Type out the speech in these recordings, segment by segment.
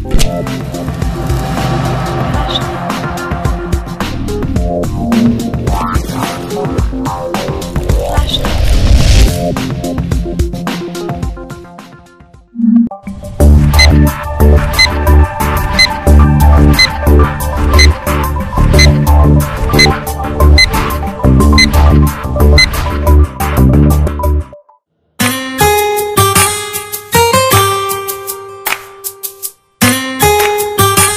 Thank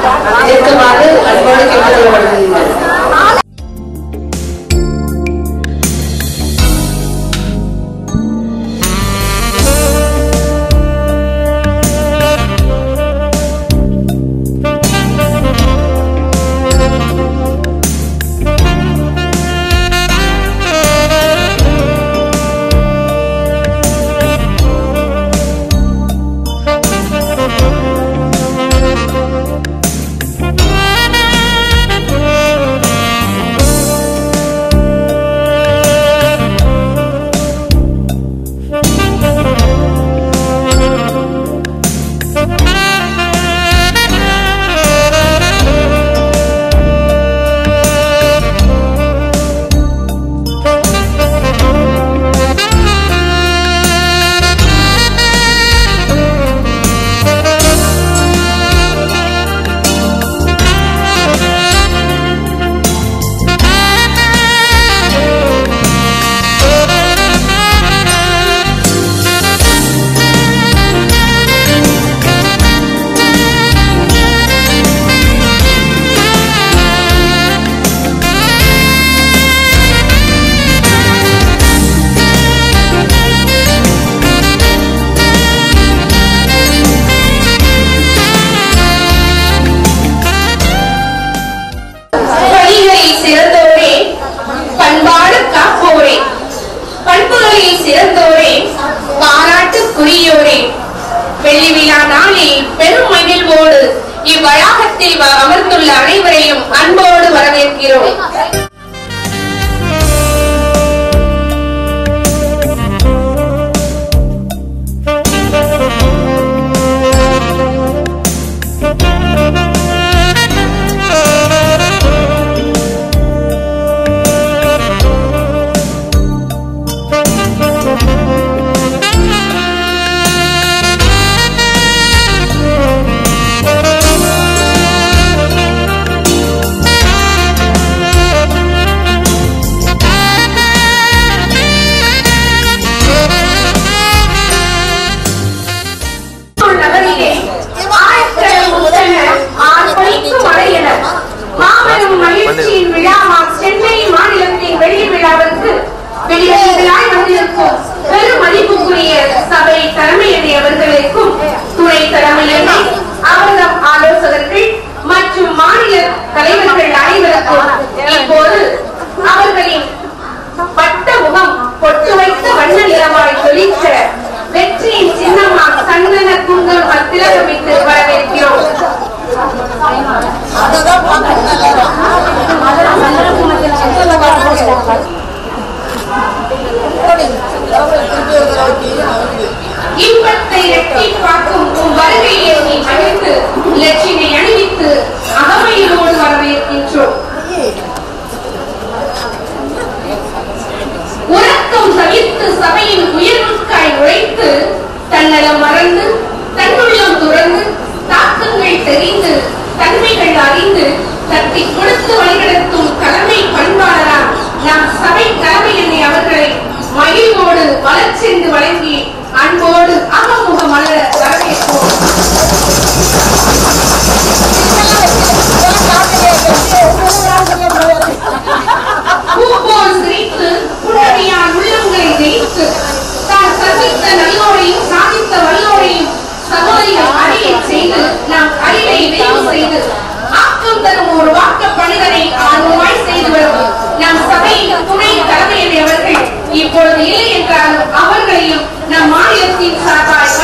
இருக்குமாறு அன்போடு கேட்டுக்கொள்ளப்படுகின்றனர் பணிகளில் சிறந்தோரே பண்பாடு காப்போரே பண்புகளில் சிறந்தோரே பாராட்டுக்குரியோரே வெள்ளி விழா நாளில் பெரும் மகிழ்வோடு இவ்வளாகத்தில் வ- அமர்ந்துள்ள அனைவரையும் அன்போடு வரவேற்கிறோம் நகரிலே ஆயிரக்கணக்கான முத்தன ஆர்ப்பரிக்கும் மலையென மாபெரும் மகிழ்ச்சியின் விழாவாம் சென்னை மாநிலத்தின் வெள்ளி விழாவிற்கு வெளியீடுகளாய் வந்திருக்கும் பெரும் மதிப்புக்குரிய சபை தலைமையணி அவர்களுக்கும் துணை தலைமையணி அவர்தம் ஆலோசகர்கள் மற்றும் மாநில தலைவர்கள் அனைவருக்கும் இப்போது அவர்களின் வட்ட முகம் பொட்டு வைத்த வண்ண நிறமாய் ஜொலிக்க வெற்றியின் சின்னமாம் சந்தன குங்குமம் திலகமிட்டு வரவேற்கிறோம் இன்பத்தை எட்டி பார்க்கும் உன் வருகையை நீ அழைத்து லட்சினை அணிவித்து அகமையிலோடு வரவேற்கின்றோம் உறக்கம் தவிர்த்து சபையின் உயர்வுக்காய் உழைத்து தன்னலம் மறந்து தன்னுள்ளம் துறந்து தாக்கங்கள் தெரிந்து தன்மைகள் அறிந்து தட்டி கொடுத்து வழிநடத்தும் தலைமை பண்பாளராம் நம் சபை தலைமையனை அவர்களை மகிழ்வோடு வளர்ச்சென்று வழங்கி அன்போடு அகமுக மலர வரவேற்போம் பூபோல் சிரித்து புன்னகையால் உள்ளங்களை ஜெயித்து தான் சந்தித்த நல்லோரையும் சாதித்த வல்லோரையும் சகோதரிகள் அறியச் செய்து நாம் அறிவை விரிவு செய்து ஆக்கம் தரும் ஒரு வாக்க பணிதனை ஆர்வமாய் செய்து வரும் நம் சபையின் துணை தலைமையரை அவர்கள் இப்பொழுது இல்லை என்றாலும் அவர்களையும் நம் மாநிலத்தின் சார்பாய்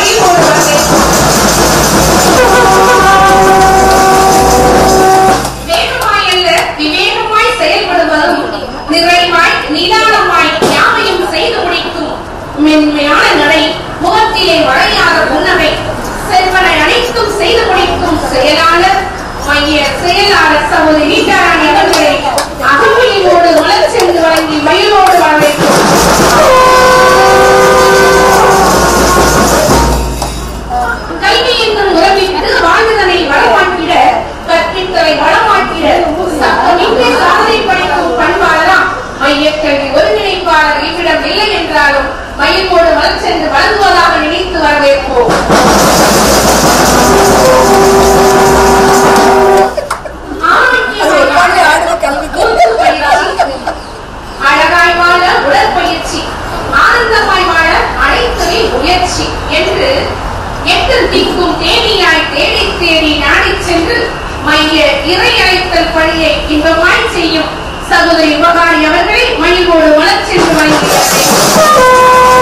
மைய இறை அழைத்தல் பணியை இன்பமாய் செய்யும் சகோதரி உபகாரி அவர்களை மயிலோடு மலர்ச்சென்று வழங்குகிறார்கள்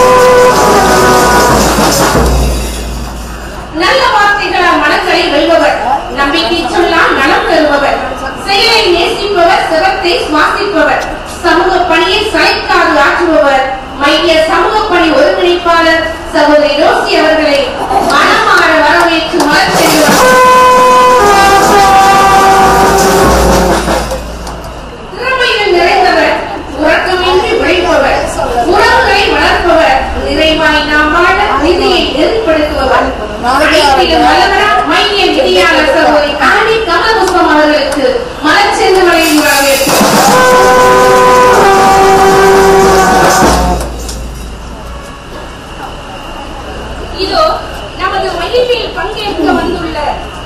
நல்ல வார்த்தைகளால் மனங்களை வெல்பவர் நம்பிக்கை சொல்லால் நலம் பெறுபவர் செயலை நேசிப்பவர் சிரத்தை சுவாசிப்பவர் சமூக பணியை சளைக்காது ஆற்றுபவர் மைய சமூக பணி ஒருங்கிணைப்பாளர் சகோதரி ரோசி அவர்களை மனமாற வரவேற்று மலர் திறமைகள் நிறைந்தவர் உறக்கமின்றி உழைப்பவர் உறவுகளை வளர்ப்பவர் நிறைவாய் நாம் வாழ நிதியை நெறிப்படுத்துபவர் அனைத்திலும் வல்லவரா மைய நிதியாளர் சகோதரி காணி கமலபுஷ்பம் அவர்களுக்கு மலர்ச்சென்று வழங்கி வரவேற்கிறோம் இதோ நமது மகிழ்வில் பங்கேற்க வந்துள்ள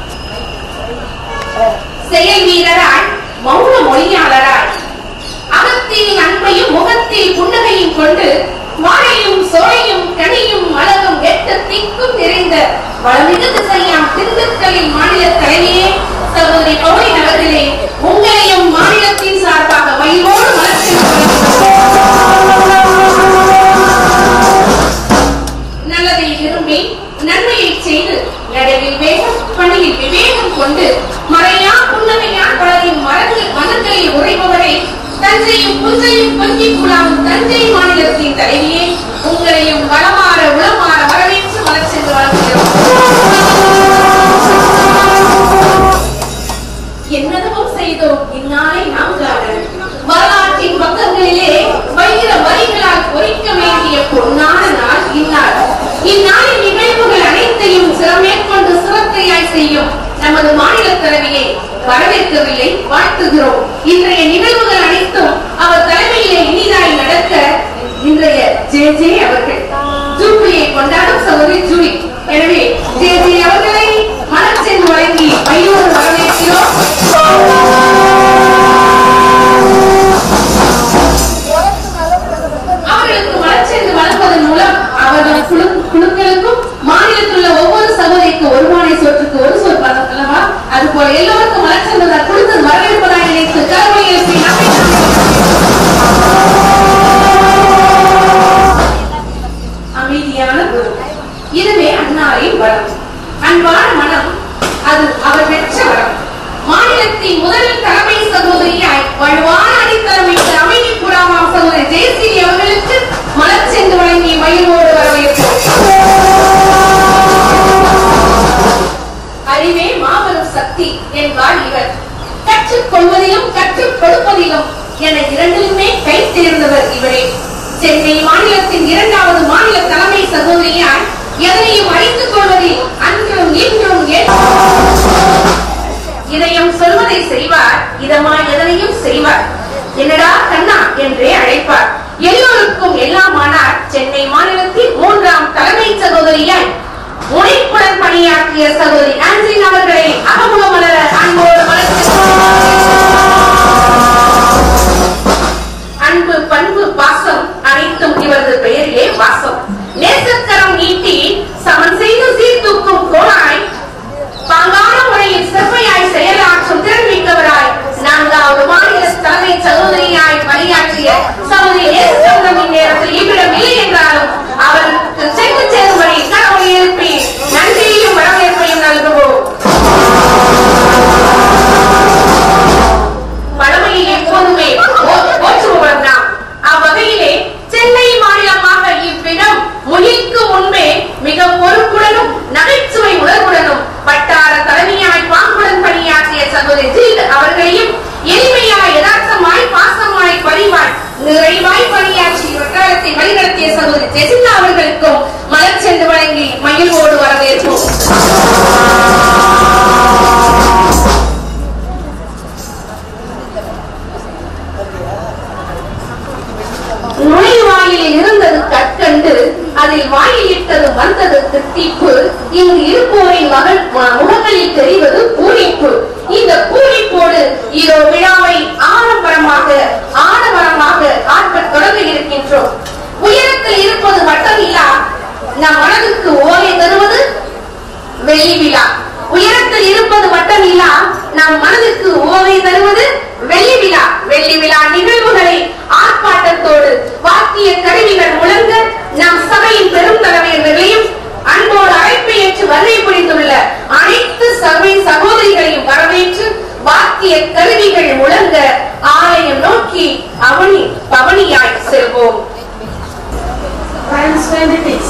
செயல் வீரராய் மௌன மொழியாளராய் அகத்தில் அன்பையும் முகத்தில் புன்னகையும் கொண்டு வாழையும் சோழையும் கனியும் அழகும் எட்டு திக்கும் நிறைந்த வளமிகு திசையாம் திண்டுக்கல்லின் மாநில தலைவியே சகோதரி பௌரி அவர்களே உங்களையும் மாநிலத்தின் சார்பாக மயிலோடு நல்லதை விரும்பி நன்மையை செய்து நடைவில் வேகம் பணியில் விவேகம் கொண்டு மறையா புன்னகையான் பலரின் மரங்கள் மனங்களில் உரைபவரை தஞ்சையும் புஞ்சையும் கொஞ்சி குழாவும் தஞ்சை மாநிலத்தின் தலைவியே உங்களையும் வளமாற உளமாற வரவேற்று மலர் சென்று வழங்குகிறோம் என்னதவும் செய்தோம் இந்நாளை நாம் காண வரலாற்றின் பக்கங்களிலே வைர வரிகளால் பொறிக்க வேண்டிய பொன்னான நாள் இந்நாள் இந்நாளின் நிகழ்வுகள் அனைத்தையும் சிறமேற்கொண்டு சிறத்தையாய் செய்யும் நமது மாநில தலைவியை வரவேற்கவில்லை வாழ்த்துகிறோம் இன்றைய நிகழ்வுகள் அனைத்தும் அவர் தலைமையிலே இனிதாய் நடக்க இன்றைய ஜே ஜே அவர்கள் ஜூபிலியை கொண்டாடும் சகோதரி ஜூலி எனவே ஜே ஜே அவர்களை மனச்சென் வழங்கி மையோடு வரவேற்கிறோம் அவர்களுக்கு மனச்சென்று வழங்குவதன் மூலம் அவர்கள் குழு குழுக்களுக்கும் மாநிலத்தில் உள்ள ஒவ்வொரு சகோதரிக்கு ஒரு மானை சோற்றுக்கு ஒரு சோறு பதம் அல்லவா அது போல எல்லோருக்கும் மனச்சென்று கொடுத்து வரவேற்பதாக நினைத்து கருமை எழுப்பி நம்மை அமைதியான குரு இதுவே அன்னாரின் வரம் அன்பான மனம் அது அவர் பெற்ற வரம் மாநிலத்தின் முதல் தலைமை சகோதரியாய் வலுவான அடித்தலைமைக்கு அமைதி புறாமாம் சகோதரி ஜெயஸ்ரீ அவர்களுக்கு மலர் சென்று வழங்கி மயிலோடு வரவேற்போம் அறிவே மாபெரும் சக்தி என்பார் இவர் கற்றுக் கொள்வதிலும் கற்றுக் கொடுப்பதிலும் என இரண்டிலுமே கை தேர்ந்தவர் இவரே சென்னை மாநிலத்தின் இரண்டாவது மாநில தலைமை சகோதரியார் எதனையும் அறிந்து கொள்வதில் அன்றும் இன்றும் என்றும் இதயம் சொல்வதை செய்வார் இதமாய் எதனையும் செய்வார் என்னடா கண்ணா என்றே அழைப்பார் எல்லோருக்கும் எல்லாமானார் சென்னை மாநிலத்தின் மூன்றாம் தலைமை சகோதரியாய் முனைப்புடன் பணியாற்றிய சகோதரி ஆன்சின் அவர்களை அகமுக மலர அன்போடு அன்பு பண்பு பாசம் அனைத்தும் இவரது பெயரிலே வாசம் நேசக்கரம் நீட்டி சமன் செய்து சீர்தூக்கும் கோணாய் பாங்கான முறையில் செவ்வையாய் செயலாற்றும் திறன்மிக்கவராய் நான்காவது மாநில தலைமை சகோதரியாய் பணியாற்றிய சகோதரி நேசக்கரமின் நேரத்தில் இவ்விடம் இல்லை என்றாலும் அவருக்கு சென்று சேரும்படி கடவுளை எழுப்பி நன்றியையும் வரவேற்பையும் நல்குவோம் பழமையை எப்போதுமே போ- போற்றுபவர் நாம் அவ்வகையிலே சென்னை மாநிலமாக இவ்விடம் முகிக்கு முன்பே மிக பொறுப்புடனும் நகைச்சுவை உணர்வுடனும் வட்டார தலைமையாய் பாங்குடன் பணியாற்றிய சகோதரி ஜில் அவர்களையும் எளிமையாய் யதார்த்தமாய் பாசமாய் பரிவாய் நிறைவாய் பணியாற்றி வட்டாரத்தை வழிநடத்திய சகோதரி ஜெசிந்தா அவர்களுக்கும் மலர் சென்று வழங்கி மகிழ்வோடு வரவேற்போம் நுழைவாயிலில் இருந்தது கற்கண்டு அதில் வாயிலிட்டது வந்தது தித்திப்பு இங்கு இருப்போரின் மகள் ம- முகங்களில் தெரிவது பூரிப்பு இந்த பூரிப்போடு இதோ விழாவை ஆடம்பரமாக ஆடம்பரமாக ஆற்றத் தொடங்க இருக்கின்றோம் உயரத்தில் இருப்பது மட்டுமில்லா நம் மனதுக்கு ஓலை தருவது வெள்ளி விழா உயரத்தில் இருப்பது மட்டும் கொண்டாடப்பட்ட நிலா நம் மனதுக்கு உவமை தருவது வெள்ளி விழா வெள்ளி விழா நிகழ்வுகளை ஆர்ப்பாட்டத்தோடு வாக்கிய கருவிகள் முழங்க நம் சபையின் பெரும் தலைவர்களையும் அன்போடு அழைப்பை ஏற்று வருகை புரிந்துள்ள அனைத்து சபை சகோதரிகளையும் வரவேற்று வாக்கிய கருவிகள் முழங்க ஆலயம் நோக்கி அவனி பவனியாய் செல்வோம் Hands benefits.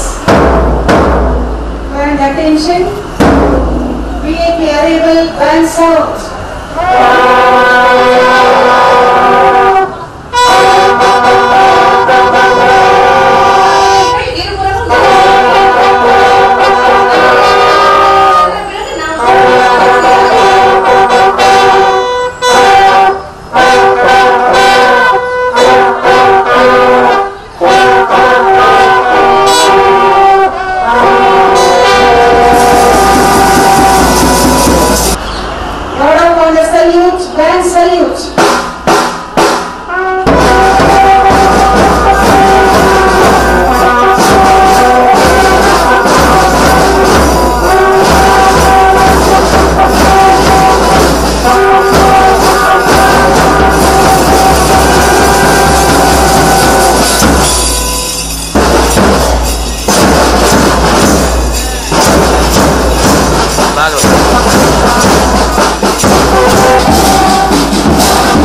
And attention. VIP arrival and sound. Order on the salute, grand salute. பார்க்கலாம்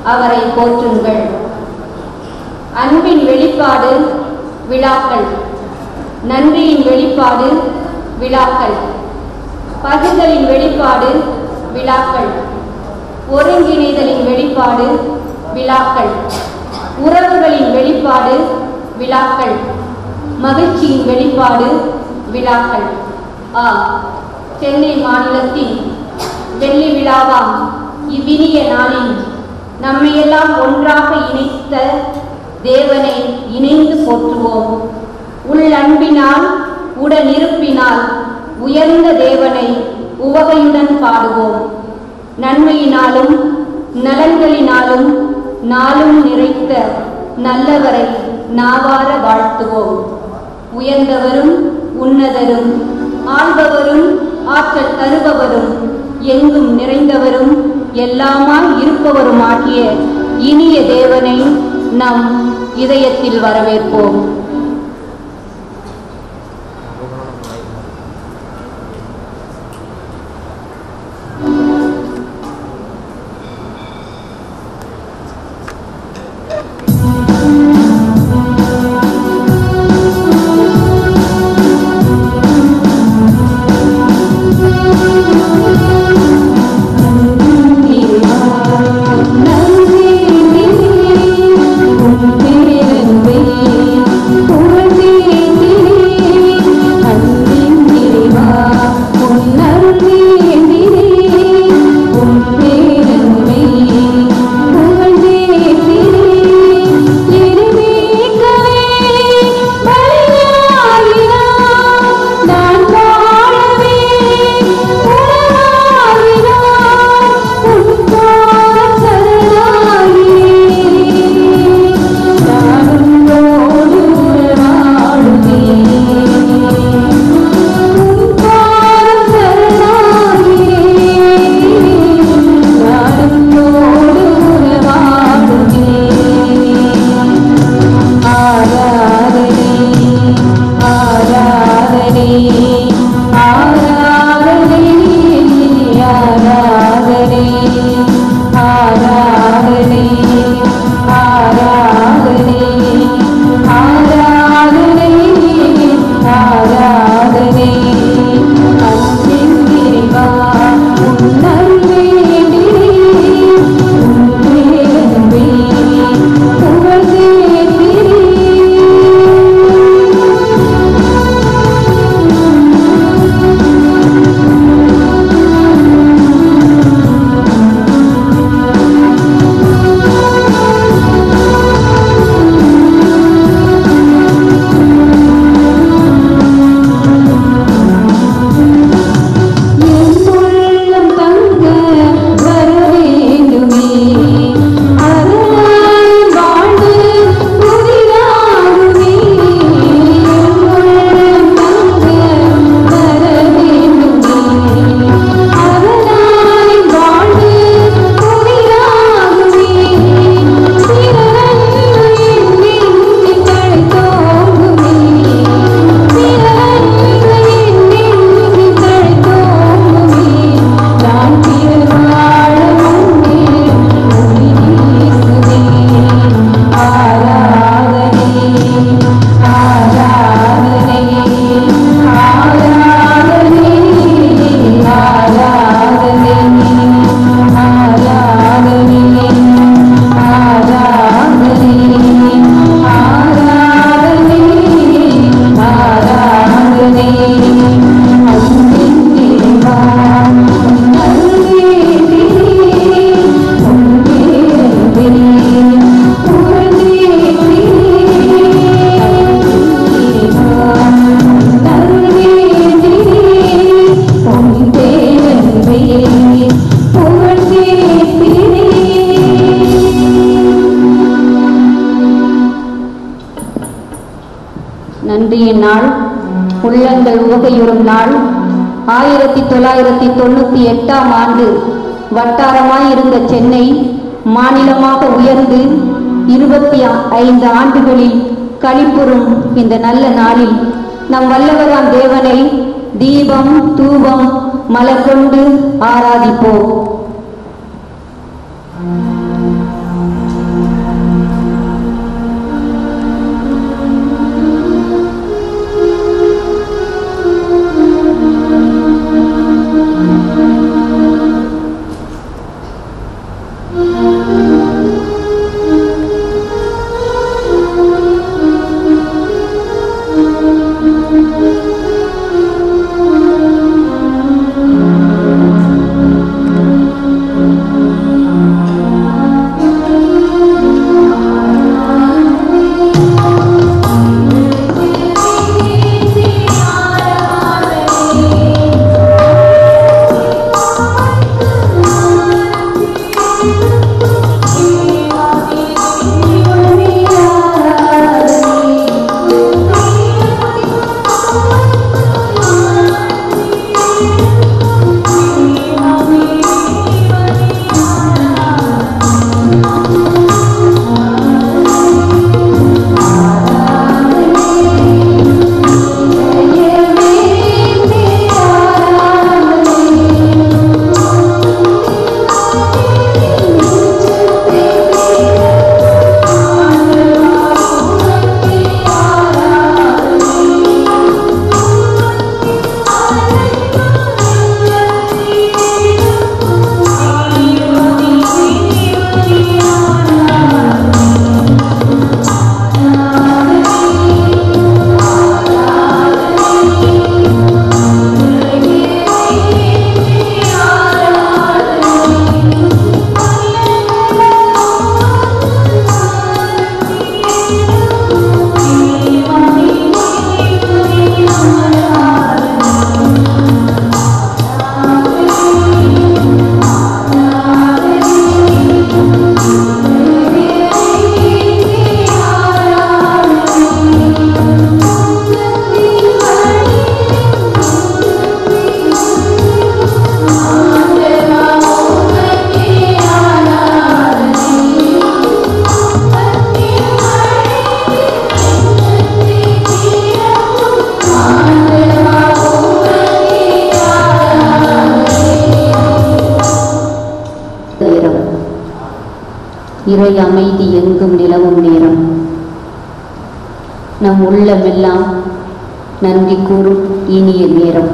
அவரை போற்றுங்கள் அன்பின் வெளிப்பாடு விழாக்கள் நன்றியின் வெளிப்பாடு விழாக்கள் பகிர்தலின் வெளிப்பாடு விழாக்கள் ஒருங்கிணைதலின் வெளிப்பாடு விழாக்கள் உறவுகளின் வெளிப்பாடு விழாக்கள் மகிழ்ச்சியின் வெளிப்பாடு விழாக்கள் ஆ சென்னை மாநிலத்தின் வெள்ளி விழாவாம் இவ்வினிய நாளில் நம்மையெல்லாம் ஒன்றாக இணைத்த தேவனை இணைந்து போற்றுவோம் உள்ளன்பினால் உடனிருப்பினால் உயர்ந்த தேவனை உவகையுடன் பாடுவோம் நன்மையினாலும் நலன்களினாலும் நாளும் நிறைத்த நல்லவரை நாவார வாழ்த்துவோம் உயர்ந்தவரும் உன்னதரும் ஆள்பவரும் ஆற்றல் தருபவரும் எங்கும் நிறைந்தவரும் எல்லாமாய் இருப்பவருமாகிய இனிய தேவனை நம் இதயத்தில் வரவேற்போம் நன்றியின் நாள் உள்ளங்கள் உவகையுறும் நாள் ஆயிரத்தி தொள்ளாயிரத்தி தொண்ணூத்தி எட்டாம் ஆண்டு வட்டாரமாய் இருந்த சென்னை மாநிலமாக உயர்ந்து இருபத்தி ஐந்து ஆண்டுகளில் கழிப்புறும் இந்த நல்ல நாளில் நம் வல்லவராம் தேவனை தீபம் தூபம் மலர் கொண்டு ஆராதிப்போம் இறை அமைதி எங்கும் நிலவும் நேரம் நம் உள்ளமெல்லாம் நன்றி கூறும் இனிய நேரம்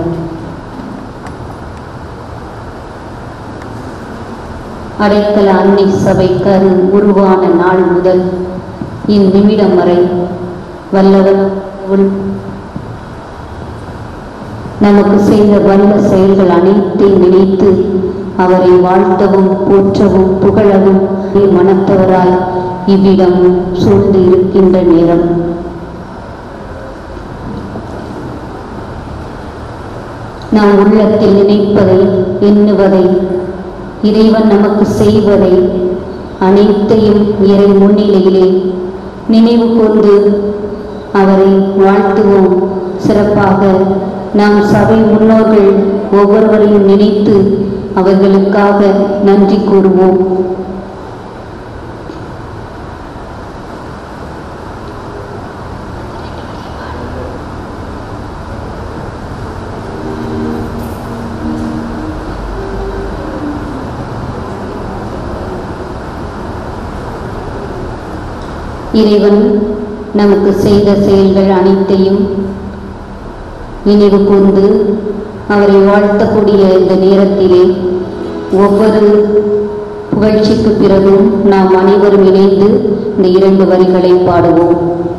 அடைக்கல அன்னை சபை கரு உருவான நாள் முதல் இந்நிமிடம் வரை வல்லவர் உள் நமக்கு செய்த வல்ல செயல்கள் அனைத்தையும் நினைத்து அவரை வாழ்த்தவும் போற்றவும் புகழவும் மனத்தவராய் இவ்விடம் சூழ்ந்து இருக்கின்ற நேரம் நாம் உள்ளத்தில் நினைப்பதை எண்ணுவதை இறைவன் நமக்கு செய்வதை அனைத்தையும் இறை முன்னிலையிலே நினைவு கொண்டு அவரை வாழ்த்துவோம் சிறப்பாக நாம் சபை முன்னோர்கள் ஒவ்வொருவரையும் நினைத்து அவர்களுக்காக நன்றி கூறுவோம் இறைவன் நமக்கு செய்த செயல்கள் அனைத்தையும் நினைவு கூர்ந்து அவரை வாழ்த்தக்கூடிய இந்த நேரத்திலே ஒவ்வொரு புகழ்ச்சிக்கு பிறகும் நாம் அனைவரும் இணைந்து இந்த இரண்டு வரிகளை பாடுவோம்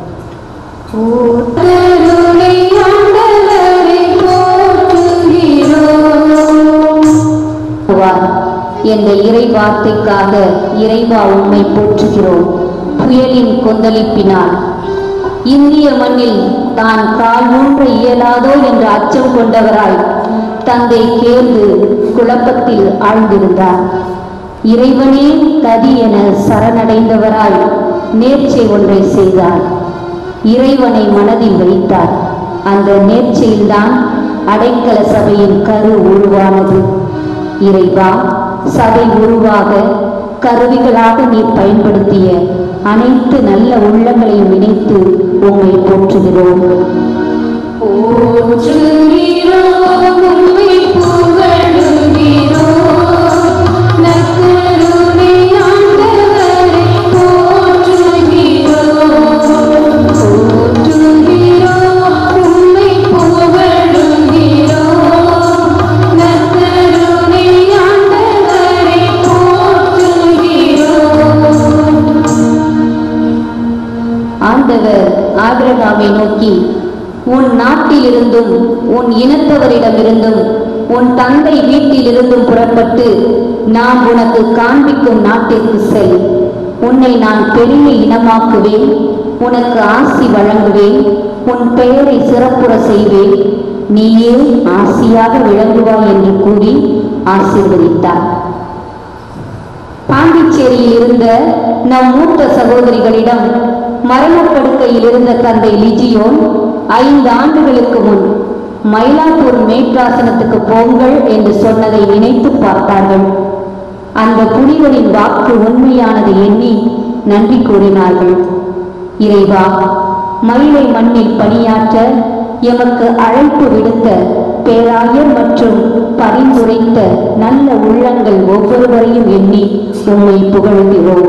போற்றுவார் என்ற இறை வார்த்தைக்காக இறைவா உம்மை போற்றுகிறோம் புயலின் கொந்தளிப்பினால் இந்திய மண்ணில் தான் கால் ஊன்ற இயலாதோ என்ற அச்சம் கொண்டவராய் தந்தை கேர்ந்து குழப்பத்தில் ஆழ்ந்திருந்தார் இறைவனே கதி என சரணடைந்தவராய் நேர்ச்சை ஒன்றை செய்தார் இறைவனை மனதில் வைத்தார் அந்த நேர்ச்சையில்தான் அடைக்கல சபையின் கரு உருவானது இறைவா சபை உருவாக கருவிகளாக நீ பயன்படுத்திய அனைத்து நல்ல உள்ளங்களையும் இணைத்து உம்மை போற்றுகிறோம் ஆண்டவர் ஆபிரகாமை நோக்கி உன் நாட்டிலிருந்தும் உன் இனத்தவரிடமிருந்தும் உன் தந்தை வீட்டிலிருந்தும் புறப்பட்டு நான் உனக்கு காண்பிக்கும் நாட்டிற்கு செல் உன்னை நான் பெரிய இனமாக்குவேன் உனக்கு ஆசி வழங்குவேன் உன் பெயரை சிறப்புற செய்வேன் நீயே ஆசியாக விளங்குவாய் என்று கூறி ஆசீர்வதித்தார் பாண்டிச்சேரியில் இருந்த நம் மூத்த சகோதரிகளிடம் மரணப்படுக்கையில் இருந்த தந்தை லிஜியோன் ஐந்து ஆண்டுகளுக்கு முன் மயிலாப்பூர் மேற்றாசனத்துக்கு போங்கள் என்று சொன்னதை நினைத்து பார்த்தார்கள் அந்த புனிதரின் வாக்கு உண்மையானது எண்ணி நன்றி கூறினார்கள் இறைவா மயிலை மண்ணில் பணியாற்ற எமக்கு அழைப்பு விடுத்த பேராயர் மற்றும் பரிந்துரைத்த நல்ல உள்ளங்கள் ஒவ்வொருவரையும் எண்ணி உம்மை புகழ்கிறோம்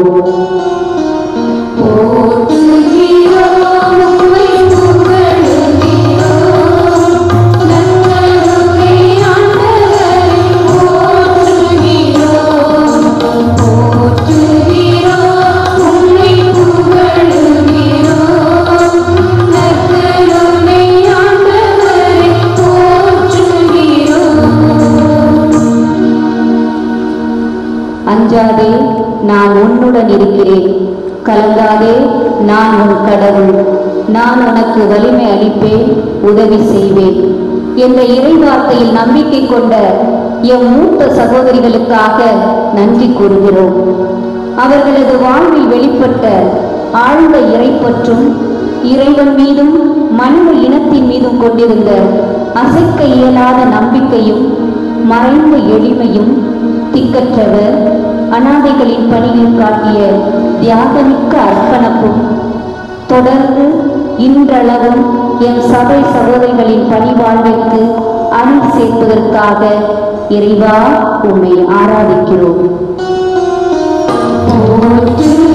அஞ்சாதே நான் உன்னுடன் இருக்கிறேன் கலங்காதே நான் உன் கடவுள் நான் உனக்கு வலிமை அளிப்பேன் உதவி செய்வேன் என்ற இறைவார்த்தையில் நம்பிக்கை கொண்ட எம் மூத்த சகோதரிகளுக்காக நன்றி கூறுகிறோம் அவர்களது வாழ்வில் வெளிப்பட்ட ஆழ்ந்த இறைப்பற்றும் இறைவன் மீதும் மனித இனத்தின் மீதும் கொண்டிருந்த அசைக்க இயலாத நம்பிக்கையும் மறைந்த எளிமையும் திக்கற்றவர் அனாதைகளின் பணியில் காட்டிய தியாகமிக்க அர்ப்பணப்பும் தொடர்ந்து இன்றளவும் என் சபை சகோதரிகளின் பணி வாழ்விற்கு அணி சேர்ப்பதற்காக இறைவா உம்மை ஆராதிக்கிறோம் போற்றுகிறோம்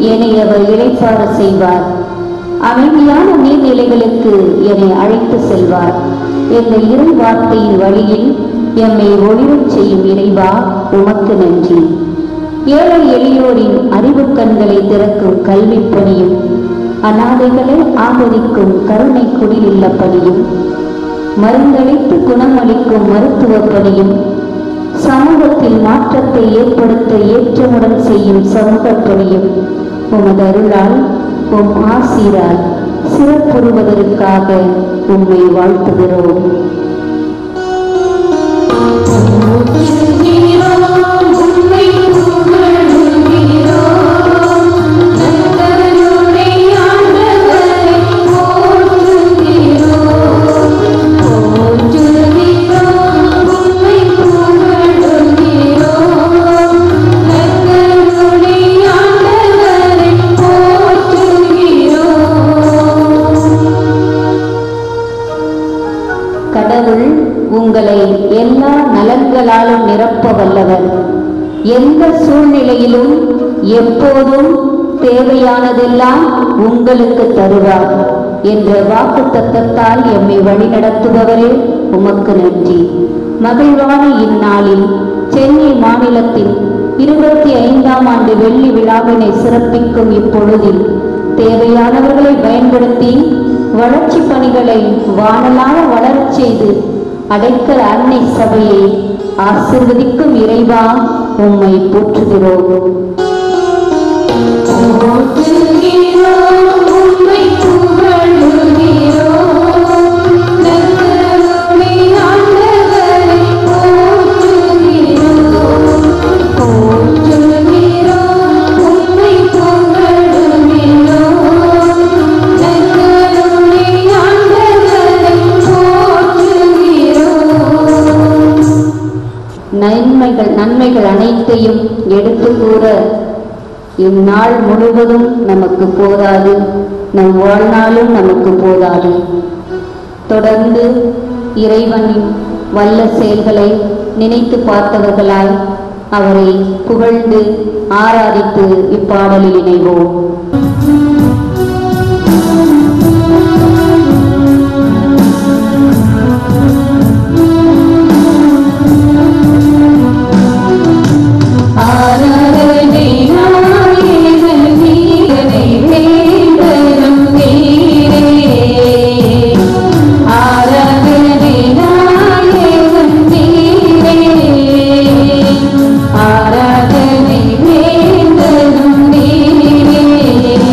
என்னை அவர் இளைப்பாற செய்வார் அமைதியான நீர்நிலைகளுக்கு என்னை அழைத்து செல்வார் என்ற இறை வார்த்தையின் வழியில் எம்மை ஒளிரச் செய்யும் இறைவா உமக்கு நன்றி ஏழை எளியோரின் அறிவு கண்களை திறக்கும் கல்விப் பணியும் அனாதைகளை ஆதரிக்கும் கருணை குடிலுள்ள பணியும் மருந்தளித்து குணமளிக்கும் மருத்துவ பணியும் சமூகத்தில் மாற்றத்தை ஏற்படுத்த ஏற்றமுடன் செய்யும் சமூக பணியும் உமது அருளால் உம் ஆசீரால் சிறப்புறுவதற்காக உம்மை வாழ்த்துகிறோம் கடவுள் உங்களை எல்லா நலன்களாலும் நிரப்ப வல்லவர் எந்த சூழ்நிலையிலும் எப்போதும் தேவையானதெல்லாம் உங்களுக்கு தருவார் என்ற வாக்கு தத்தத்தால் எம்மை வழிநடத்துபவரே உமக்கு நன்றி மகிழ்வான இந்நாளில் சென்னை மாநிலத்தின் இருபத்தி ஐந்தாம் ஆண்டு வெள்ளி விழாவினை சிறப்பிக்கும் இப்பொழுதில் தேவையானவர்களை பயன்படுத்தி வளர்ச்சி பணிகளை வானலாக வளரச் செய்து அடைக்கல அன்னை சபையை ஆசிர்வதிக்கும் இறைவா உம்மை போற்றுகிறோம் நன்மைகள் நன்மைகள் அனைத்தையும் எடுத்து கூற இந்நாள் முழுவதும் நமக்கு போதாது நம் வாழ்நாளும் நமக்கு போதாது தொடர்ந்து இறைவனின் வல்ல செயல்களை நினைத்து பார்த்தவர்களாய் அவரை புகழ்ந்து ஆராதித்து இப்பாடலில் இணைவோம் ஆராதனை வேந்தனும் நீரே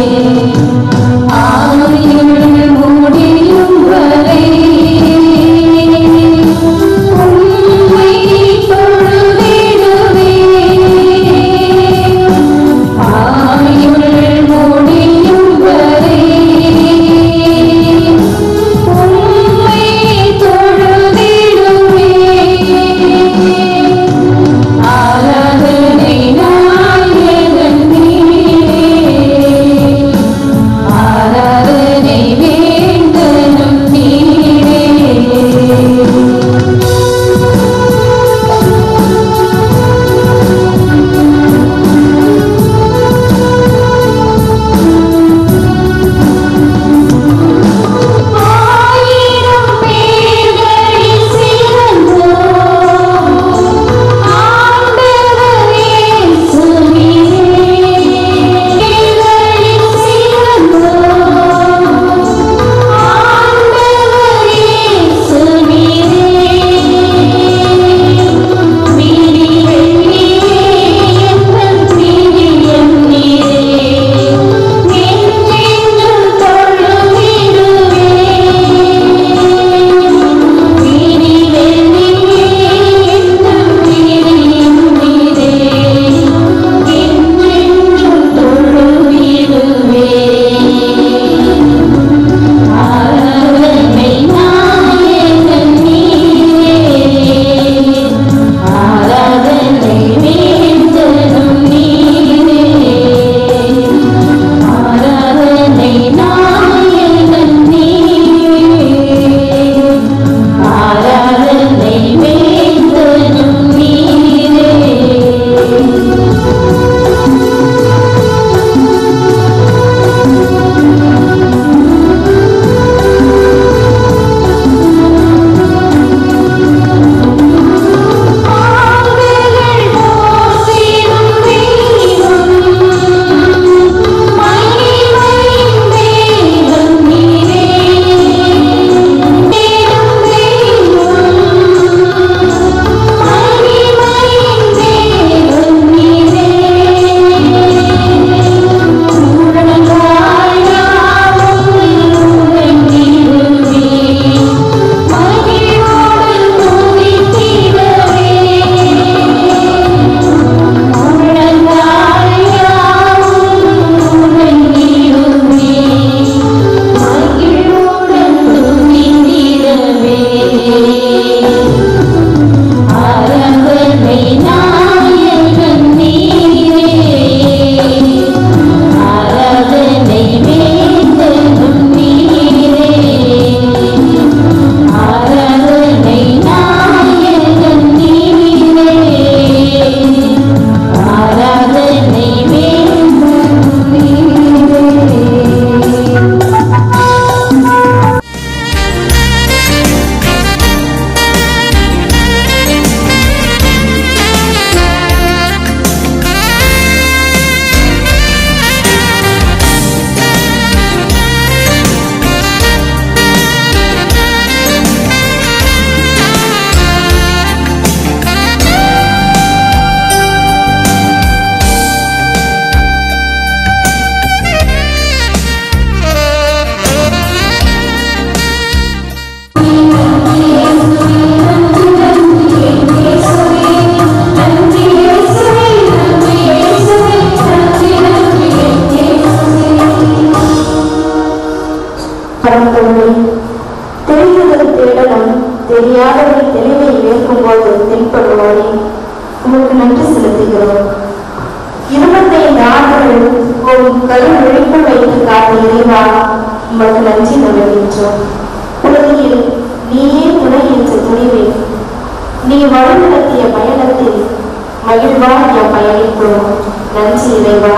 வரவில்லை தெரிந்ததில் தேடலும் தெரியாததை தெளிவை ஏற்கும்போது தென்படுவாரே உமக்கு நன்றி செலுத்துகிறோம் இருபத்தைந்து ஆண்டுகள் உன் கை விழிப்பு வைத்து காத்த இறைவா உமக்கு நன்றி நல்கின்றோம் உலகில் நீயே துணை என்ற துணிவில் நீ வழிநடத்திய பயணத்தில் மகிழ்வாய் எம் பயணிக்கிறோம் நன்றி இறைவா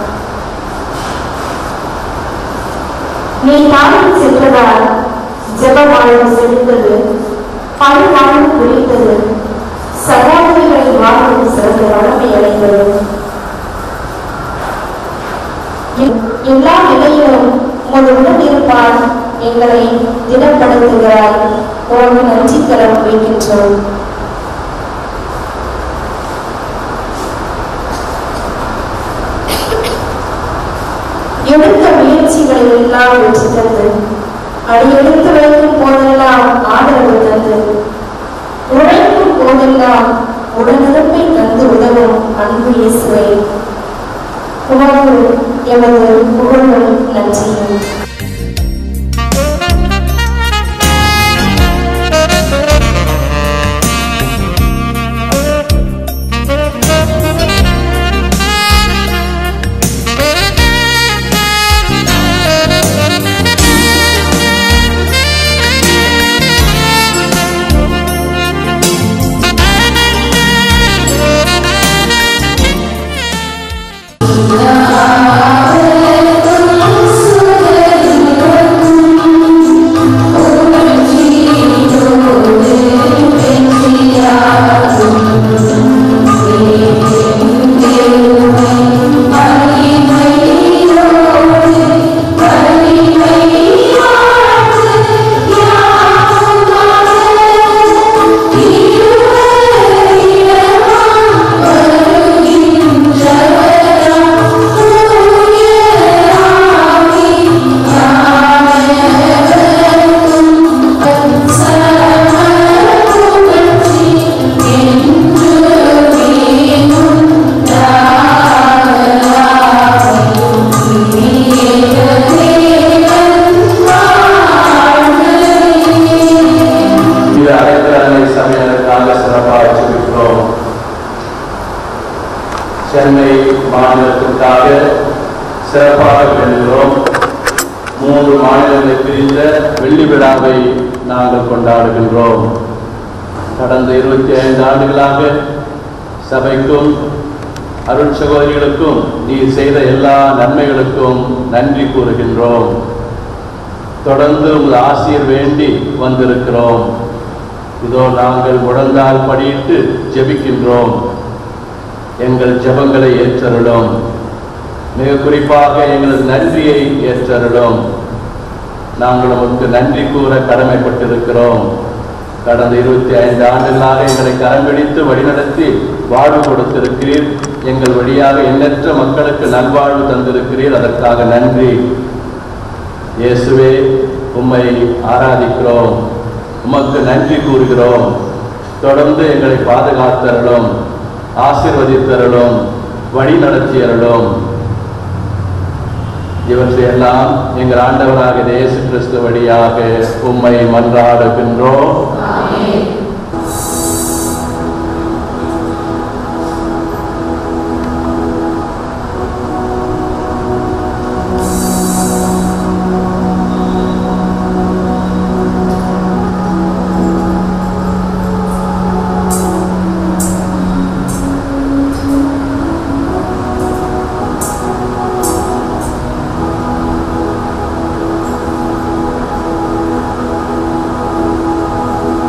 நீ தாயின் சென்றதால் ஜெப வாழ்வு செழித்தது பணி வாழ்வு குறித்தது சகோதரிகளின் வாழ்வு சிறந்த வளமை அடைந்தது எ- எல்லா நிலையிலும் உமது உடன் இருப்பார் எங்களை திடப்படுத்துகிறார் உமக்கு நன்றி கரம் வைக்கின்றோம் எடுத்த முயற்சிகளில் எல்லாம் வெற்றி தந்து அடி எடுத்து வைக்கும் போதெல்லாம் ஆதரவு தந்து உழைக்கும் போதெல்லாம் உடனிருப்பை தந்து உதவும் அன்பு இயேசுவை உமக்கு எமது புகழும் நன்றியும் இது அனைத்து சமையலுக்காக சிறப்பாக வச்சிருக்கிறோம் சென்னை மாநிலத்திற்காக சிறப்பாக விளங்குகிறோம் மூன்று மாநிலங்களை பிரிந்த வெள்ளி விழாவை நாங்கள் கொண்டாடுகின்றோம் கடந்த இருபத்தி ஐந்து ஆண்டுகளாக சபைக்கும் அருள் சகோதரிகளுக்கும் நீ செய்த எல்லா நன்மைகளுக்கும் நன்றி கூறுகின்றோம் தொடர்ந்து உமது ஆசிரியர் வேண்டி வந்திருக்கிறோம் இதோ நாங்கள் முழந்தால் படியிட்டு ஜெபிக்கின்றோம் எங்கள் ஜெபங்களை ஏற்றருளும் மிக குறிப்பாக எங்களது நன்றியை ஏற்றருளும் நாங்கள் உமக்கு நன்றி கூற கடமைப்பட்டிருக்கிறோம் கடந்த இருபத்தி ஐந்து ஆண்டுகளாக எங்களை கரம் பிடித்து வழிநடத்தி வாழ்வு கொடுத்திருக்கிறீர் எங்கள் வழியாக எண்ணற்ற மக்களுக்கு நல்வாழ்வு தந்திருக்கிறீர் அதற்காக நன்றி இயேசுவே உம்மை ஆராதிக்கிறோம் உமக்கு நன்றி கூறுகிறோம் தொடர்ந்து எங்களை பாதுகாத்தருளும் ஆசீர்வதித்தருளும் வழி நடத்தியருளும் இவற்றையெல்லாம் எங்கள் ஆண்டவராக இயேசு கிறிஸ்து வழியாக உம்மை மன்றாடுகின்றோம் ஆ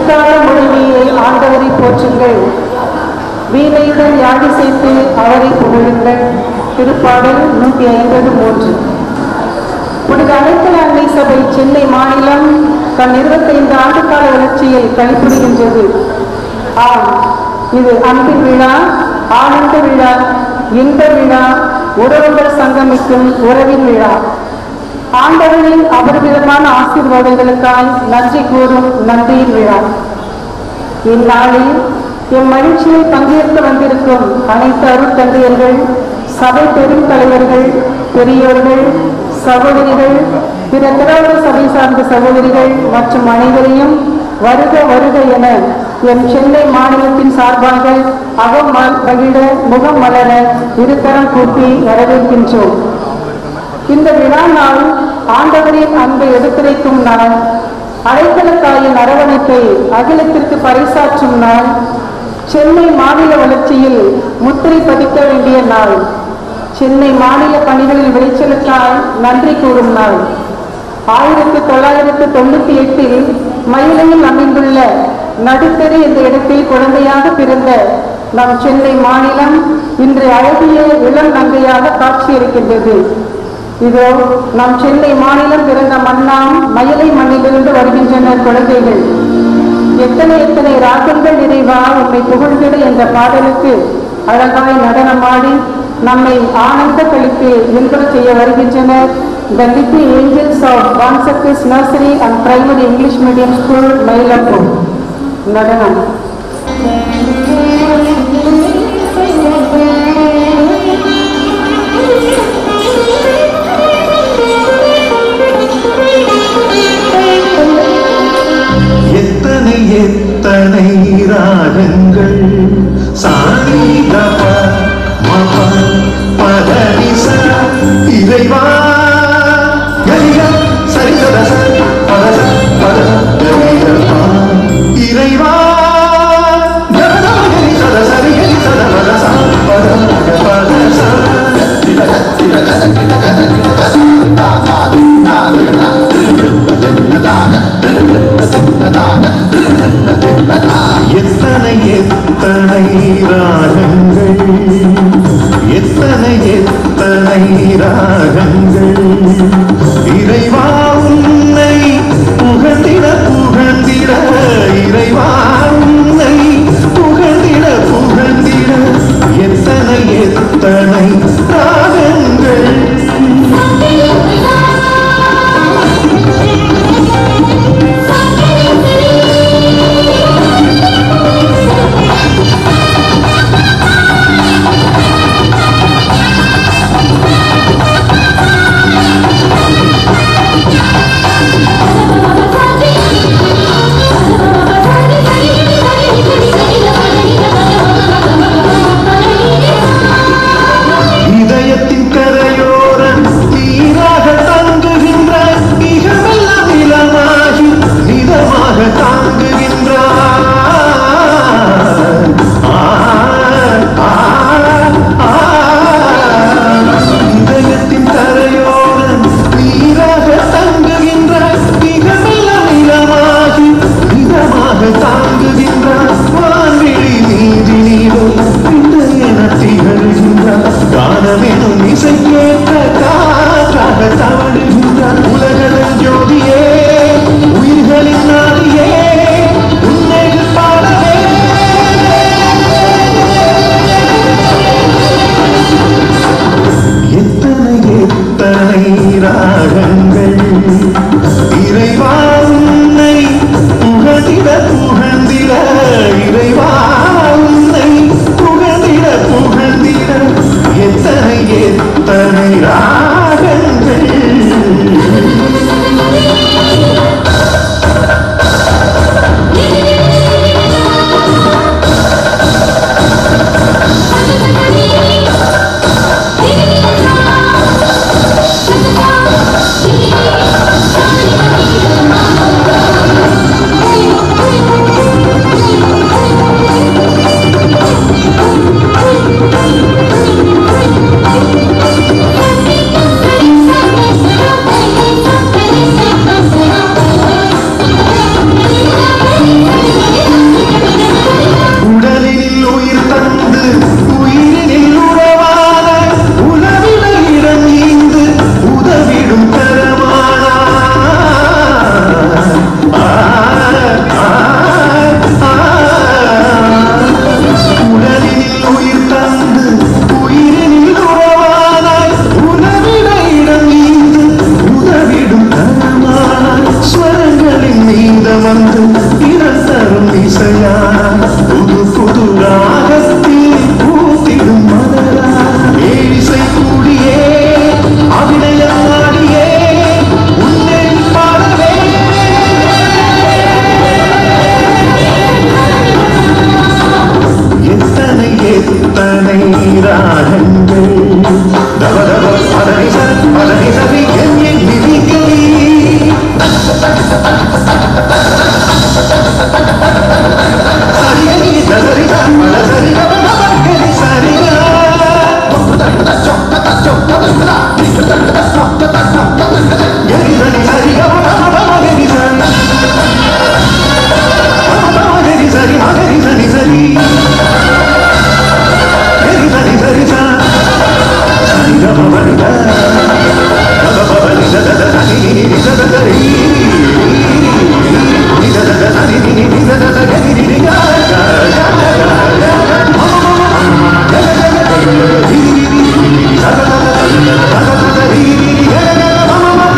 எக்கால மொழிமையை ஆண்டவரை போற்றுங்கள் வீணையுடன் யாகி சேர்த்து அவரை புகழுங்கள் திருப்பாடல் நூற்றி ஐம்பது மூன்று புனித அனைத்தல அன்னை சபை சென்னை மாநிலம் தன் இருபத்தைந்து ஆண்டுகால வளர்ச்சியில் கணிப்பிடுகின்றது ஆம் இது அன்பின் விழா ஆனந்த விழா இன்ப விழா உறவுகள் சங்கமிக்கும் உறவின் விழா ஆண்டவரின் அபரிவிதமான ஆசீர்வாதங்களுக்காய் நன்றி கூறும் நன்றியின் விழா இந்நாளில் எம் மகிழ்ச்சியில் பங்கேற்க வந்திருக்கும் அனைத்து அருட்தந்தையர்கள் சபை பெரும் தலைவர்கள் பெரியோர்கள் சகோதரிகள் பிற திராவிட சபை சார்ந்த சகோதரிகள் மற்றும் அனைவரையும் வருக வருக என எம் சென்னை மாநிலத்தின் சார்பாக அகம் ம- மகிழ முகம் மலர இருகரம் கூப்பி வரவேற்கின்றோம் இந்த விழா நாள் ஆண்டவரின் அன்பை எடுத்துரைக்கும் நாள் அடைக்கலத்தாயின் அரவணைப்பை அகிலத்திற்கு பறைசாற்றும் நாள் சென்னை மாநில வளர்ச்சியில் முத்திரை பதிக்க வேண்டிய நாள் சென்னை மாநில பணிகளில் விளைச்சலுக்காய் நன்றி கூறும் நாள் ஆயிரத்தி தொள்ளாயிரத்து தொண்ணூத்தி எட்டில் மயிலையில் அமைந்துள்ள நடுத்தரு என்ற இடத்தில் குழந்தையாக பிறந்த நம் சென்னை மாநிலம் இன்று அழகிய இளம் நங்கையாக காட்சியளிக்கின்றது இதோ நம் சென்னை மாநிலம் பிறந்த மண்ணாம் மயிலை மண்ணிலிருந்து வருகின்றனர் குழந்தைகள் எத்தனை எத்தனை ராகங்கள் நிறைவா உம்மை புகழ்ந்திட என்ற பாடலுக்கு அழகாய் நடனமாடி நம்மை ஆனந்த கழித்து இன்புறச் செய்ய வருகின்றனர் The Little Angels of Vansakis Nursery and Primary English Medium School, மயிலப்பூர் நடனம் எத்தனை எத்தனை ராகங்கள் சாரிதப மப பதனிச இறைவா கலிக சரிசரச பதச பதச கலிகப்பா இறைவா கரதமகரி சதசரி கரி சத பதச பத பதச எத்தனை எத்தனை ராகங்கள் எத்தனை எத்தனை ராகங்கள் இறைவா உன்னை புகழ்ந்திட புகழ்ந்திட இறைவா உன்னை புகழ்ந்திட புகழ்ந்திட எத்தனை எத்தனை ராகங்கள் Thank இசையாய் புது புது ராகத்தில் பூத்திடும் மலரா ஏழிசை கூடியே அபிநயாடியே உன்னை பாடவே எத்தனை எத்தனை ராகங்கள் தவ தவ பதனி சரி பதனி சரி என் என் விதிகளை சரியனி சரி பல சரி தவ தவ கரி சரிகா கரி சரி சரி கவ தவ தவ கரி சரி தவ தவ கரி சரி மகரி சரி சரி கரி சரி சரி சா சரி கவ மரிதா கவ பவ நித தத நனி நி நி தத தரி நித தத நனி நி நி நித தத கரி நி நி கா கா கா கா கா கா மம மம மம மம கக கக கக கக ரி ரி ரி ரி ரி தத தத தத தத ரி ரி ரி கக கக மம மம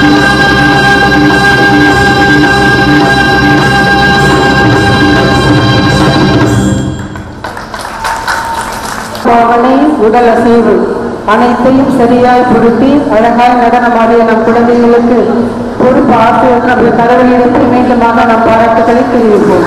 பாவனை உடல் அசைவு அனைத்தையும் சரியாய் பொருத்தி அழகாய் நடனமாடிய நம் குழந்தைகளுக்கு பொறுப்பு ஆசிரியர் நம்முடைய கடவுளிடத்தில் மீண்டுமாக நம் பாராட்டுகளை தெரிவிப்போம்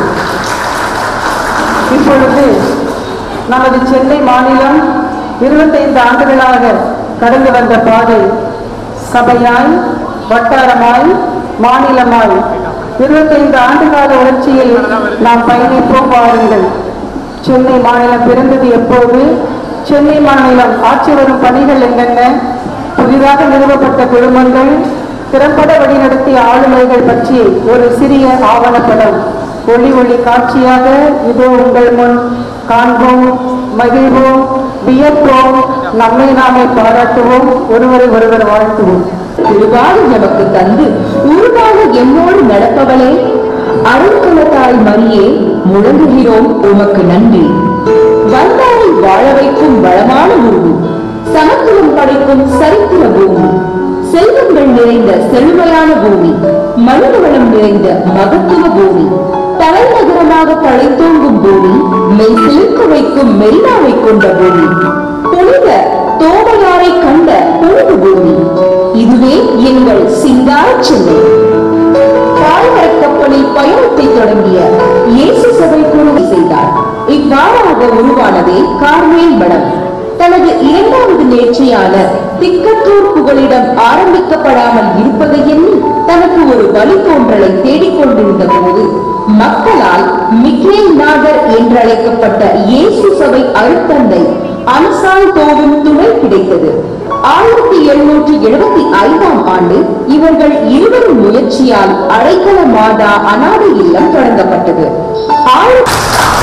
இப்பொழுது நமது சென்னை மாநிலம் இருபத்தைந்து ஆண்டுகளாக கடந்து வந்த பாதை சபையாய் வட்டாரமாய் மாநிலமாய் இருபத்தைந்து ஆண்டுகால வளர்ச்சியில் நாம் பயணிப்போம் வாருங்கள் சென்னை மாநிலம் பிறந்தது எப்போது சென்னை மாநிலம் ஆட்சி வரும் பணிகள் என்னென்ன புதிதாக நிறுவப்பட்ட குழுமங்கள் திறம்பட வழிநடத்திய ஆளுமைகள் பற்றி ஒரு சிறிய ஆவணப்படம் ஒளி ஒளி காட்சியாக இதோ உங்கள் முன் காண்போம் மகிழ்வோம் வியப்போம் நம்மை நாமே பாராட்டுவோம் ஒருவரை ஒருவர் வாழ்த்துவோம் திருவாறு நமக்கு தந்து உருவாக எம்மோடு நடப்பவளே அருள்குலத்தாய் மரியே முழங்குகிறோம் உமக்கு நன்றி வந்தாரை வாழ வைக்கும் வளமான பூமி சமத்துவம் படைக்கும் சரித்திர பூமி செல்வங்கள் நிறைந்த செழுமையான பூமி மனித வளம் நிறைந்த மகத்துவ பூமி தலைநகரமாக தழைத்தோங்கும் பூமி மெய் சிலிர்க்க வைக்கும் மெரினாவை கொண்ட பூமி புனித தோமையாரை கண்ட புனித பூமி இதுவே எங்கள் சிங்கார சென்னை பாய்மர கப்பலில் பயணத்தை தொடங்கிய இயேசு சபை குழுவை செய்தார் இவ்வாறாக உருவானதே கார்மேல் மடம் தனது இரண்டாவது நேர்ச்சியான திக்கத்தூர் புகலிடம் ஆரம்பிக்கப்படாமல் இருப்பதை எண்ணி தனக்கு ஒரு வழித்தோன்றலை தேடிக்கொண்டிருந்த போது மக்களால் மிக்கேல் நாதர் என்றழைக்கப்பட்ட இயேசு சபை அருத்தந்தை அன்சால் தோவும் துணை கிடைத்தது ஆயிரத்தி எழுநூற்றி எழுபத்தி ஐந்தாம் ஆண்டு இவர்கள் இருவரும் முயற்சியால் அடைக்கல மாதா அனாதை இல்லம் தொடங்கப்பட்டது ஆயிரத்தி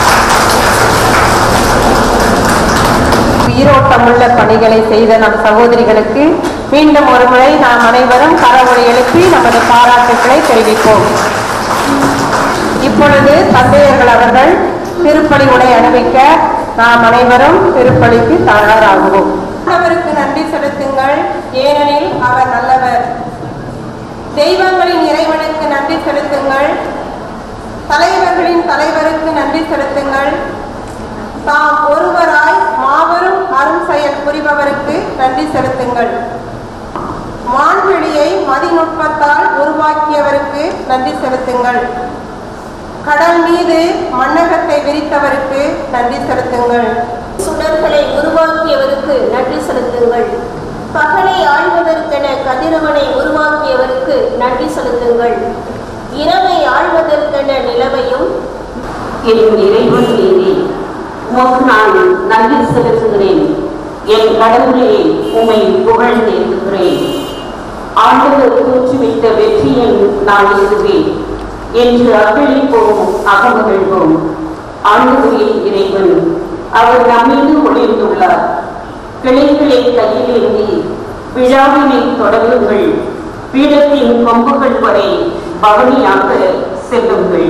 உயிரோட்டமுள்ள பணிகளை செய்த நம் சகோதரிகளுக்கு மீண்டும் ஒருமுறை நாம் அனைவரும் கரவொலி எழுப்பி நமது பாராட்டுக்களை தெரிவிப்போம் இப்பொழுது தந்தையர்கள் அவர்கள் திருப்பலி உடை அணிவிக்க நாம் அனைவரும் திருப்பலிக்கு தயாராகுவோம் ஆண்டவருக்கு நன்றி செலுத்துங்கள் ஏனெனில் அவர் நல்லவர் தெய்வங்களின் இறைவனுக்கு நன்றி செலுத்துங்கள் தலைவர்களின் தலைவருக்கு நன்றி செலுத்துங்கள் தாம் ஒருவராய் மாபெரும் அரும் செயல் புரிபவருக்கு நன்றி செலுத்துங்கள் மான்வெளியை மதிநுட்பத்தால் உருவாக்கியவருக்கு நன்றி செலுத்துங்கள் கடல் மீது மண்ணகத்தை விரித்தவருக்கு நன்றி செலுத்துங்கள் சுடர்களை உருவாக்கியவருக்கு நன்றி செலுத்துங்கள் பகலை ஆழ்வதற்கென கதிரவனை உருவாக்கியவருக்கு நன்றி செலுத்துங்கள் இரவை ஆழ்வதற்கென நிலவையும் என் இறைவன் நீரே உமக்கு நான் நன்றி செலுத்துகிறேன் என் கடவுளே உமை புகழ்ந்தேற்றுகிறேன் ஆண்டவர் தோற்றுவித்த வெற்றியின் நான் இதுவே என்று அக்களிப்போம் அகமகிழ்வோம் ஆண்டவரே இறைவன் அவர் நம்மீது ஒளிர்ந்துள்ளார் கிளைகளை கையில் ஏந்தி விழாவினை தொடங்குங்கள் பீடத்தின் கொம்புகள் வரை பவனியாக செல்லுங்கள்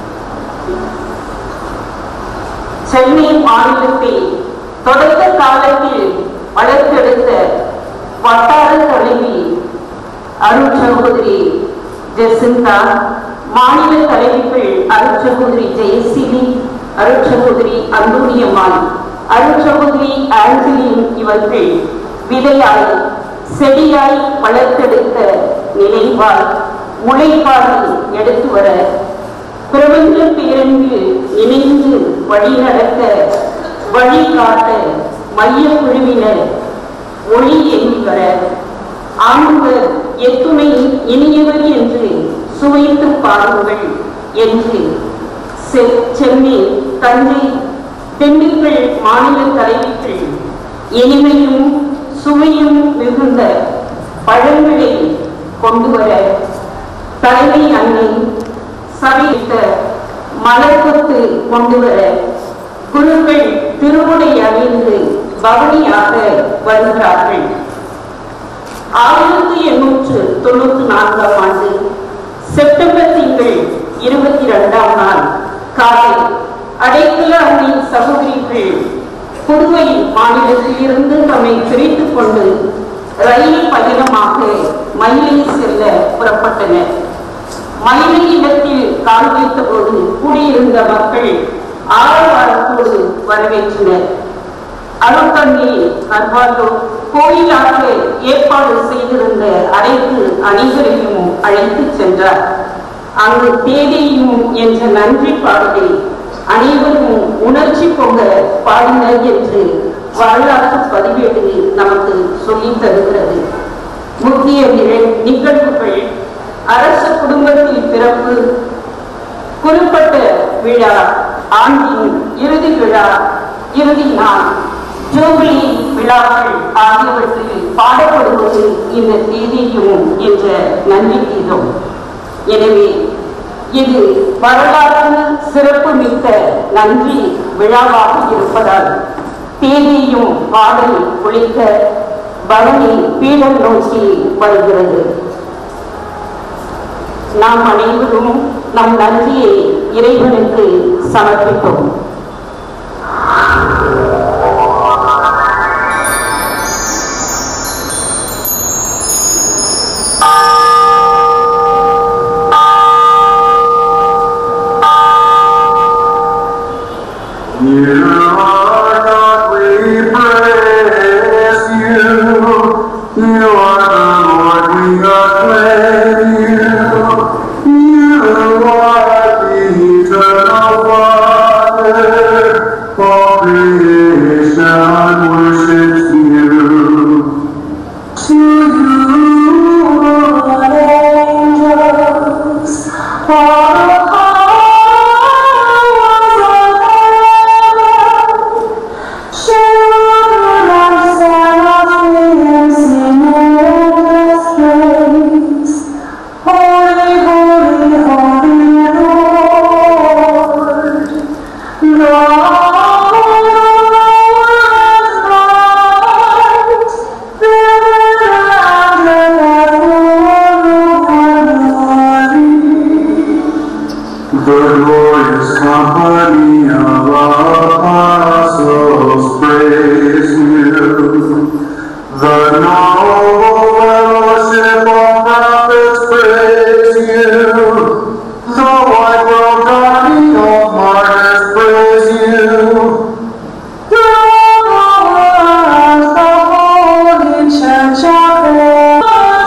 சென்னை மாநிலத்தில் தொடக்க காலத்தில் வளர்த்தெடுத்த வட்டார தலைவி அருள் சகோதரி ஜெசிந்தா மாநில தலைவர்கள் அருட்சகோதரி ஜெயசீலி அருட்சகோதரி அந்தோனியம்மாள் அருட்சகோதரி ஆஞ்சலின் இவர்கள் விதையாய் செடியாய் வளர்த்தெடுத்த நிலைவாய் முளைப்பாறை எடுத்து வர பிரபஞ்ச பேரன்பு இணைந்து வழி நடக்க வழிகாட்ட மைய குழுவினர் ஒளி எண்ணி வர ஆண்டவர் எத்துணை இனியவர் என்று சுவைத்து பாருங்கள் என்று செ- சென்னை தஞ்சை திண்டுக்கல் மாநில தலைவர்கள் இனிமையும் சுவையும் மிகுந்த பழங்களை கொண்டு வர தலைமை அன்னை சபையிட்ட மலர்கொத்து கொண்டு வர குருக்கள் திருமுறை அணிந்து பவனியாக வருகிறார்கள் ஆயிரத்தி எண்ணூற்று தொண்ணூத்தி நான்காம் ஆண்டு செப்டம்பர் திங்கள் இருபத்தி இரண்டாம் நாள் காலை அடைக்கல அணி சகோதரிகள் புதுவை மாநிலத்திலிருந்து தம்மை பிரித்துக் கொண்டு ரயில் பயணமாக மயிலை செல்ல புறப்பட்டனர் மயிலை இடத்தில் கால் வைத்தபோது கூடியிருந்த மக்கள் ஆரவாரத்தோடு வரவேற்றனர் அருட்தந்தை கர்வாலோ கோயிலாக ஏற்பாடு செய்திருந்த அனைத்து அனைவரையும் அழைத்து சென்றார் அங்கு தேதியும் என்ற நன்றி பாடலை அனைவரும் உணர்ச்சி பொங்க பாடினர் என்று வரலாற்று பதிவேடு நமக்கு சொல்லித் தருகிறது முக்கிய நிகழ்- நிகழ்வுகள் அரச குடும்பத்தில் பிறப்பு குறிப்பிட்ட விழா ஆண்டின் இறுதி விழா இறுதி நாள் ஜூபிலி விழாக்கள் ஆகியவற்றில் பாடப்படுவது இந்த தேதியும் என்ற நன்றி கீதம் எனவே இது வரலாற்று சிறப்பு மிக்க நன்றி விழாவாக இருப்பதால் தேதியும் பாடல் ஒழிக்க பவனி பீடம் நோக்கி வருகிறது நாம் அனைவரும் நம் நன்றியை இறைவனுக்கு சமர்ப்பிப்போம் You are God, we praise you. You are the Lord, we acclaim you. You are the eternal Father. All creation worships you. To you, Lord, angels, all the The glorious company of apostles praise you. The noble fellowship of prophets praise you. The white robed army of martyrs praise you. The holy church of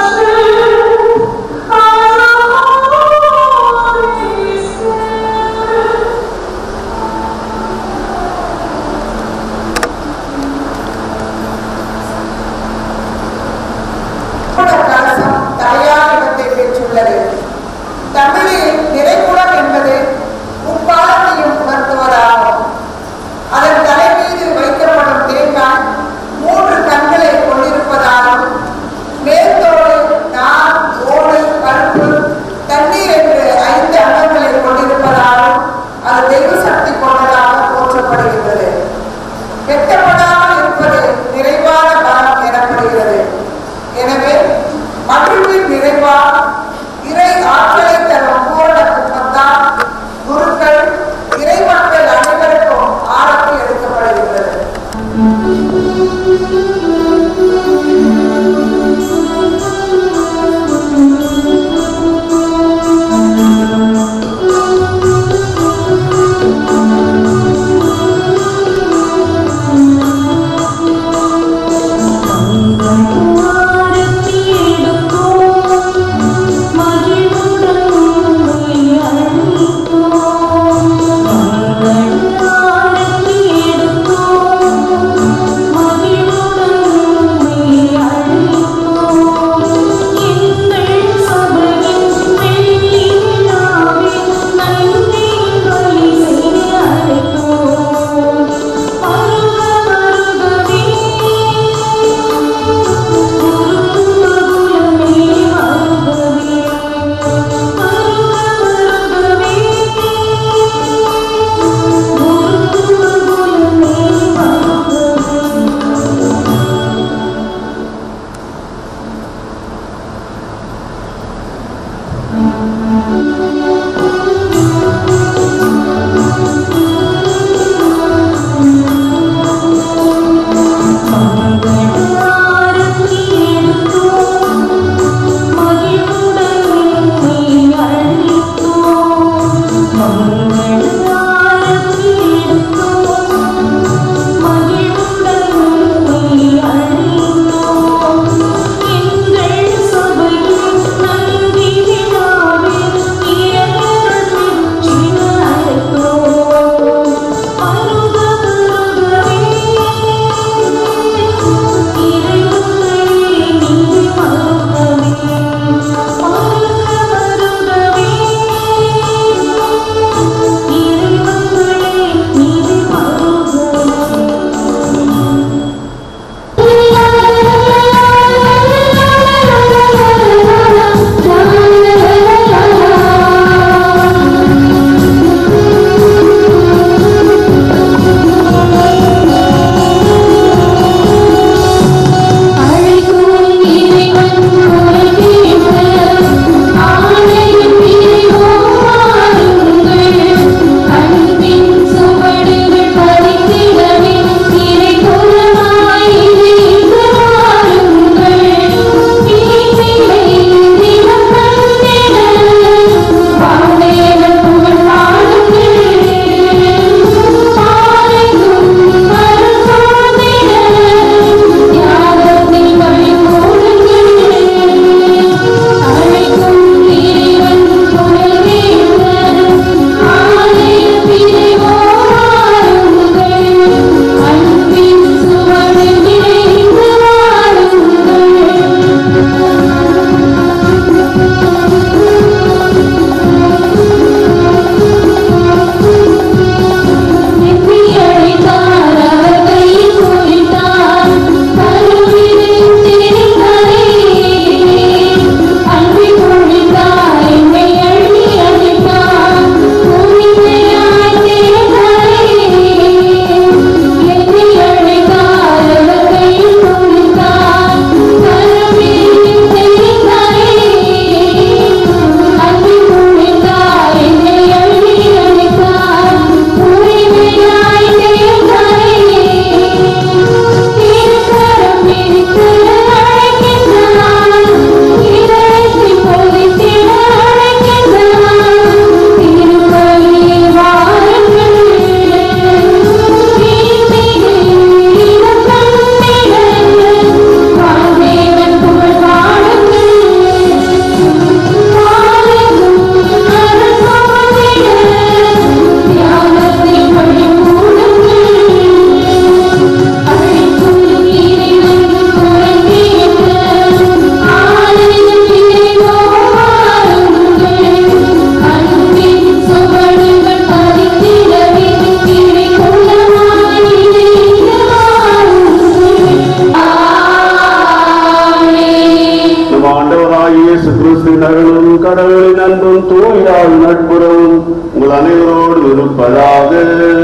இருப்பதாக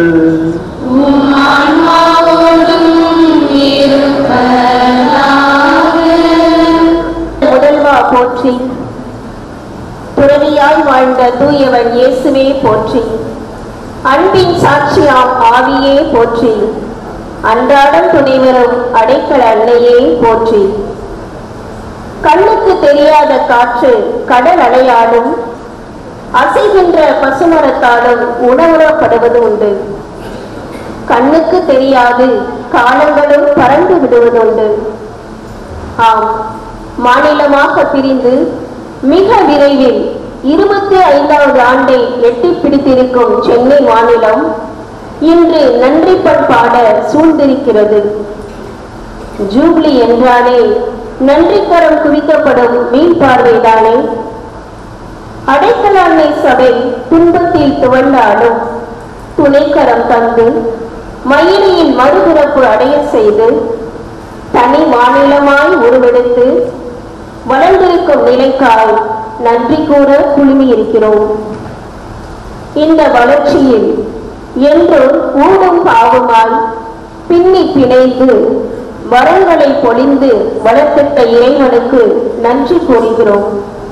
முதல்வா போற்றி துறவியாய் வாழ்ந்த தூயவன் இயேசுவே போற்றி அன்பின் சாட்சியாம் ஆவியே போற்றி அன்றாடம் துணைவரும் அடைக்கல அன்னையே போற்றி கண்ணுக்கு தெரியாத காற்று கடல் அலையாலும் அசைகின்ற பசுமரத்தாலும் உணவுறப்படுவது உண்டு கண்ணுக்கு தெரியாது காலங்களும் பறந்து விடுவதுண்டு ஆம் மாநிலமாக பிரிந்து மிக விரைவில் இருபத்தி ஐந்தாவது ஆண்டை எட்டி பிடித்திருக்கும் சென்னை மாநிலம் இன்று நன்றி பண்பாட சூழ்ந்திருக்கிறது ஜூப்ளி என்றாலே நன்றிக்கரம் குவிக்கப்படும் மீன் பார்வைதானே அடைக்கலாண்மை சபை துன்பத்தில் துவண்டாலும் துணைக்கரம் தந்து மயிலையின் மறுபிறப்பு அடைய செய்து தனி மாநிலமாய் உருவெடுத்து வளர்ந்திருக்கும் நிலைக்காய் நன்றி கூற குழுமி இருக்கிறோம் இந்த வளர்ச்சியில் என்றும் ஊடும் பாவமாய் பின்னி பிணைந்து வரங்களை பொழிந்து வளர்த்திட்ட இறைவனுக்கு நன்றி கூறுகிறோம்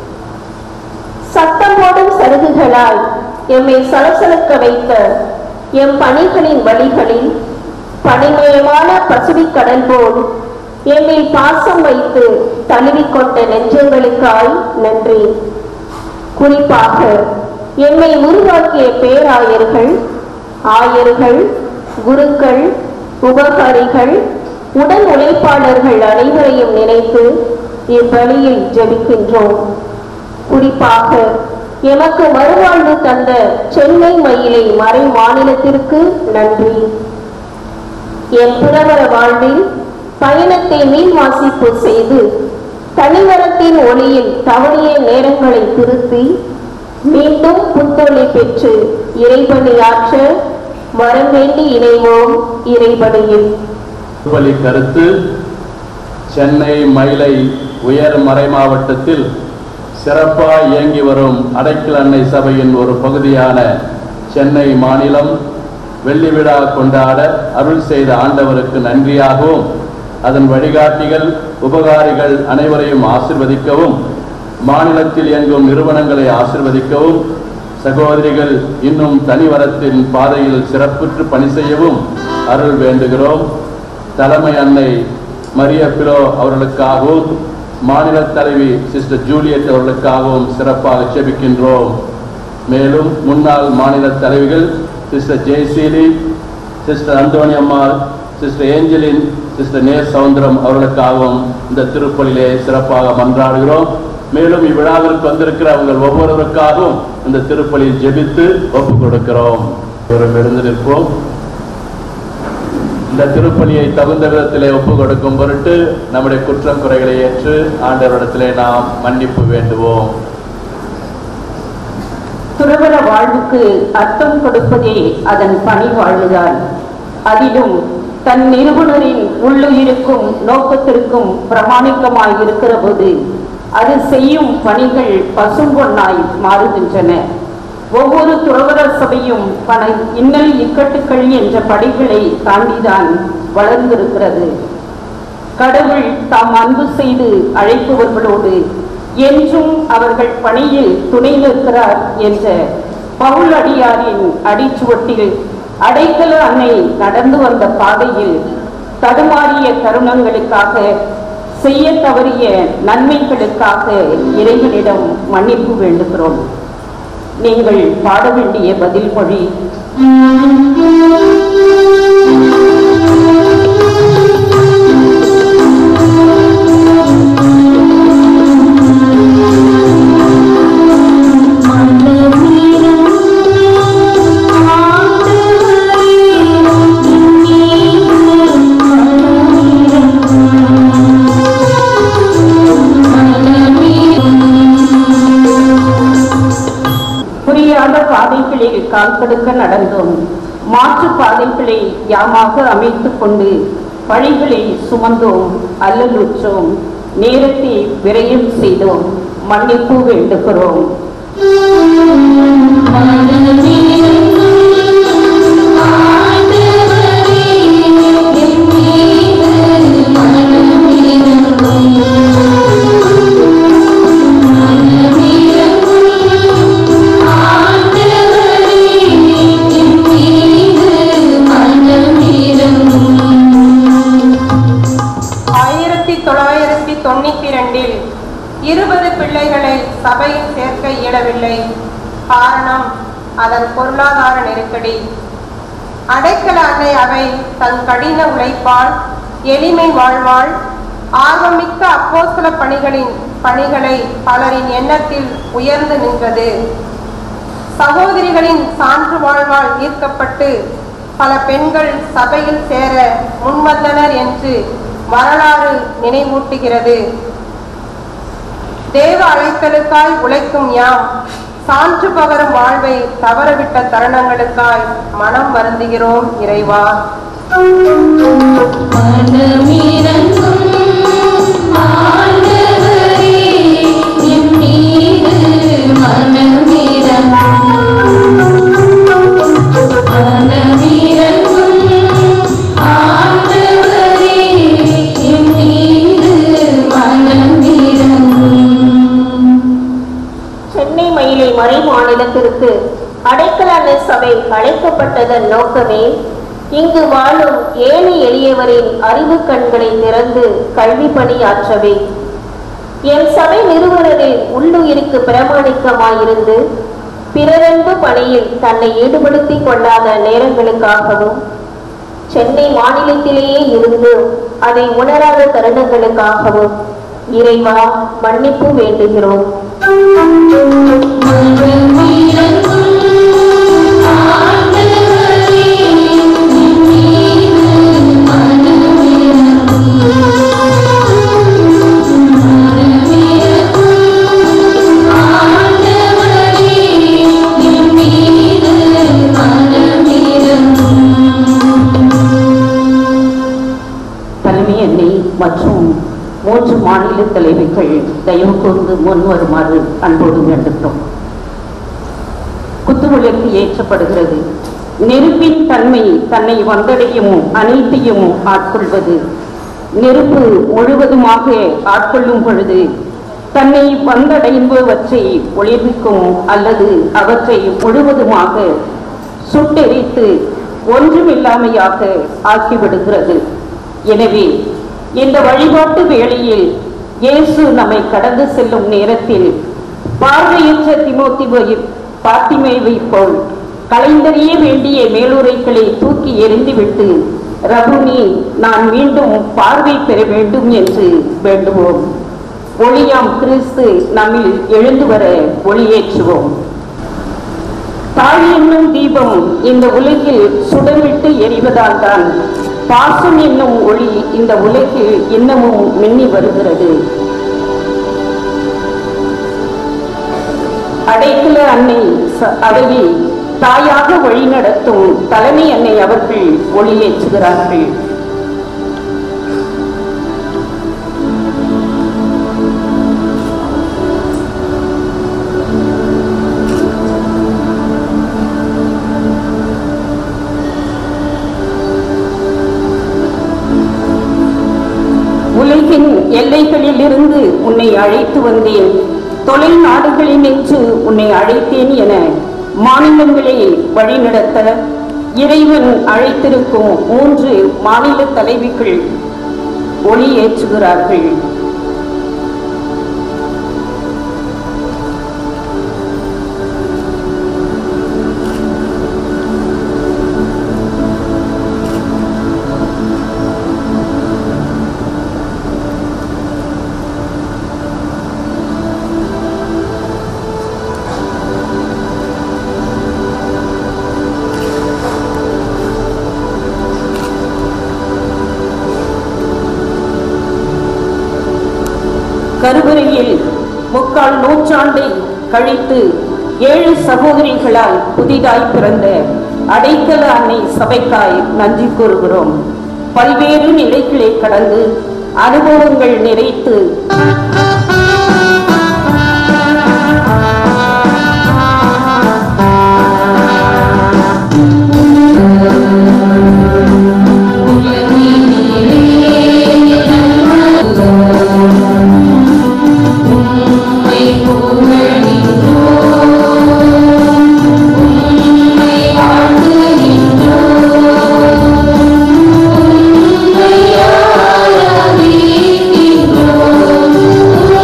சத்தம் போடும் சருகுகளால் எம்மை சலசலக்க வைத்த எம் பணிகளின் வழிகளில் பனிமயமான பசுபிக் கடல் போல் எம்மில் பாசம் வைத்து தழுவிக்கொண்ட நெஞ்சங்களுக்காய் நன்றி குறிப்பாக எம்மை உருவாக்கிய பேராயர்கள் ஆயர்கள் குருக்கள் உபகாரிகள் உடன் உழைப்பாளர்கள் அனைவரையும் நினைத்து இவ்வழியில் ஜெபிக்கின்றோம் குறிப்பாக எமக்கு மறுவாழ்வு தந்த சென்னை மயிலை மறை மாநிலத்திற்கு நன்றி என் புறவர வாழ்வில் பயணத்தை மீன் வாசிப்பு செய்து தனிமரத்தின் ஒளியில் தவறிய நேரங்களை திருத்தி மீண்டும் புத்தொழி பெற்று இறைபணியாற்ற வரம் வேண்டி இணைவோம் இறைபணியில் பலி கருத்து சென்னை மயிலை உயர் மறை மாவட்டத்தில் சிறப்பாக இயங்கி வரும் அடைக்கல் அன்னை சபையின் ஒரு பகுதியான சென்னை மாநிலம் வெள்ளி விழா கொண்டாட அருள் செய்த ஆண்டவருக்கு நன்றியாகவும் அதன் வழிகாட்டிகள் உபகாரிகள் அனைவரையும் ஆசிர்வதிக்கவும் மாநிலத்தில் இயங்கும் நிறுவனங்களை ஆசிர்வதிக்கவும் சகோதரிகள் இன்னும் தனிவரத்தின் பாதையில் சிறப்புற்று பணி செய்யவும் அருள் வேண்டுகிறோம் தலைமை அன்னை மரிய பிலோ அவர்களுக்காகவும் மாநில தலைவி சிஸ்டர் ஜூலியட் அவர்களுக்காகவும் சிறப்பாக செபிக்கின்றோம் மேலும் முன்னாள் மாநில தலைவிகள் sister Jayaseeli sister Anthoni Ammal sister Angeline sister நே சவுந்தரம் அவர்களுக்காகவும் இந்த திருப்பலிலே சிறப்பாக மன்றாடுகிறோம் மேலும் இவ்விழாவிற்கு வந்திருக்கிற உங்கள் ஒவ்வொருவருக்காகவும் இந்த திருப்பலியில் ஜெபித்து ஒப்பு கொடுக்கிறோம் ஒரு இருந்து நிற்போம் இந்த திருப்பலியை தகுந்த விதத்திலே ஒப்பு கொடுக்கும் பொருட்டு நம்முடைய குற்றம் குறைகளை ஏற்று ஆண்டவரிடத்திலே நாம் மன்னிப்பு வேண்டுவோம் துறவர வாழ்வுக்கு அர்த்தம் கொடுப்பதே அதன் பணி வாழ்வுதான் அதிலும் தன் நிறுவனரின் உள்ளுயிருக்கும் நோக்கத்திற்கும் பிரமாணிக்கமாய் இருக்கிற போது அது செய்யும் பணிகள் பசும்பொன்னாய் மாறுகின்றன ஒவ்வொரு துறவரர் சபையும் பல இன்னல் இக்கட்டுக்கள் என்ற படிகளை தாண்டிதான் வளர்ந்திருக்கிறது கடவுள் தாம் அன்பு செய்து அழைப்பவர்களோடு என்றும் அவர்கள் பணியில் துணை நிற்கிறார் என்ற பவுல் அடியாரின் அடிச்சுவட்டில் அடைக்கல அன்னை நடந்து வந்த பாதையில் தடுமாறிய தருணங்களுக்காக செய்ய தவறிய நன்மைகளுக்காக இறைவனிடம் மன்னிப்பு வேண்டுகிறோம் நீங்கள் பாட வேண்டிய பதில் மொழி புரியாத பாதைகளில் கால் கடுக்க நடந்தோம் மாற்று பாதைகளை யாமாக அமைத்துக் கொண்டு வழிகளை சுமந்தோம் அல்லலுற்றோம் நேரத்தை விரயம் செய்தோம் மன்னிப்பு வேண்டுகிறோம் மனதில் சபையில் சேர்க்க இயலவில்லை காரணம் அதன் பொருளாதார நெருக்கடி அடைக்கல அன்னை அவை தன் கடின உழைப்பால் எளிமை வாழ்வாள் ஆர்வமிக்க அப்போஸ்தல பணிகளின் பணிகளை பலரின் எண்ணத்தில் உயர்ந்து நின்றது சகோதரிகளின் சான்று வாழ்வால் ஈர்க்கப்பட்டு பல பெண்கள் சபையில் சேர முன்வந்தனர் என்று வரலாறு நினைவூட்டுகிறது தேவ அழைத்தலுக்காய் உழைக்கும் யாம் சான்று பகரும் வாழ்வை தவறவிட்ட தருணங்களுக்காய் மனம் வருந்துகிறோம் இறைவா சென்னை மயிலை மறை மாநிலத்திற்கு அடைக்கலான சபை அழைக்கப்பட்டதன் நோக்கமே இங்கு வாழும் ஏழை எளியவரின் அறிவு கண்களை திறந்து கல்வி பணியாற்றவே என் சபை நிறுவனரில் உள்ளுயிருக்கு பிரமாணிக்கமாயிருந்து பிறரன்பு பணியில் தன்னை ஈடுபடுத்திக் கொள்ளாத நேரங்களுக்காகவும் சென்னை மாநிலத்திலேயே இருந்து அதை உணராத தருணங்களுக்காகவும் இறைவா மன்னிப்பு வேண்டுகிறோம் தலைமை அன்னை மற்றும் மூன்று மாநில தலைவிகள் தயவு கூர்ந்து முன் வருமாறு அன்போடு வேண்டுகிறோம் குத்துவிளக்கு ஏற்றப்படுகிறது நெருப்பின் தன்மை தன்னை வந்தடையும் அனைத்தையும் ஆட்கொள்வது நெருப்பு முழுவதுமாக ஆட்கொள்ளும் பொழுது தன்னை வந்தடைந்தவற்றை ஒளிர்விக்கும் அல்லது அவற்றை முழுவதுமாக சுட்டெரித்து ஒன்றுமில்லாமையாக ஆக்கிவிடுகிறது எனவே இந்த வழிபாட்டு வேளையில் இயேசு நம்மை கடந்து செல்லும் நேரத்தில் பார்வையற்ற திமோத்திவை பாத்திமேவை போல் கலைந்தறிய வேண்டிய மேலுரைகளை தூக்கி எறிந்துவிட்டு ரகுனி நான் மீண்டும் பார்வை பெற வேண்டும் என்று வேண்டுவோம் ஒளியாம் கிறிஸ்து நம்மில் எழுந்து வர ஒளியேற்றுவோம் தாய் என்னும் தீபம் இந்த உலகில் சுடமிட்டு எரிவதால் தான் பாசம் என்னும் ஒளி இந்த உலகில் இன்னமும் மின்னி வருகிறது அடைக்கல அன்னை ச- அவையை தாயாக வழிநடத்தும் தலைமை அன்னை அவர்கள் ஒளியேற்றுகிறார்கள் உலகின் எல்லைகளில் இருந்து உன்னை அழைத்து வந்தேன் தொலை நாடுகளினின்று உன்னை அழைத்தேன் என மாநிலங்களை வழிநடத்த இறைவன் அழைத்திருக்கும் மூன்று மாநில தலைவிகள் ஒளி ஏற்றுகிறார்கள் கருவறையில் முக்கால் நூற்றாண்டை கழித்து ஏழு சகோதரிகளால் புதிதாய் பிறந்த அடைக்கல அன்னை சபைக்காய் நன்றி கூறுகிறோம் பல்வேறு நிலைகளை கடந்து அனுபவங்கள் நிறைத்து உம்மை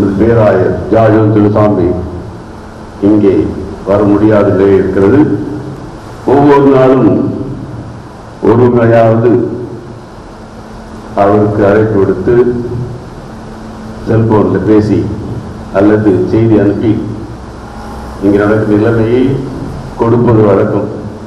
நமது பேராயர் ஜாஜன் துலுசாமி இங்கே வர முடியாத நிலை இருக்கிறது ஒவ்வொரு நாளும் ஒரு முறையாவது அவருக்கு அழைப்பு விடுத்து செல்போனில் பேசி அல்லது செய்தி அனுப்பி இங்கே நடக்கும் நிலைமையை கொடுப்பது வழக்கம்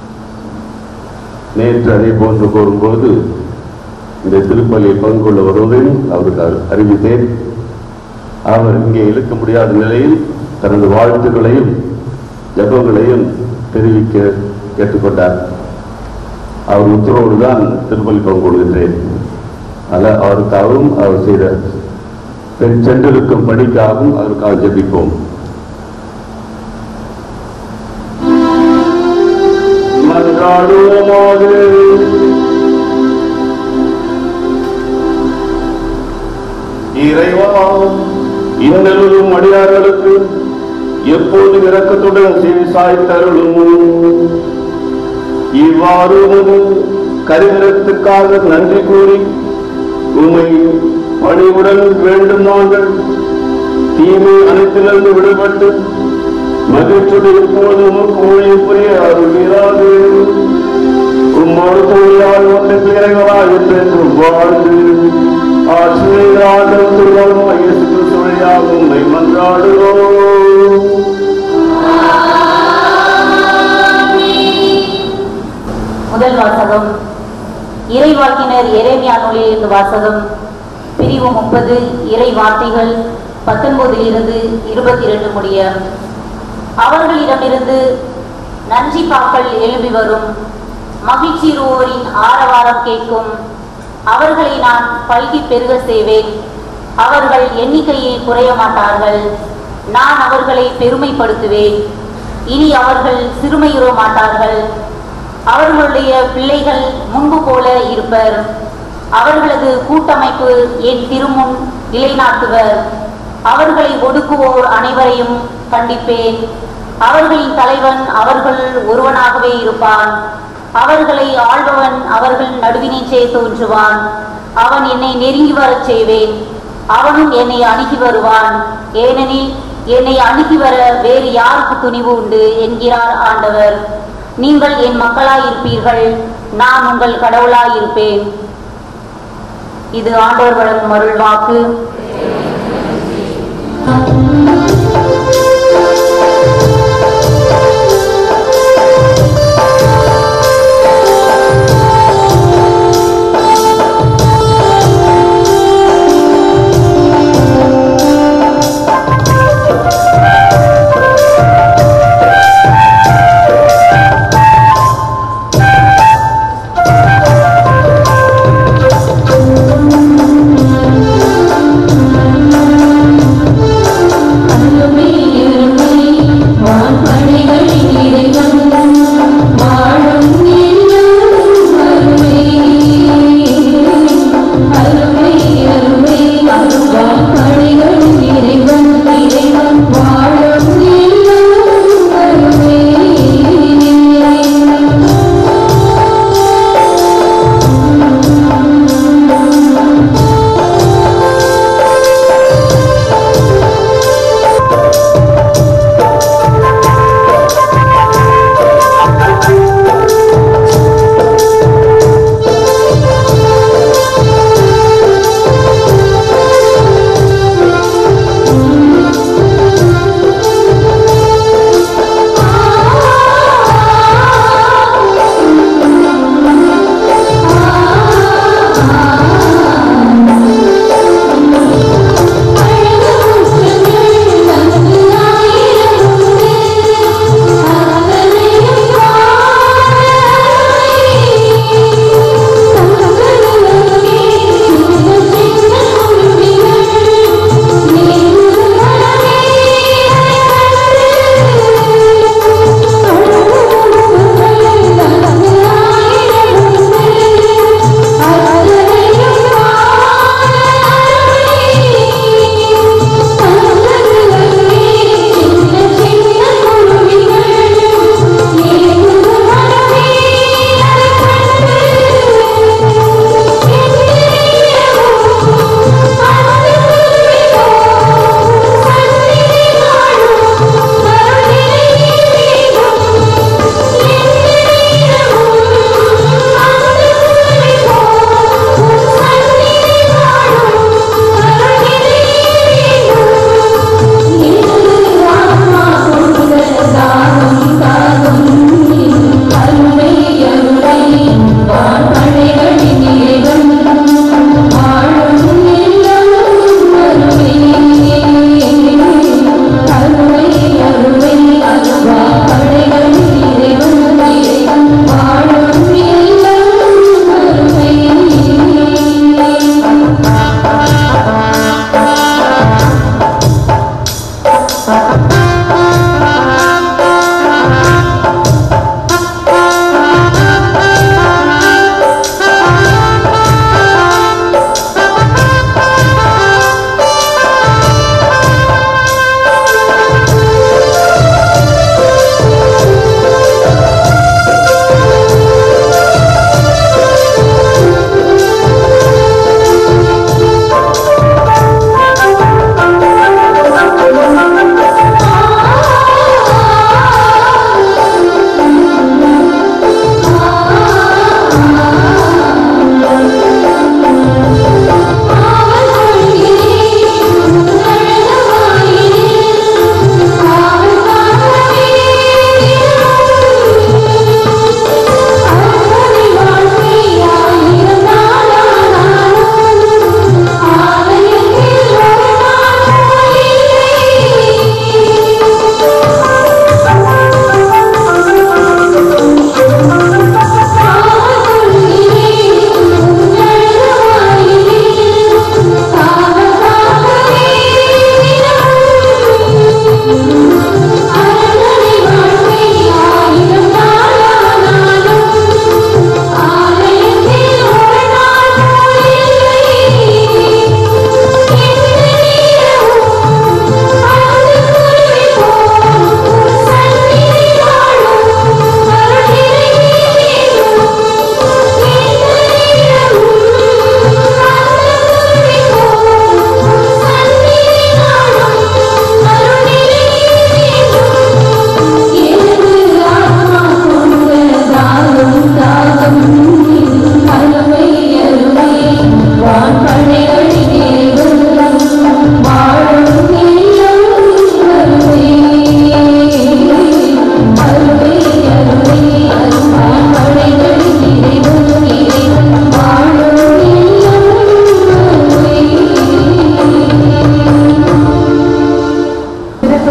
நேற்று அதே போன்று கூறும்போது இந்த திருப்பலியில் பங்கு கொள்ள வருவதையும் அவருக்கு அறி- அறிவித்தேன் அவர் இங்கே இழுக்க முடியாத நிலையில் தனது வாழ்த்துக்களையும் ஜபங்களையும் தெரிவிக்க கேட்டுக்கொண்டார் அவர் உத்தரவோடு தான் திருப்பலி பங்கு கொள்கின்றேன் அல்ல அவருக்காகவும் அவர் செய்த பெண் சென்றிருக்கும் படிக்காகவும் அவருக்காக ஜெபிப்போம் மன்றாடுவோமாக இறைவா இன்னலும் அடியார்களுக்கு எப்போது இரக்கத்துடன் செவி சாய்த்தருளும் இவ்வாறு உமது கரிகரத்துக்காக நன்றி கூறி உமை பணிவுடன் வேண்டும் நாங்கள் தீமை அனைத்திலிருந்து விடுபட்டு மகிழ்ச்சியுடன் இப்போது உமக்கு ஊழியம் புரிய அருள்கிறாது உம்மோடு தோழியால் ஒன்று இறைவனாக என்று வாழ்ந்து ஆசிரியர் ஆண்டவர் திருவாரூர் இயேசு கிறிஸ்து வழியாக உம்மை மன்றாடுகிறோம் முதல் வாசகம் இறைவாக்கினர் எரேமியா நூலிலிருந்து வாசகம் பிரிவு முப்பது இறை வார்த்தைகள் பத்தொன்பதிலிருந்து இருபத்தி இரண்டு முடிய அவர்களிடமிருந்து நன்றி பாக்கள் எழும்பி வரும் மகிழ்ச்சிருவோரின் ஆரவாரம் கேட்கும் அவர்களை நான் பல்கி பெருக செய்வேன் அவர்கள் எண்ணிக்கையை குறைய மாட்டார்கள் நான் அவர்களை பெருமைப்படுத்துவேன் இனி அவர்கள் சிறுமையுற மாட்டார்கள் அவர்களுடைய பிள்ளைகள் முன்பு போல இருப்பர் அவர்களது கூட்டமைப்பு என் திருமுன் நிலைநாட்டுவர் அவர்களை ஒடுக்குவோர் அனைவரையும் கண்டிப்பேன் அவர்களின் தலைவன் அவர்கள் ஒருவனாகவே இருப்பான் அவர்களை ஆள்பவன் அவர்கள் நடுவினிச்சே தோன்றுவான் அவன் என்னை நெருங்கி வரச் செய்வேன் அவனும் என்னை அணுகி வருவான் ஏனெனில் என்னை அணுகி வர வேறு யாருக்கு துணிவு உண்டு என்கிறார் ஆண்டவர் நீங்கள் என் மக்களாயிருப்பீர்கள் நான் உங்கள் கடவுளாயிருப்பேன் இது ஆண்டவர் வழங்கும் அருள் வாக்கு Thank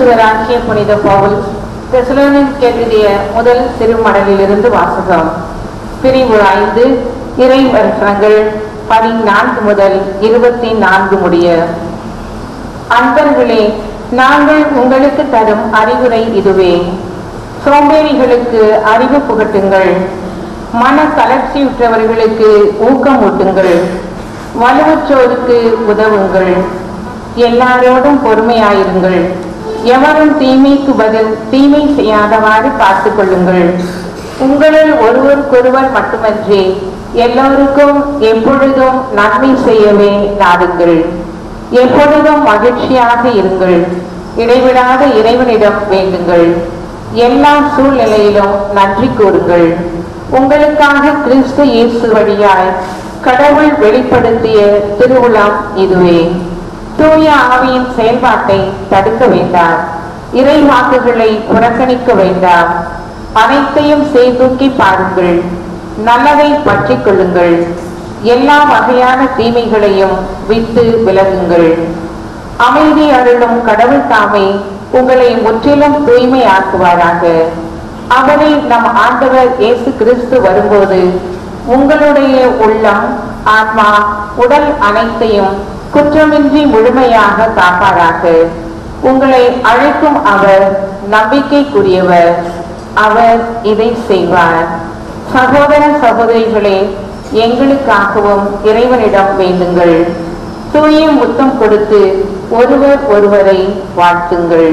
அப்போஸ்தலராகிய புனித பவுல் தெசலோனிக்கு எழுதிய முதல் திருமடலிலிருந்து வாசகம் பிரிவு ஐந்து இறை வசனங்கள் பதினான்கு முதல் இருபத்தி நான்கு முடிய அன்பர்களே நாங்கள் உங்களுக்கு தரும் அறிவுரை இதுவே சோம்பேறிகளுக்கு அறிவு புகட்டுங்கள் மன தளர்ச்சியுற்றவர்களுக்கு ஊக்கமூட்டுங்கள் வலுவற்றோருக்கு உதவுங்கள் எல்லாரோடும் பொறுமையாயிருங்கள் எவரும் தீமைக்கு பதில் தீமை செய்யாதவாறு பார்த்துக் கொள்ளுங்கள் உங்களில் ஒருவருக்கொருவர் மட்டுமன்றி எல்லோருக்கும் எப்பொழுதும் நன்மை செய்யவே நாடுங்கள் எப்பொழுதும் மகிழ்ச்சியாக இருங்கள் இடைவிடாத இறைவனிடம் வேண்டுங்கள் எல்லா சூழ்நிலையிலும் நன்றி கூறுங்கள் உங்களுக்காக கிறிஸ்து இயேசு வழியாய் கடவுள் வெளிப்படுத்திய திருவிழாம் இதுவே தூய ஆவியின் செயல்பாட்டை தடுக்க வேண்டாம் இறை வாக்குகளை புறக்கணிக்க வேண்டாம் அனைத்தையும் செய்தூக்கி பாருங்கள் நல்லதை பற்றிக் கொள்ளுங்கள் எல்லா வகையான தீமைகளையும் விட்டு விலகுங்கள் அமைதி அருளும் கடவுள் தாமே உங்களை முற்றிலும் தூய்மையாக்குவாராக அவரை நம் ஆண்டவர் இயேசு கிறிஸ்து வரும்போது உங்களுடைய உள்ளம் ஆன்மா உடல் அனைத்தையும் குற்றமின்றி முழுமையாக காப்பாராக உங்களை அழைக்கும் அவர் நம்பிக்கைக்குரியவர் அவர் இதை செய்வார் சகோதர சகோதரிகளே எங்களுக்காகவும் இறைவனிடம் வேண்டுங்கள் தூய முத்தம் கொடுத்து ஒருவர் ஒருவரை வாழ்த்துங்கள்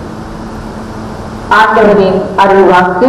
ஆண்டவரின் அருள்வாக்கு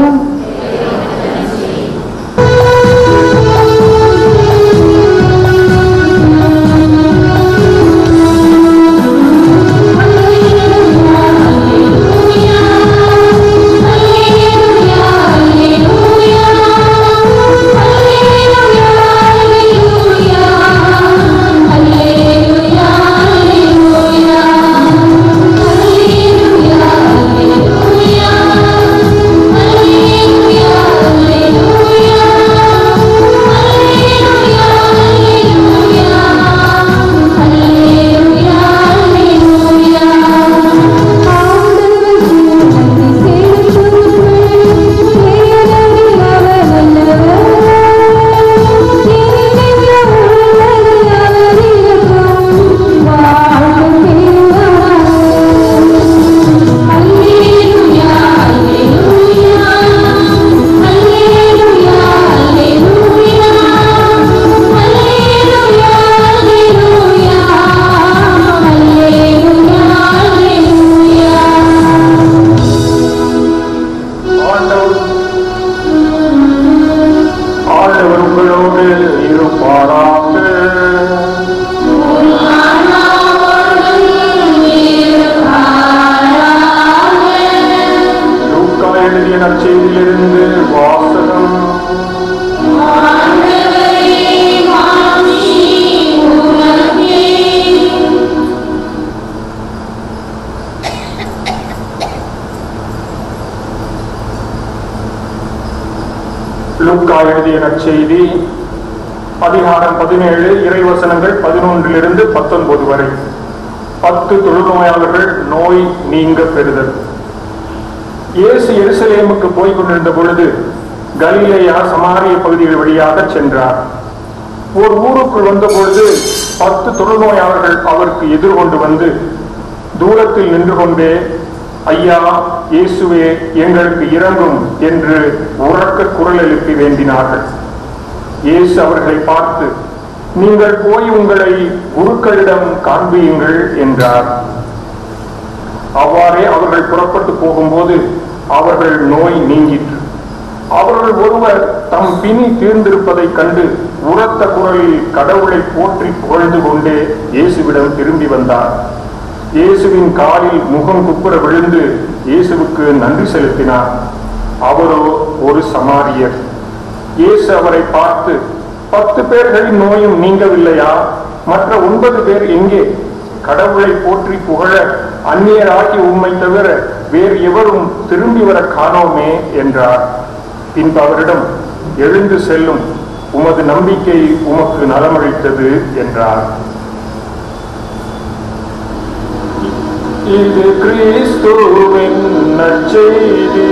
ஆண்டவர் ஆண்டவர் உங்களோடு இருப்பாராக லூக்கா எழுதிய நற்செய்தியிலிருந்து வாசகம் லூக்கா எழுதிய நற்செய்தி அதிகாரம் பதினேழு இறைவசனங்கள் பதினொன்றிலிருந்து பத்தொன்பது வரை பத்து தொழுநோயாளர்கள் நோய் நீங்க பெறுதல் இயேசு எருசலேமுக்கு போய் கொண்டிருந்த பொழுது கலிலேயா சமாரிய பகுதிகள் வழியாக சென்றார் ஒரு ஊருக்குள் வந்த பொழுது பத்து தொழுநோயாளர்கள் அவருக்கு எதிர்கொண்டு வந்து தூரத்தில் நின்று கொண்டே ஐயா இயேசுவே எங்களுக்கு இறங்கும் என்று உறக்க குரல் எழுப்பி வேண்டினார்கள் இயேசு அவர்களை பார்த்து நீங்கள் போய் உங்களை குருக்களிடம் காண்பியுங்கள் என்றார் அவ்வாறே அவர்கள் புறப்பட்டு போகும்போது அவர்கள் நோய் நீங்கிற்று அவர்கள் ஒருவர் தம் பிணி தீர்ந்திருப்பதைக் கண்டு உரத்த குரலில் கடவுளை போற்றி புகழ்ந்து கொண்டே இயேசுவிடம் திரும்பி வந்தார் இயேசுவின் காலில் முகம் குப்புற விழுந்து இயேசுவுக்கு நன்றி செலுத்தினார் அவரோ ஒரு சமாரியர் இயேசு அவரை பார்த்து பத்து பேர்களின் நோயும் நீங்கவில்லையா மற்ற ஒன்பது பேர் எங்கே கடவுளை போற்றி புகழ அந்நியராகி உம்மை தவிர வேறு எவரும் திரும்பி வர காணோமே என்றார் பின்பு அவரிடம் எழுந்து செல்லும் உமது நம்பிக்கை உமக்கு நலமளித்தது என்றார் இது கிறிஸ்துவின் நற்செய்தி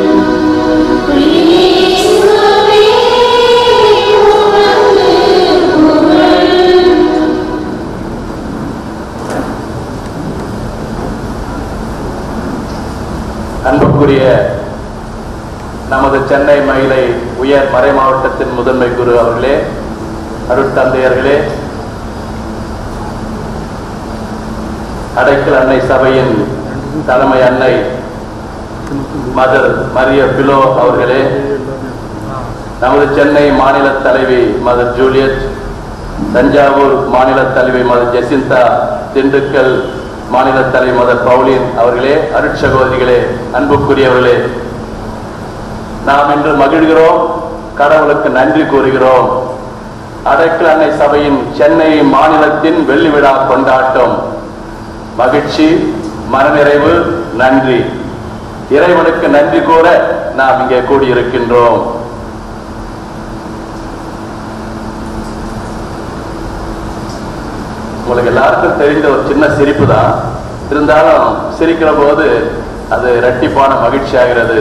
அன்புக்குரிய நமது சென்னை மயிலை உயர் மறை மாவட்டத்தின் முதன்மை குரு அவர்களே அருட்தந்தையர்களே அடைக்கல் அன்னை சபையின் தலைமை அன்னை மதர் மரிய பிலோ அவர்களே நமது சென்னை மாநில தலைவி மதர் ஜூலியட் தஞ்சாவூர் மாநில தலைவி மதர் ஜெசிந்தா திண்டுக்கல் மாநில தலைவி மதர் பவுலின் அவர்களே அருட்சகோதரிகளே அன்புக்குரியவர்களே நாம் இன்று மகிழ்கிறோம் கடவுளுக்கு நன்றி கூறுகிறோம் அடைக்கல் அன்னை சபையின் சென்னை மாநிலத்தின் வெள்ளி விழா கொண்டாட்டம் மகிழ்ச்சி மனநிறைவு நன்றி இறைவனுக்கு நன்றி கூற நாம் இங்கே கூடியிருக்கின்றோம் உங்களுக்கு எல்லாருக்கும் தெரிந்த ஒரு சின்ன சிரிப்பு தான் இருந்தாலும் சிரிக்கிற போது அது இரட்டிப்பான மகிழ்ச்சி ஆகிறது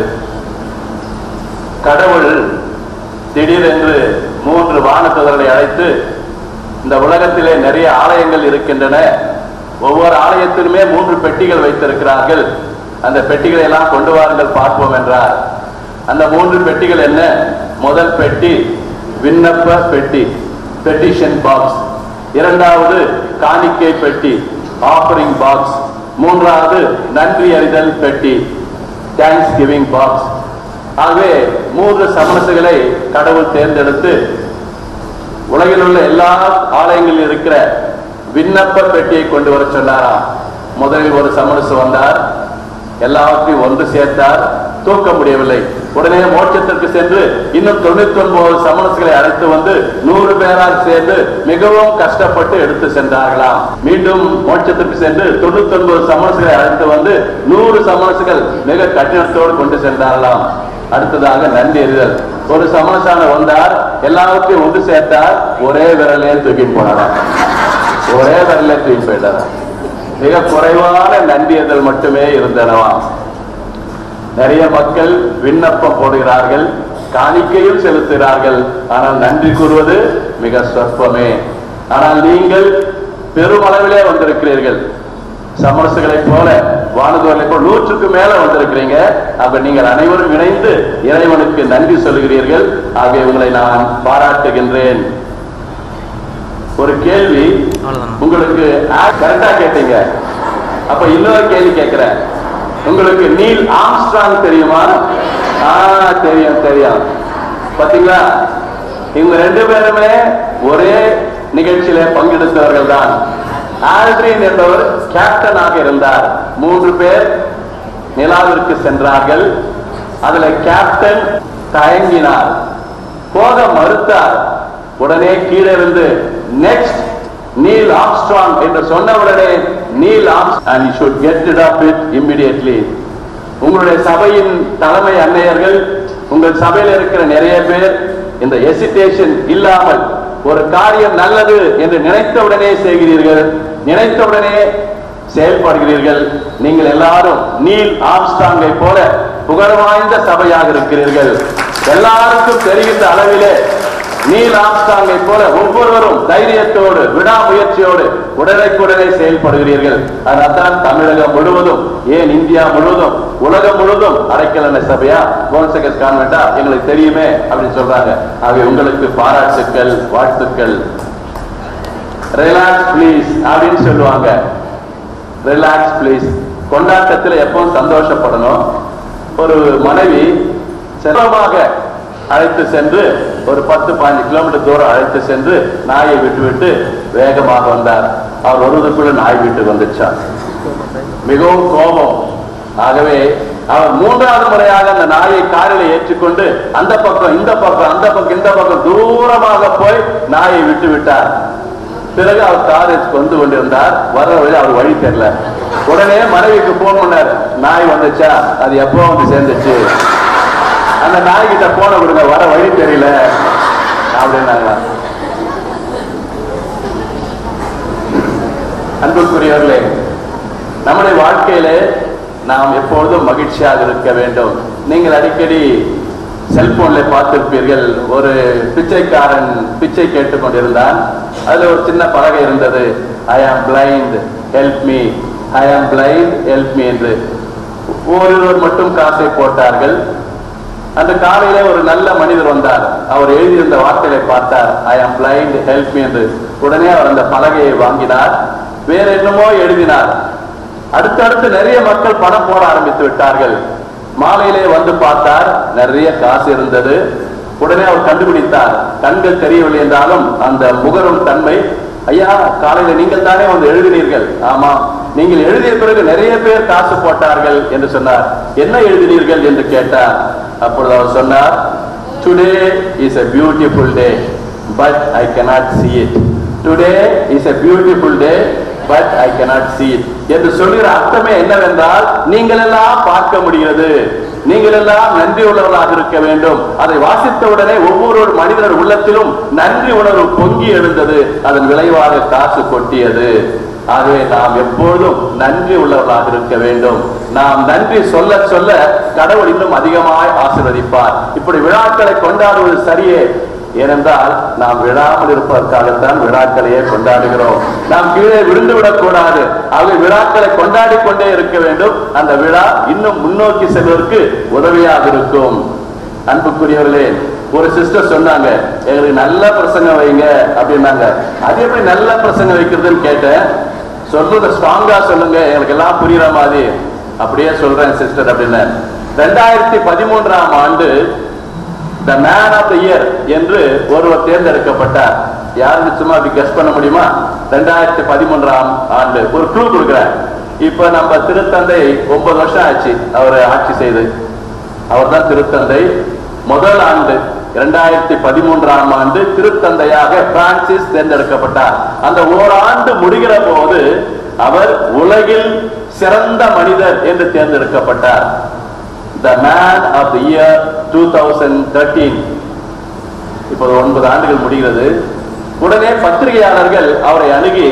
கடவுள் திடீரென்று மூன்று வானத்துதர்களை அழைத்து இந்த உலகத்திலே நிறைய ஆலயங்கள் இருக்கின்றன ஒவ்வொரு ஆலயத்திலுமே மூன்று பெட்டிகள் வைத்திருக்கிறார்கள் அந்த பெட்டிகளை எல்லாம் கொண்டு வாருங்கள் பார்ப்போம் என்றார் அந்த மூன்று பெட்டிகள் என்ன முதல் பெட்டி விண்ணப்ப பெட்டி பெட்டிஷன் பாக்ஸ் இரண்டாவது காணிக்கை பெட்டி ஆஃபரிங் பாக்ஸ் மூன்றாவது நன்றி அறிதல் பெட்டி தேங்க்ஸ் கிவிங் பாக்ஸ் ஆகவே மூன்று சமரசுகளை கடவுள் தேர்ந்தெடுத்து உலகில் உள்ள எல்லா ஆலயங்களில் இருக்கிற விண்ணப்ப பெட்டியை கொண்டு வர சொன்னாராம் முதலில் ஒரு சமரசு வந்தார் எல்லாவற்றையும் ஒன்று சேர்த்தார் தூக்க முடியவில்லை உடனே மோட்சத்திற்கு சென்று இன்னும் தொண்ணூத்தி ஒன்பது சமரசுகளை அழைத்து வந்து நூறு பேரால் சேர்ந்து மிகவும் கஷ்டப்பட்டு எடுத்து சென்றார்களாம் மீண்டும் மோட்சத்திற்கு சென்று தொண்ணூத்தி ஒன்பது சமரசுகளை அழைத்து வந்து நூறு சமரசுகள் மிக கடினத்தோடு கொண்டு சென்றார்களாம் அடுத்ததாக நன்றி எறிதல் ஒரு சமரசான வந்தார் எல்லாவற்றையும் ஒன்று சேர்த்தார் ஒரே விரலே தூக்கி போனாராம் ஒரே விரலே தூக்கி போயிட்டார் மிக குறைவான நன்றி எறிதல் மட்டுமே இருந்தனவாம் நிறைய மக்கள் விண்ணப்பம் போடுகிறார்கள் காணிக்கையும் செலுத்துகிறார்கள் ஆனால் நன்றி கூறுவது மிக சொற்பமே ஆனால் நீங்கள் பெருமளவிலே வந்திருக்கிறீர்கள் சமரசுகளைப் போல வானதுவர்களை போல நூற்றுக்கு மேல வந்திருக்கிறீங்க அப்ப நீங்கள் அனைவரும் இணைந்து இறைவனுக்கு நன்றி சொல்லுகிறீர்கள் ஆகிய உங்களை நான் பாராட்டுகின்றேன் ஒரு கேள்வி உங்களுக்கு கரெக்டா கேட்டீங்க அப்ப இன்னொரு கேள்வி கேட்கிறேன் உங்களுக்கு நீல் ஆம்ஸ்ட்ராங் தெரியுமா ஆ தெரியும் தெரியும் பாத்தீங்களா இவங்க ரெண்டு பேருமே ஒரே நிகழ்ச்சியில பங்கெடுத்தவர்கள் தான் ஆல்ட்ரின் என்பவர் கேப்டனாக இருந்தார் மூன்று பேர் நிலாவிற்கு சென்றார்கள் அதுல கேப்டன் தயங்கினார் போக மறுத்தார் உடனே கீழே இருந்து நெக்ஸ்ட் நீல் ஆம்ஸ்ட்ராங் என்று சொன்ன உடனே Neil arms and you should get it up it immediately உங்களுடைய சபையின் தலைமை அன்னையர்கள் உங்கள் சபையில் இருக்கிற நிறைய பேர் இந்த எசிடேஷன் இல்லாமல் ஒரு காரியம் நல்லது என்று நினைத்தவுடனே செய்கிறீர்கள் நினைத்தவுடனே செயல்படுகிறீர்கள் நீங்கள் எல்லாரும் நீல் ஆம்ஸ்டாங்கை போல புகழ் வாய்ந்த சபையாக இருக்கிறீர்கள் எல்லாருக்கும் தெரிகின்ற அளவிலே நீல் ஆம்ஸ்டாங்கை போல ஒவ்வொருவரும் தைரியத்தோடு விடாமுயற்சியோடு உடனுக்குடனே செயல்படுகிறீர்கள் அதனால்தான் தமிழகம் முழுவதும் ஏன் இந்தியா முழுவதும் உலகம் முழுவதும் அடைக்கலன சபையா கோன்சகஸ் கான்வெண்டா எங்களுக்கு தெரியுமே அப்படின்னு சொல்றாங்க ஆகவே உங்களுக்கு பாராட்டுக்கள் வாழ்த்துக்கள் ரிலாக்ஸ் ப்ளீஸ் அப்படின்னு சொல்லுவாங்க ரிலாக்ஸ் ப்ளீஸ் கொண்டாட்டத்தில் எப்பவும் சந்தோஷப்படணும் ஒரு மனைவி செல்வமாக அழைத்து சென்று ஒரு பத்து பதினஞ்சு கிலோமீட்டர் தூரம் அழைத்து சென்று நாயை விட்டுவிட்டு வேகமாக வந்தார் அவர் வருவதற்குள்ள நாய் வீட்டுக்கு வந்துச்சார் மிகவும் கோபம் ஆகவே அவர் மூன்றாவது முறையாக அந்த நாயை காரில் ஏற்றிக்கொண்டு அந்த பக்கம் இந்த பக்கம் அந்த பக்கம் இந்த பக்கம் தூரமாக போய் நாயை விட்டு விட்டார் பிறகு அவர் காரை வந்து கொண்டிருந்தார் வர வழி அவர் வழி தெரியல உடனே மனைவிக்கு போன் பண்ணார் நாய் வந்துச்சா அது எப்போ வந்து சேர்ந்துச்சு அந்த நாய்கிட்ட போன விடுங்க வர வழி தெரியல அப்படின்னாங்க அன்புக்குரியவர்களே நம்முடைய வாழ்க்கையிலே நாம் எப்பொழுதும் மகிழ்ச்சியாக இருக்க வேண்டும் நீங்கள் அடிக்கடி செல்போன்ல பார்த்திருப்பீர்கள் ஒரு பிச்சைக்காரன் பிச்சை கேட்டுக் கொண்டிருந்தான் அதுல ஒரு சின்ன பலகை இருந்தது ஐ ஆம் பிளைண்ட் ஹெல்ப் மீ ஐ ஆம் பிளைண்ட் ஹெல்ப் மீ என்று ஒருவர் மட்டும் காசை போட்டார்கள் அந்த காலையில ஒரு நல்ல மனிதர் வந்தார் அவர் எழுதியிருந்த வார்த்தைகளை பார்த்தார் ஐ ஆம் பிளைண்ட் ஹெல்ப் மீ என்று உடனே அவர் அந்த பலகையை வாங்கினார் வேற என்னமோ எழுதினார் அடுத்தடுத்து நிறைய மக்கள் பணம் போட ஆரம்பித்து விட்டார்கள் மாலையிலே வந்து பார்த்தார் நிறைய காசு இருந்தது உடனே அவர் கண்டுபிடித்தார் கண்கள் தெரியவில்லை என்றாலும் அந்த முகரும் தன்மை ஐயா காலையில நீங்கள் தானே வந்து எழுதினீர்கள் ஆமா நீங்கள் எழுதிய பிறகு நிறைய பேர் காசு போட்டார்கள் என்று சொன்னார் என்ன எழுதினீர்கள் என்று கேட்டார் அப்பொழுது அவர் சொன்னார் today is a beautiful day but I cannot see it today is a beautiful day but I cannot see it என்று சொல்கிற அர்த்தமே என்னவென்றால் நீங்கள் எல்லாம் பார்க்க முடிகிறது நீங்கள் எல்லாம் நன்றி உள்ளவர்களாக இருக்க வேண்டும் அதை வாசித்தவுடனே ஒவ்வொரு மனிதர் உள்ளத்திலும் நன்றி உணர்வு பொங்கி எழுந்தது அதன் விளைவாக காசு கொட்டியது ஆகவே நாம் எப்பொழுதும் நன்றி உள்ளவர்களாக இருக்க வேண்டும் நாம் நன்றி சொல்ல சொல்ல கடவுள் இன்னும் அதிகமாய் ஆசீர்வதிப்பார் இப்படி விழாக்களை கொண்டாடுவது சரியே ஏனென்றால் நாம் விழாமல் இருப்பதற்காகத்தான் விழாக்களையே கொண்டாடுகிறோம் நாம் கீழே விழுந்து விடக்கூடாது ஆகவே விழாக்களை கொண்டாடி கொண்டே இருக்க வேண்டும் அந்த விழா இன்னும் முன்னோக்கி செல்வதற்கு உதவியாக இருக்கும் அன்புக்குரியவர்களே ஒரு சிஸ்டர் சொன்னாங்க எங்களுக்கு நல்ல பிரசங்கம் வைங்க அப்படின்னாங்க அது எப்படி நல்ல பிரசங்கம் வைக்கிறதுன்னு கேட்டேன் சொல்றத ஸ்ட்ராங்கா சொல்லுங்க எனக்கு எல்லாம் புரியுற மாதிரி அப்படியே சொல்றேன் சிஸ்டர் அப்படின்னு ரெண்டாயிரத்தி பதிமூன்றாம் ஆண்டு the man of the year என்று ஒருவர் தேர்ந்தெடுக்கப்பட்டார் யாருன்னு சும்மா அப்படி கெஸ் பண்ண முடியுமா ரெண்டாயிரத்தி பதிமூன்றாம் ஆண்டு ஒரு க்ளூ கொடுக்குறேன் இப்ப நம்ம திருத்தந்தை ஒன்பது வருஷம் ஆச்சு அவர் ஆட்சி செய்து அவர் தான் திருத்தந்தை முதல் ஆண்டு இரண்டாயிரத்தி பதிமூன்றாம் ஆண்டு திருத்தந்தையாக பிரான்சிஸ் தேர்ந்தெடுக்கப்பட்டார் அந்த ஓராண்டு முடிகிற போது அவர் உலகில் சிறந்த மனிதர் என்று தேர்ந்தெடுக்கப்பட்டார் the man of the year two thousand thirteen இப்போது ஒன்பது ஆண்டுகள் முடிகிறது உடனே பத்திரிகையாளர்கள் அவரை அணுகி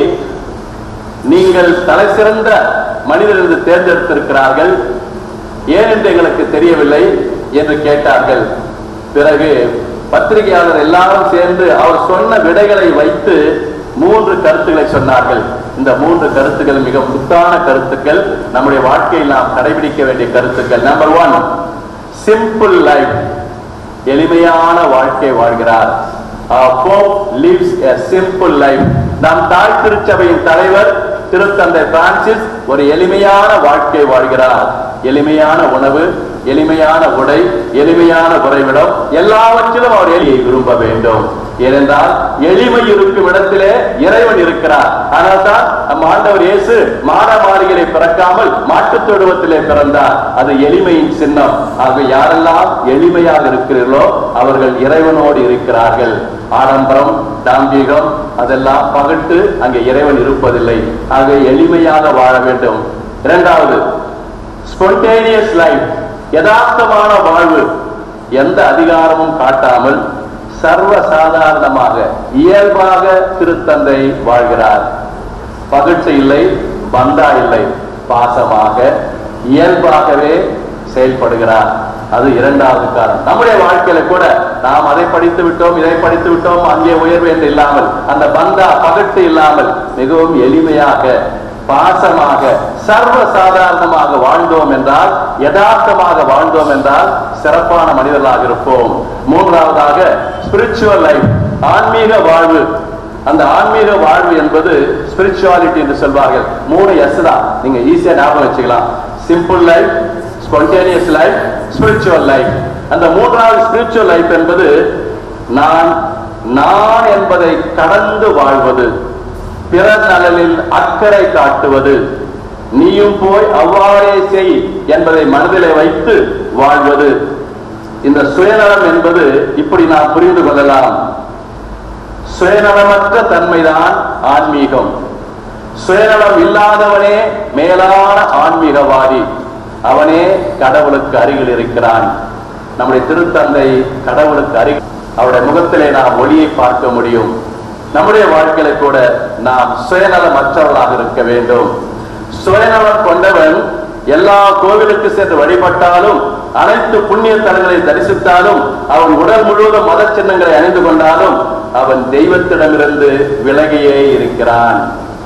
நீங்கள் தலை சிறந்த மனிதர் என்று தேர்ந்தெடுத்திருக்கிறார்கள் ஏன் என்று எங்களுக்கு தெரியவில்லை என்று கேட்டார்கள் பிறகு பத்திரிகையாளர் எல்லாரும் சேர்ந்து அவர் சொன்ன விடைகளை வைத்து மூன்று கருத்துக்களை சொன்னார்கள் இந்த மூன்று கருத்துக்கள் மிக முத்தான கருத்துக்கள் நம்முடைய வாழ்க்கையில் நாம் கடைபிடிக்க வேண்டிய கருத்துக்கள் நம்பர் ஒன் சிம்பிள் லைஃப் எளிமையான வாழ்க்கை வாழ்கிறார் லிவ்ஸ் எ சிம்பிள் லைஃப் நம் தாய் திருச்சபையின் தலைவர் திருத்தந்தை பிரான்சிஸ் ஒரு எளிமையான வாழ்க்கை வாழ்கிறார் எளிமையான உணவு எளிமையான உடை எளிமையான உறைவிடம் எல்லாவற்றிலும் அவர் எளியை விரும்ப வேண்டும் ஏனென்றால் எளிமை இருக்கும் இடத்திலே இறைவன் இருக்கிறார் ஆனால் தான் நம் ஆண்டவர் இயேசு மாட மாளிகளை பிறக்காமல் மாட்டுத் தொழுவத்திலே பிறந்தார் அது எளிமையின் சின்னம் ஆக யாரெல்லாம் எளிமையாக இருக்கிறீர்களோ அவர்கள் இறைவனோடு இருக்கிறார்கள் ஆடம்பரம் தாம்பீகம் அதெல்லாம் பகட்டு அங்கே இறைவன் இருப்பதில்லை ஆக எளிமையாக வாழ வேண்டும் இரண்டாவது ஸ்பொன்டேனியஸ் லைஃப் யதார்த்தமான வாழ்வு எந்த அதிகாரமும் காட்டாமல் சர்வ சாதாரணமாக இயல்பாக திருத்தந்தை வாழ்கிறார் பகிர்ச்சி இல்லை பந்தா இல்லை பாசமாக இயல்பாகவே செயல்படுகிறார் அது இரண்டாவது காரணம் நம்முடைய வாழ்க்கையில கூட நாம் அதை படித்து விட்டோம் இதை படித்து விட்டோம் அங்கே உயர்வு என்று இல்லாமல் அந்த பந்தா பகட்டு இல்லாமல் மிகவும் எளிமையாக பாசமாக சர்வ சாதாரணமாக வாழ்ந்தோம் என்றால் யதார்த்தமாக வாழ்ந்தோம் என்றால் சிறப்பான மனிதர்களாக இருப்போம் மூன்றாவதாக ஸ்பிரிச்சுவல் லைஃப் ஆன்மீக வாழ்வு அந்த ஆன்மீக வாழ்வு என்பது ஸ்பிரிச்சுவாலிட்டி என்று சொல்வார்கள் மூணு எஸ் தான் நீங்க ஈஸியா ஞாபகம் வச்சுக்கலாம் simple life spontaneous life spiritual life அந்த மூன்றாவது ஸ்பிரிச்சுவல் லைஃப் என்பது நான் நான் என்பதை கடந்து வாழ்வது பிறர் நலனில் அக்கறை காட்டுவது நீயும் போய் அவ்வாறே செய் என்பதை மனதிலே வைத்து வாழ்வது இந்த சுயநலம் என்பது இப்படி நாம் புரிந்து கொள்ளலாம் சுயநலமற்ற தன்மைதான் ஆன்மீகம் சுயநலம் இல்லாதவனே மேலான ஆன்மீகவாதி அவனே கடவுளுக்கு அருகில் இருக்கிறான் நம்முடைய திருத்தந்தை கடவுளுக்கு அருகில் அவருடைய முகத்திலே நாம் ஒளியை பார்க்க முடியும் நம்முடைய வாழ்க்கையில கூட நாம் சுயநலமற்றவர்களாக இருக்க வேண்டும் சுயநலம் கொண்டவன் எல்லா கோவிலுக்கு சென்று வழிபட்டாலும் அனைத்து புண்ணிய தலங்களை தரிசித்தாலும் அவன் உடல் முழுவதும் மத சின்னங்களை அணிந்து கொண்டாலும் அவன் தெய்வத்திடமிருந்து விலகியே இருக்கிறான்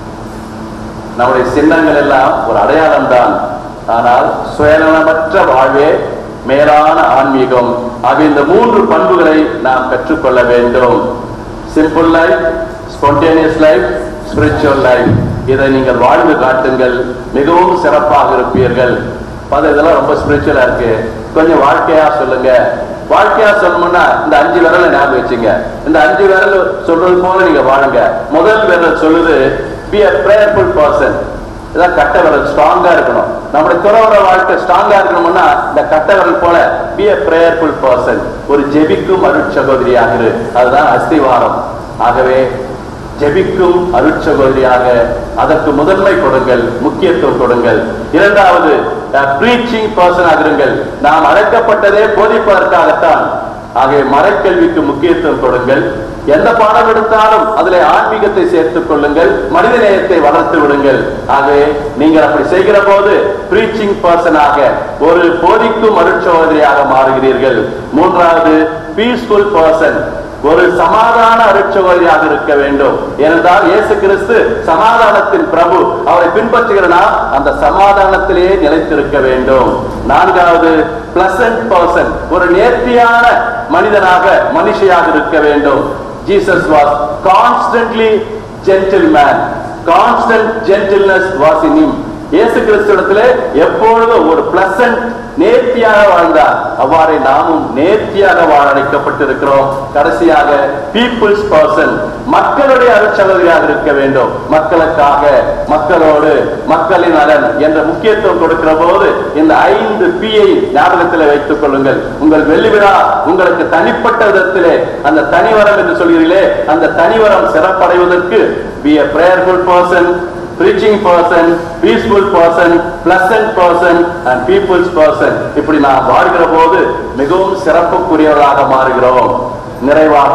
நம்முடைய சின்னங்கள் எல்லாம் ஒரு அடையாளம் தான் ஆனால் சுயநலமற்ற வாழ்வே மேலான ஆன்மீகம் ஆக இந்த மூன்று பண்புகளை நாம் கற்றுக்கொள்ள வேண்டும் simple life spontaneous life spiritual life இதை நீங்கள் வாழ்ந்து காட்டுங்கள் மிகவும் சிறப்பாக இருப்பீர்கள் பல இதெல்லாம் ரொம்ப ஸ்பிரிச்சுவலா இருக்கு கொஞ்சம் வாழ்க்கையா சொல்லுங்க வாழ்க்கையா சொல்லணும்னா இந்த அஞ்சு விரலை ஞாபகம் வச்சுங்க இந்த அஞ்சு விரல் சொல்றது போல நீங்க வாழுங்க முதல் விரல் சொல்லுது பி a prayerful person இதான் கட்டை விரல் ஸ்ட்ராங்கா இருக்கணும் நம்முடைய துறவர வாழ்க்கை ஸ்ட்ராங்கா இருக்கணும்னா இந்த கட்டை விரல் போல பி a prayerful person ஒரு ஜெபிக்கும் அருட்சகோதரியாக இரு அதுதான் அஸ்திவாரம் ஆகவே ஜெபிக்கும் அருட்சகோதரியாக அதற்கு முதன்மை கொடுங்கள் முக்கியத்துவம் கொடுங்கள் இரண்டாவது ப்ரீச்சிங் பர்சனாக இருங்கள் நாம் அழைக்கப்பட்டதே போதிப்பதற்காகத்தான் ஆகவே மறைக்கல்விக்கு முக்கியத்துவம் கொடுங்கள் எந்த பாடம் எடுத்தாலும் அதிலே ஆன்மீகத்தை சேர்த்துக் கொள்ளுங்கள் மனித நேயத்தை வளர்த்து விடுங்கள் ஆகவே நீங்கள் அப்படி செய்கிற போது ப்ரீச்சிங் பர்சனாக ஒரு போதிக்கும் அருட்சகோதரியாக மாறுகிறீர்கள் மூன்றாவது பீஸ்ஃபுல் பர்சன் ஒரு சமாதான அருட்சகோதரியாக இருக்க வேண்டும் ஏனென்றால் இயேசு கிறிஸ்து சமாதானத்தின் பிரபு அவரை பின்பற்றுகிற நாம் அந்த சமாதானத்திலேயே நிலைத்திருக்க வேண்டும் நான்காவது பிளசன்ட் பர்சன் ஒரு நேர்த்தியான மனிதனாக மனுஷியாக இருக்க வேண்டும் Jesus was constantly gentleman constant gentleness was in him இயேசு கிறிஸ்துவிடத்திலே எப்பொழுதும் ஒரு பிளசன்ட் நேர்த்தியாக வாழ்ந்தார் அவ்வாறே நாமும் நேர்த்தியாக வாழ அழைக்கப்பட்டிருக்கிறோம் கடைசியாக பீப்புள்ஸ் பர்சன் மக்களுடைய அருட்சகதியாக இருக்க வேண்டும் மக்களுக்காக மக்களோடு மக்களின் நலன் என்ற முக்கியத்துவம் கொடுக்கிற போது இந்த ஐந்து பியை ஞாபகத்தில் வைத்துக் கொள்ளுங்கள் உங்கள் வெள்ளி விழா உங்களுக்கு தனிப்பட்ட விதத்திலே அந்த தனிவரம் என்று சொல்கிறீர்களே அந்த தனிவரம் சிறப்படைவதற்கு be a prayerful person preaching person, peaceful person, pleasant person and people's person இப்படி நாம் வாழ்கிற போது மிகவும் சிறப்புக்குரியவர்களாக மாறுகிறோம் நிறைவாக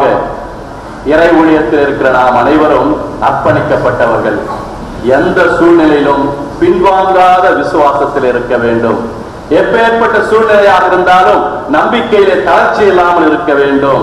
இறை ஊழியத்தில் இருக்கிற நாம் அனைவரும் அர்ப்பணிக்கப்பட்டவர்கள் எந்த சூழ்நிலையிலும் பின்வாங்காத விசுவாசத்தில் இருக்க வேண்டும் எப்பேற்பட்ட சூழ்நிலையாக இருந்தாலும் நம்பிக்கையிலே தளர்ச்சி இல்லாமல் இருக்க வேண்டும்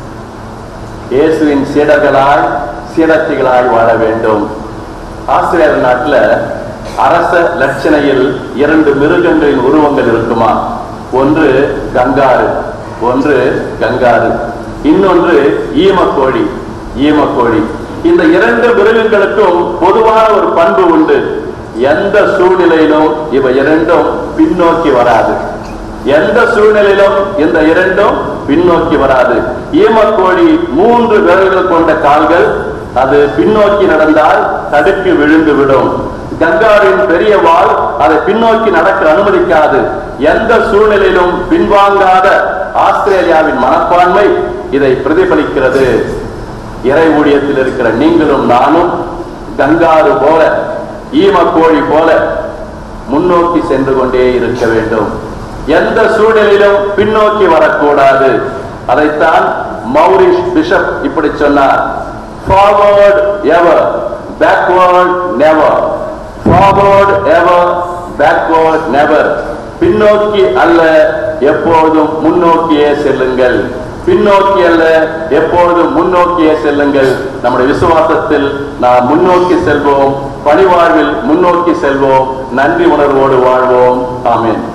இயேசுவின் சீடர்களாய் சீடத்திகளாய் வாழ வேண்டும் ஆஸ்திரேலிய நாட்டுல அரச லட்சணையில் இரண்டு மிருகங்களின் உருவங்கள் இருக்குமா ஒன்று கங்காரு ஒன்று கங்காரு இன்னொன்று ஈமக்கோழி ஈமக்கோழி இந்த இரண்டு மிருகங்களுக்கும் பொதுவான ஒரு பண்பு உண்டு எந்த சூழ்நிலையிலும் இவை இரண்டும் பின்னோக்கி வராது எந்த சூழ்நிலையிலும் இந்த இரண்டும் பின்னோக்கி வராது ஈமக்கோழி மூன்று விரல்கள் கொண்ட கால்கள் அது பின்னோக்கி நடந்தால் தடுக்கி விழுந்து விடும் கங்காரின் பெரிய வாள் அதை பின்னோக்கி நடக்க அனுமதிக்காது எந்த சூழ்நிலையிலும் பின்வாங்காத ஆஸ்திரேலியாவின் மனப்பான்மை இதை பிரதிபலிக்கிறது இறை ஊழியத்தில் இருக்கிற நீங்களும் நானும் கங்காரு போல ஈமக்கோழி போல முன்னோக்கி சென்று கொண்டே இருக்க வேண்டும் எந்த சூழ்நிலையிலும் பின்னோக்கி வரக்கூடாது அதைத்தான் மௌரிஷ் பிஷப் இப்படி சொன்னார் forward ever backward never forward ever backward never பின்னோக்கி அல்ல எப்போதும் முன்னோக்கியே செல்லுங்கள் பின்னோக்கி அல்ல எப்பொழுதும் முன்னோக்கியே செல்லுங்கள் நம்முடைய விசுவாசத்தில் நாம் முன்னோக்கி செல்வோம் பணிவாழ்வில் முன்னோக்கி செல்வோம் நன்றி உணர்வோடு வாழ்வோம் ஆமென்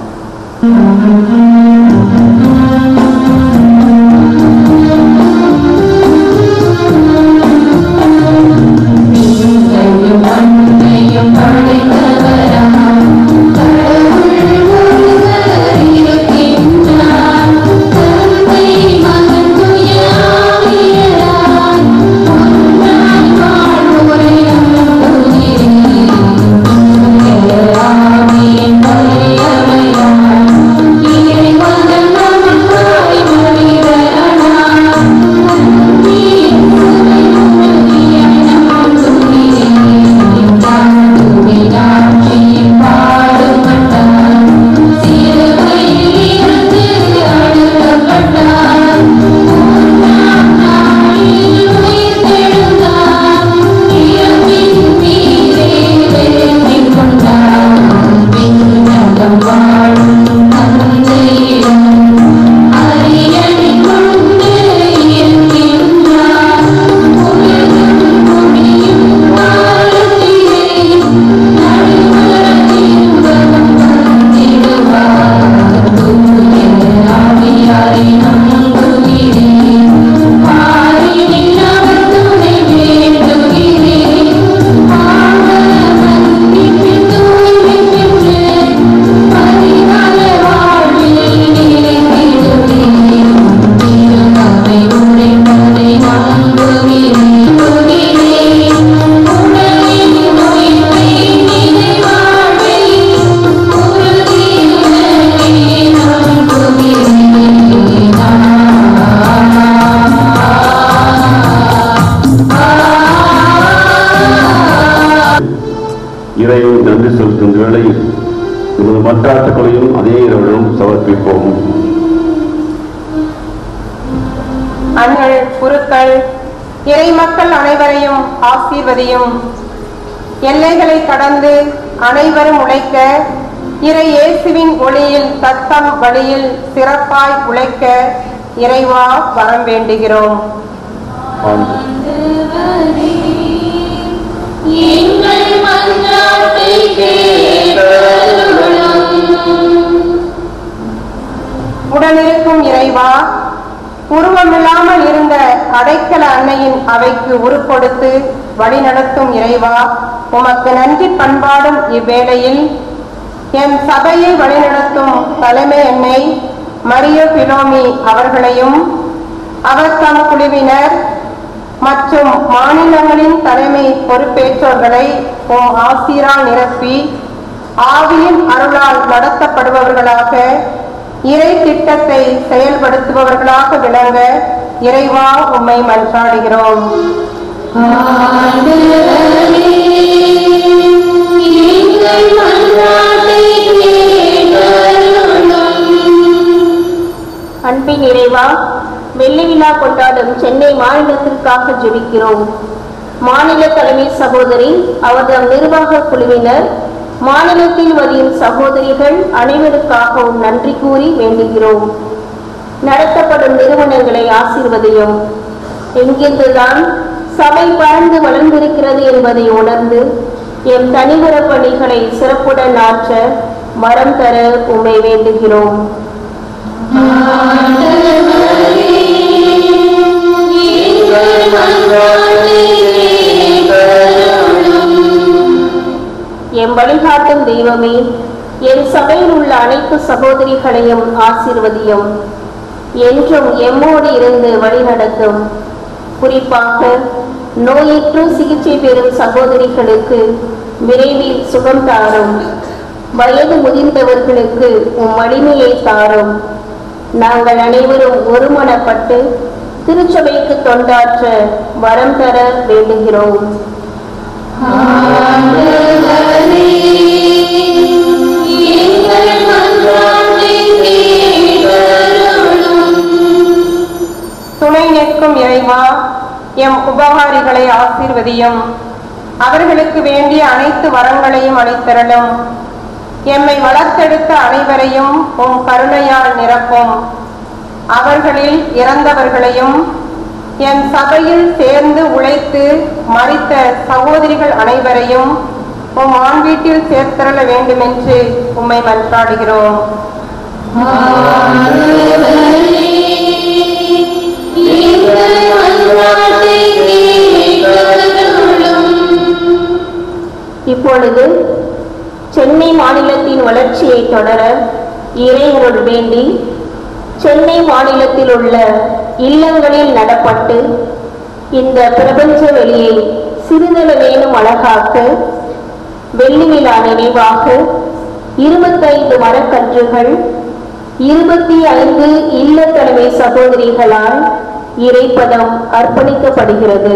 Thank you. மன்றாட்டுகளையும் அதே இரவிலும் சமர்ப்பிப்போம் அண்ணல் குருக்கள் இறை மக்கள் அனைவரையும் ஆசீர்வதியும் எல்லைகளை கடந்து அனைவரும் உழைக்க இறை இயேசுவின் ஒளியில் தத்தம் வழியில் சிறப்பாய் உழைக்க இறைவா வரம் வேண்டுகிறோம் எங்கள் மன்றாட்டை உடனிருக்கும் இறைவா உருவமில்லாமல் இருந்த அடைக்கல அன்னையின் அவைக்கு உருக்கொடுத்து வழிநடத்தும் இறைவா உமக்கு நன்றி பண்பாடும் இவ்வேளையில் என் சபையை வழிநடத்தும் தலைமை அன்னை மரிய பிலோமி அவர்களையும் அவர் தம் குழுவினர் மற்றும் மாநிலங்களின் தலைமை பொறுப்பேற்றோர்களை உம் ஆசிரால் நிரப்பி ஆவியின் அருளால் நடத்தப்படுபவர்களாக இறை திட்டத்தை செயல்படுத்துபவர்களாக விளங்க இறைவா உம்மை மன்றாடுகிறோம் எங்கள் மன்றாட்டை அன்பின் இறைவா வெள்ளி விழா கொண்டாடும் சென்னை மாநிலத்திற்காக ஜெபிக்கிறோம் மாநில தலைமை சகோதரி அவர்தம் நிர்வாக குழுவினர் மாநிலத்தில் வதியும் சகோதரிகள் அனைவருக்காகவும் நன்றி கூறி வேண்டுகிறோம் நடத்தப்படும் நிறுவனங்களை ஆசீர்வதியும் எங்கிருந்துதான் சபை பறந்து வளர்ந்திருக்கிறது என்பதை உணர்ந்து எம் தனிவர பணிகளை சிறப்புடன் ஆற்ற வரம் தர உம்மை வேண்டுகிறோம் என் வழிகாட்டும் தெய்வமே என் சபையில் உள்ள அனைத்து சகோதரிகளையும் ஆசீர்வதியும் என்றும் எம்மோடு இருந்து வழிநடத்தும் குறிப்பாக நோயற்று சிகிச்சை பெறும் சகோதரிகளுக்கு விரைவில் சுகம் தாரும் வயது முதிர்ந்தவர்களுக்கு உம் வலிமையை தாரும் நாங்கள் அனைவரும் ஒருமனப்பட்டு திருச்சபைக்கு தொண்டாற்ற வரம் தர வேண்டுகிறோம் துணை நிற்கும் இறைவா எம் உபகாரிகளை ஆசீர்வதியும் அவர்களுக்கு வேண்டிய அனைத்து வரங்களையும் அளித்தரலும் எம்மை வளர்த்தெடுத்த அனைவரையும் உம் கருணையால் நிரப்பும் அவர்களில் இறந்தவர்களையும் என் சபையில் சேர்ந்து உழைத்து மறித்த சகோதரிகள் அனைவரையும் உம் ஆண் வீட்டில் சேர்த்தரல வேண்டுமென்று உம்மை மன்றாடுகிறோம் இப்பொழுது சென்னை மாநிலத்தின் வளர்ச்சியை தொடர இறைவனோடு வேண்டி சென்னை மாநிலத்தில் உள்ள இல்லங்களில் நடப்பட்டு இந்த பிரபஞ்ச வெளியை சிறிதளவேனும் அழகாக்க வெள்ளி விழா நினைவாக இருபத்தைந்து மரக்கன்றுகள் இருபத்தி ஐந்து இல்ல தலைமை சகோதரிகளால் இறைப்பதம் அர்ப்பணிக்கப்படுகிறது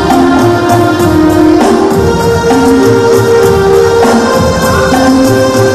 Thank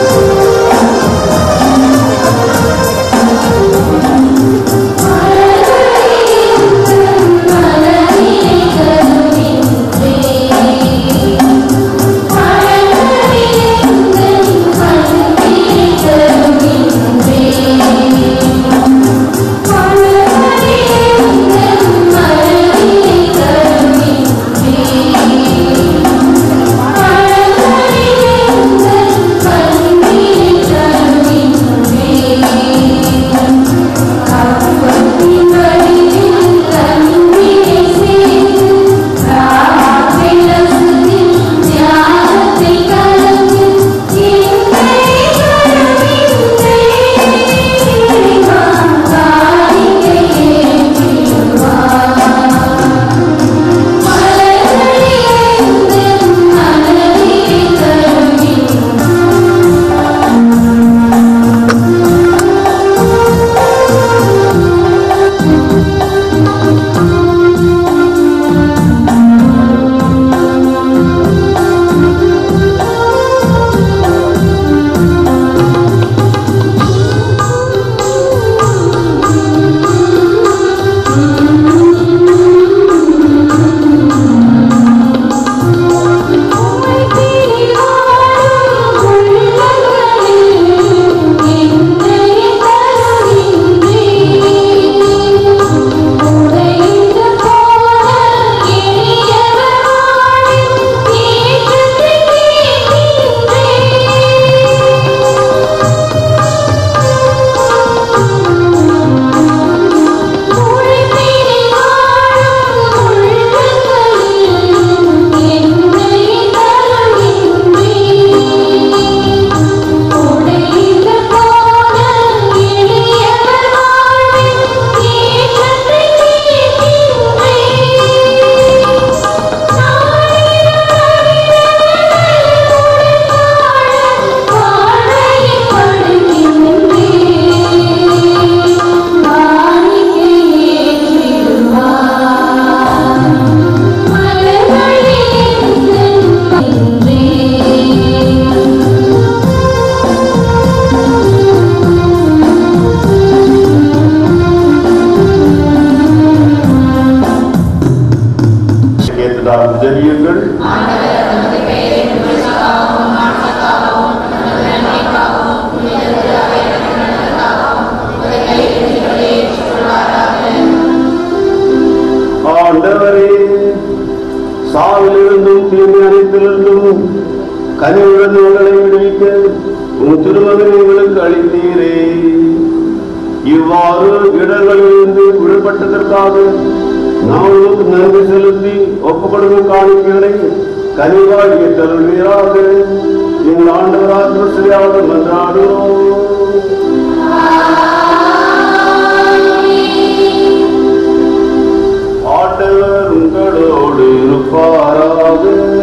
சார்ந்து ஜெபியுங்கள் ஆண்டவரே சாவிலிருந்தும் தீமை அனைத்திலிருந்தும் கனிவுடன் உங்களை விடுவிக்க உன் திருமகனை எங்களுக்கு அளித்தீரே இவ்வாறு இடர்களிலிருந்து விடுபட்டதற்காக நாம் உங்களுக்கு நன்றி செலுத்தி ஒப்புக்கொடுக்கும் காணிக்கைகளை கனிவாய் தருவீராக எங்கள் ஆண்டவராக கிறிஸ்துவியாக மன்றாடுகிறோம் ஆண்டவர் உங்களோடு இருப்பாராக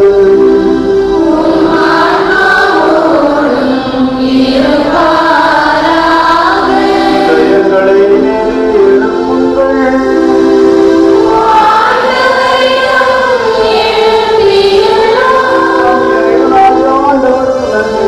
இதயங்களை மேலே எழுப்புங்கள். ஆண்டவர் நன்றி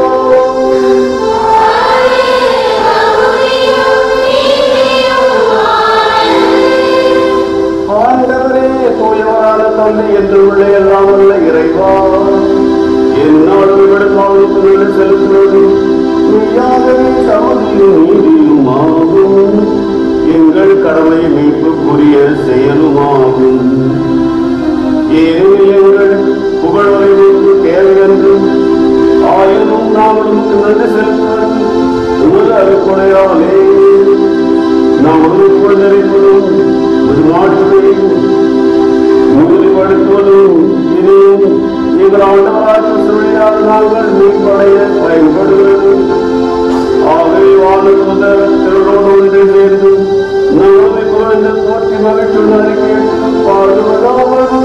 ஆண்டவரே தூயவரான தந்தை என்று உள்ளே எல்லாம் உள்ள இறைவா என்னால் விடுப்பாவுக்கு நன்றி செலுத்துவது மெய்யாகவே சமதியும் நீதியும் ஆகும் எங்கள் கடமை மீட்புக்குரிய செயலுமாகும் ஏனெனில் எங்கள் புகழ்வரைவுக்கு தேவை என்று ஆயினும் நாம் உமக்கு நன்றி செலுத்துவது உமது அருக்குடையாலே நாம் உறுதிக்குள் நிறைப்பதும் ஒரு நாட்டுடையும் உறுதிப்படுத்துவதும் இனியும் எங்கள் ஆண்டவராக சொல்லியால் நாங்கள் மீன்படைய பயன்படுகிறது ஆகவே வானத்துத திருடோடு ஒன்று சேர்ந்து நம்மை குறைந்த போற்றி மகிழ்ச்சி அறிக்கை பாடுவதாவது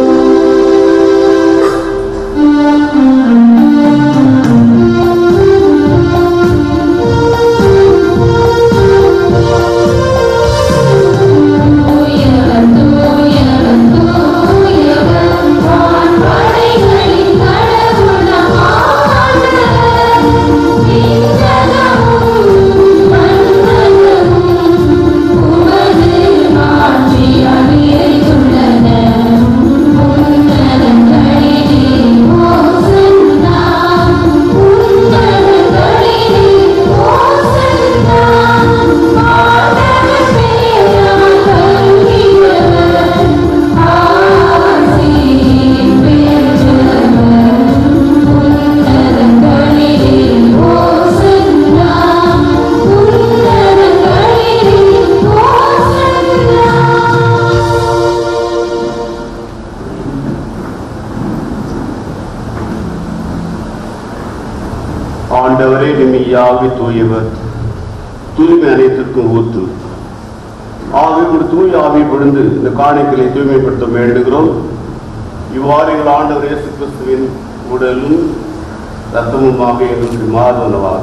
ஆண்டவரே நிம்மையாவி தூயவர் தூய்மை அனைத்திற்கும் ஊற்று ஆவி ஒரு தூய ஆவி விழுந்து இந்த காணிக்கையை தூய்மைப்படுத்த வேண்டுகிறோம் இவ்வாறு எங்கள் ஆண்டவர் இயேசு கிறிஸ்துவின் உடலும் ரத்தமுமாக எங்களுக்கு மாறுவனவாக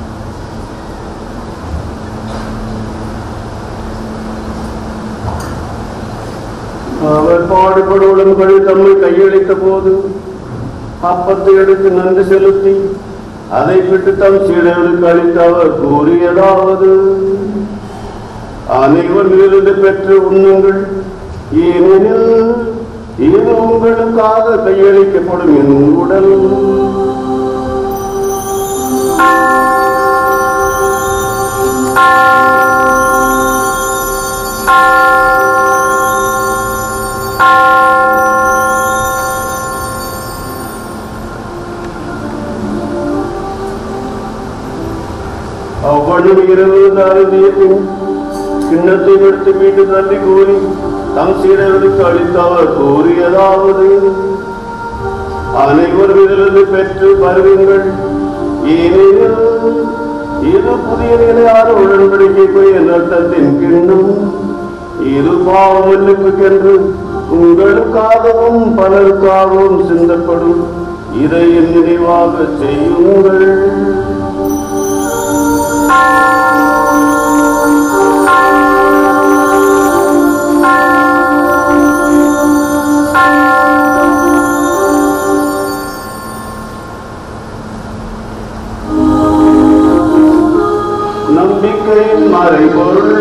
அவர் பாடுபடுவதும் கழி தம்மை கையளித்த போது அப்பத்தை எடுத்து நன்றி செலுத்தி அதை விட்டு தம் சீடர்களுக்கு அளித்த அவர் கூறியதாவது அனைவரிலிருந்து பெற்று உண்ணுங்கள் ஏனெனில் இது உங்களுக்காக கையளிக்கப்படும் என் உடல் அவ்வளவு இரவு அருந்திய பின் கிண்ணத்தை எடுத்து மீண்டும் நன்றி கூறி தம் சீடர்களுக்கு அளித்த அவர் கூறியதாவது அனைவரும் இதிலிருந்து பெற்று பருகுங்கள் ஏனெனில் இது புதிய நிலையான உடன்படிக்கை போய் ரத்தத்தின் கிண்ணம் இது பாவமன்னிப்புக்கென்று உங்களுக்காகவும் பலருக்காகவும் சிந்தப்படும் இதை என் நினைவாக செய்யுங்கள் நம்பிக்கையின் மறைபொருள்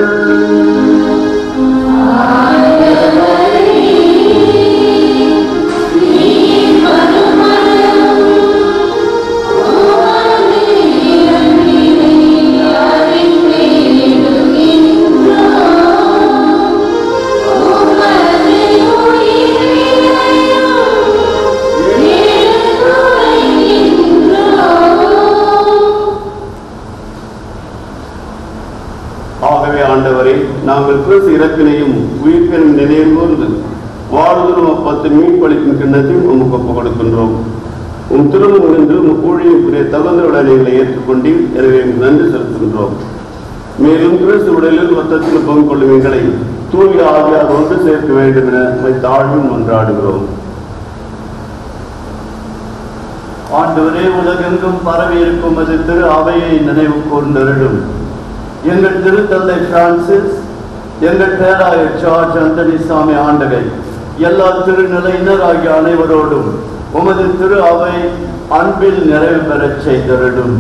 நாங்கள் கிறிஸ்து இறப்பினையும் உயிர்ப்பினும் நினைவு கூர்ந்து வாழ்தலும் அப்பத்தின் மீட்பளிக்கும் கிண்ணத்தையும் உமக்கு ஒப்புக் கொடுக்கின்றோம் உம் திருமணம் என்று உம் ஊழியக்குரிய தகுந்த உடலைகளை ஏற்றுக்கொண்டீர் எனவே உமக்கு நன்றி செலுத்துகின்றோம் மேலும் கிறிஸ்து உடலில் மொத்தத்தில் பங்கு கொள்ளும் எங்களை தூய ஆவியார் ஒன்று சேர்க்க வேண்டும் என உம்மை தாழ்வும் மன்றாடுகிறோம் ஆண்டவரே உலகெங்கும் பரவி இருக்கும் அது திரு அவையை நினைவு கூர்ந்தருளும் எங்கள் திருத்தந்தை பிரான்சிஸ் எங்கள் பேராய ஜார்ஜ் அந்தனி சாமி ஆண்டகை எல்லா திருநிலையினர் ஆகிய அனைவரோடும் உமது திரு அவை அன்பில் நிறைவு பெறச் செய்தருளும்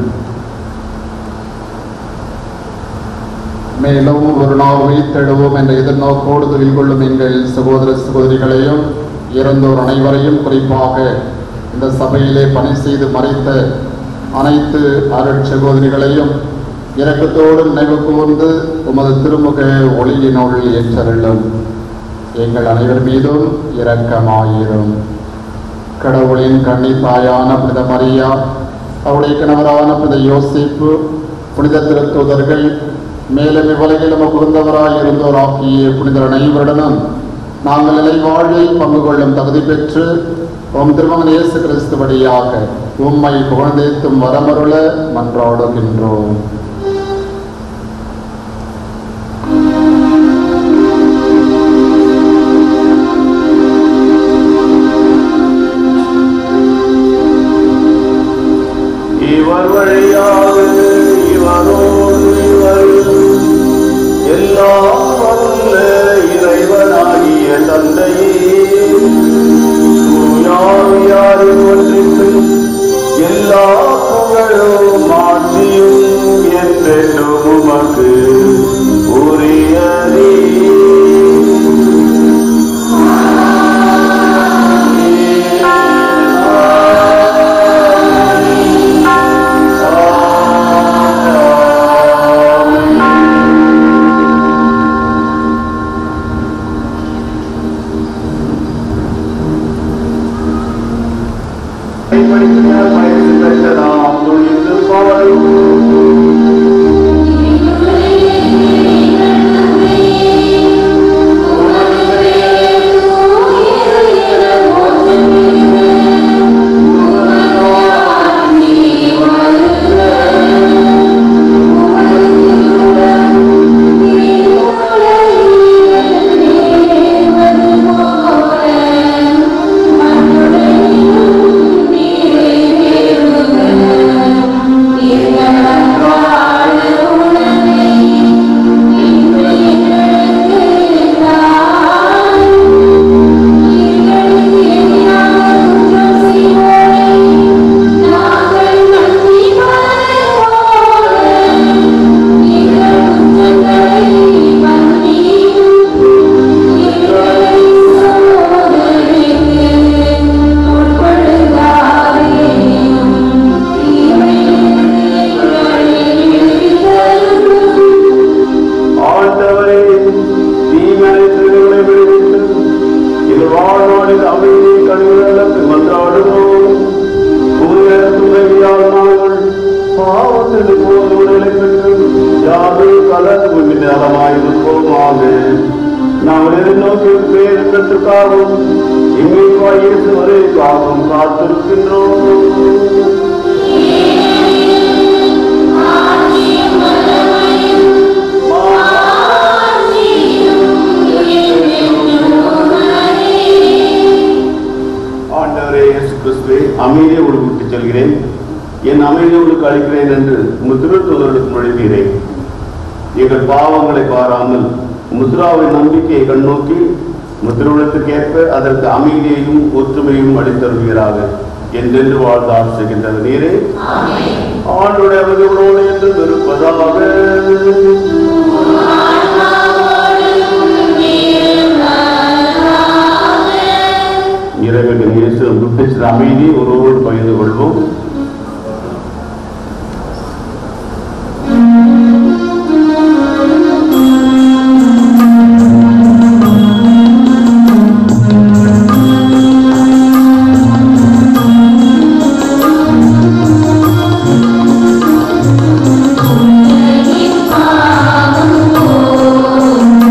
மேலும் ஒரு நாள் உயிர்த்தெழுவோம் என்ற எதிர்நோக்கோடு தொழில் கொள்ளும் எங்கள் சகோதர சகோதரிகளையும் இறந்தோர் அனைவரையும் குறிப்பாக இந்த சபையிலே பணி செய்து மறைத்த அனைத்து அருட் சகோதரிகளையும் இரக்கத்தோடு நினைவு கூர்ந்து உமது திருமுக ஒளியினுள் ஏற்றருளும் எங்கள் அனைவர் மீதும் இரக்கமாயிரும் கடவுளின் கன்னி தாயான புனித மரியா அவருடைய கணவரான புனித யோசிப்பு புனித திருத்தூதர்கள் மேலும் இவ்வுலகிலும் புகுந்தவராய் இருந்தோராகிய புனிதர் அனைவருடனும் நாங்கள் நிலை வாழ்வில் பங்கு கொள்ளும் தகுதி பெற்று உம் திருமகன் இயேசு கிறிஸ்து வழியாக உம்மை புகழ்ந்தேத்தும் வரமருள மன்றாடுகின்றோம் இவர் வழியாக இவரோடு இவர் எல்லாம் வல்ல இறைவனாகிய தந்தையே தூயாவியாரின் ஒன்றிற்கு எல்லா புகழும் ஆட்சியும் என்றென்றும் உமக்கு உரியதே கைப்படித்தினால் பயன் பெற்றதாம் துணிந்து பாடும் ஆண்டவரே தீமனை திருவிழை விடுவித்து இது வாழ்நாளில் அமைதி கழிவுகளுக்கு மன்றாடுவோம் உரிய துணைவியால் நாங்கள் பாவத்தில் போது உடலை பெற்று யாரு கலந்து நலமாயிருப்போமாக நாங்கள் எதிர்நோக்கி பேரு பெற்றுக்காகவும் இங்கே இயேசு வரை காக்கும் காத்திருக்கின்றோம் ஆண்டவரே இயேசு கிறிஸ்துவே அமைதியை உங்களுக்கு விட்டுச் செல்கிறேன் என் அமைதியை உங்களுக்கு அளிக்கிறேன் என்று உங்கள் திருத்தூதர்களுக்கு மொழிகிறேன் எங்கள் பாவங்களை பாராமல் முத்ராவின் நம்பிக்கையை கண்ணோக்கி முத்திருவிடத்துக்கேற்ப அதற்கு அமைதியையும் ஒற்றுமையும் அளித்தருகிறாக என்றென்று வாழ்ந்து ஆசிக்கின்றது நீரே ஆண்டுடைய அவர்களோடு என்று இருப்பதாக இறைவன் இயேசு விட்டு அமைதி ஒருவரோடு பகிர்ந்து கொள்வோம் ஆ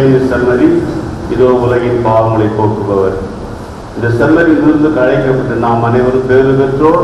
தேவனி செம்மறி இதோ உலகின் பாவங்களை போக்குபவர் இந்த செம்மறியிலிருந்து அழைக்கப்பட்டு நாம் அனைவரும் பேறு பெற்றோர்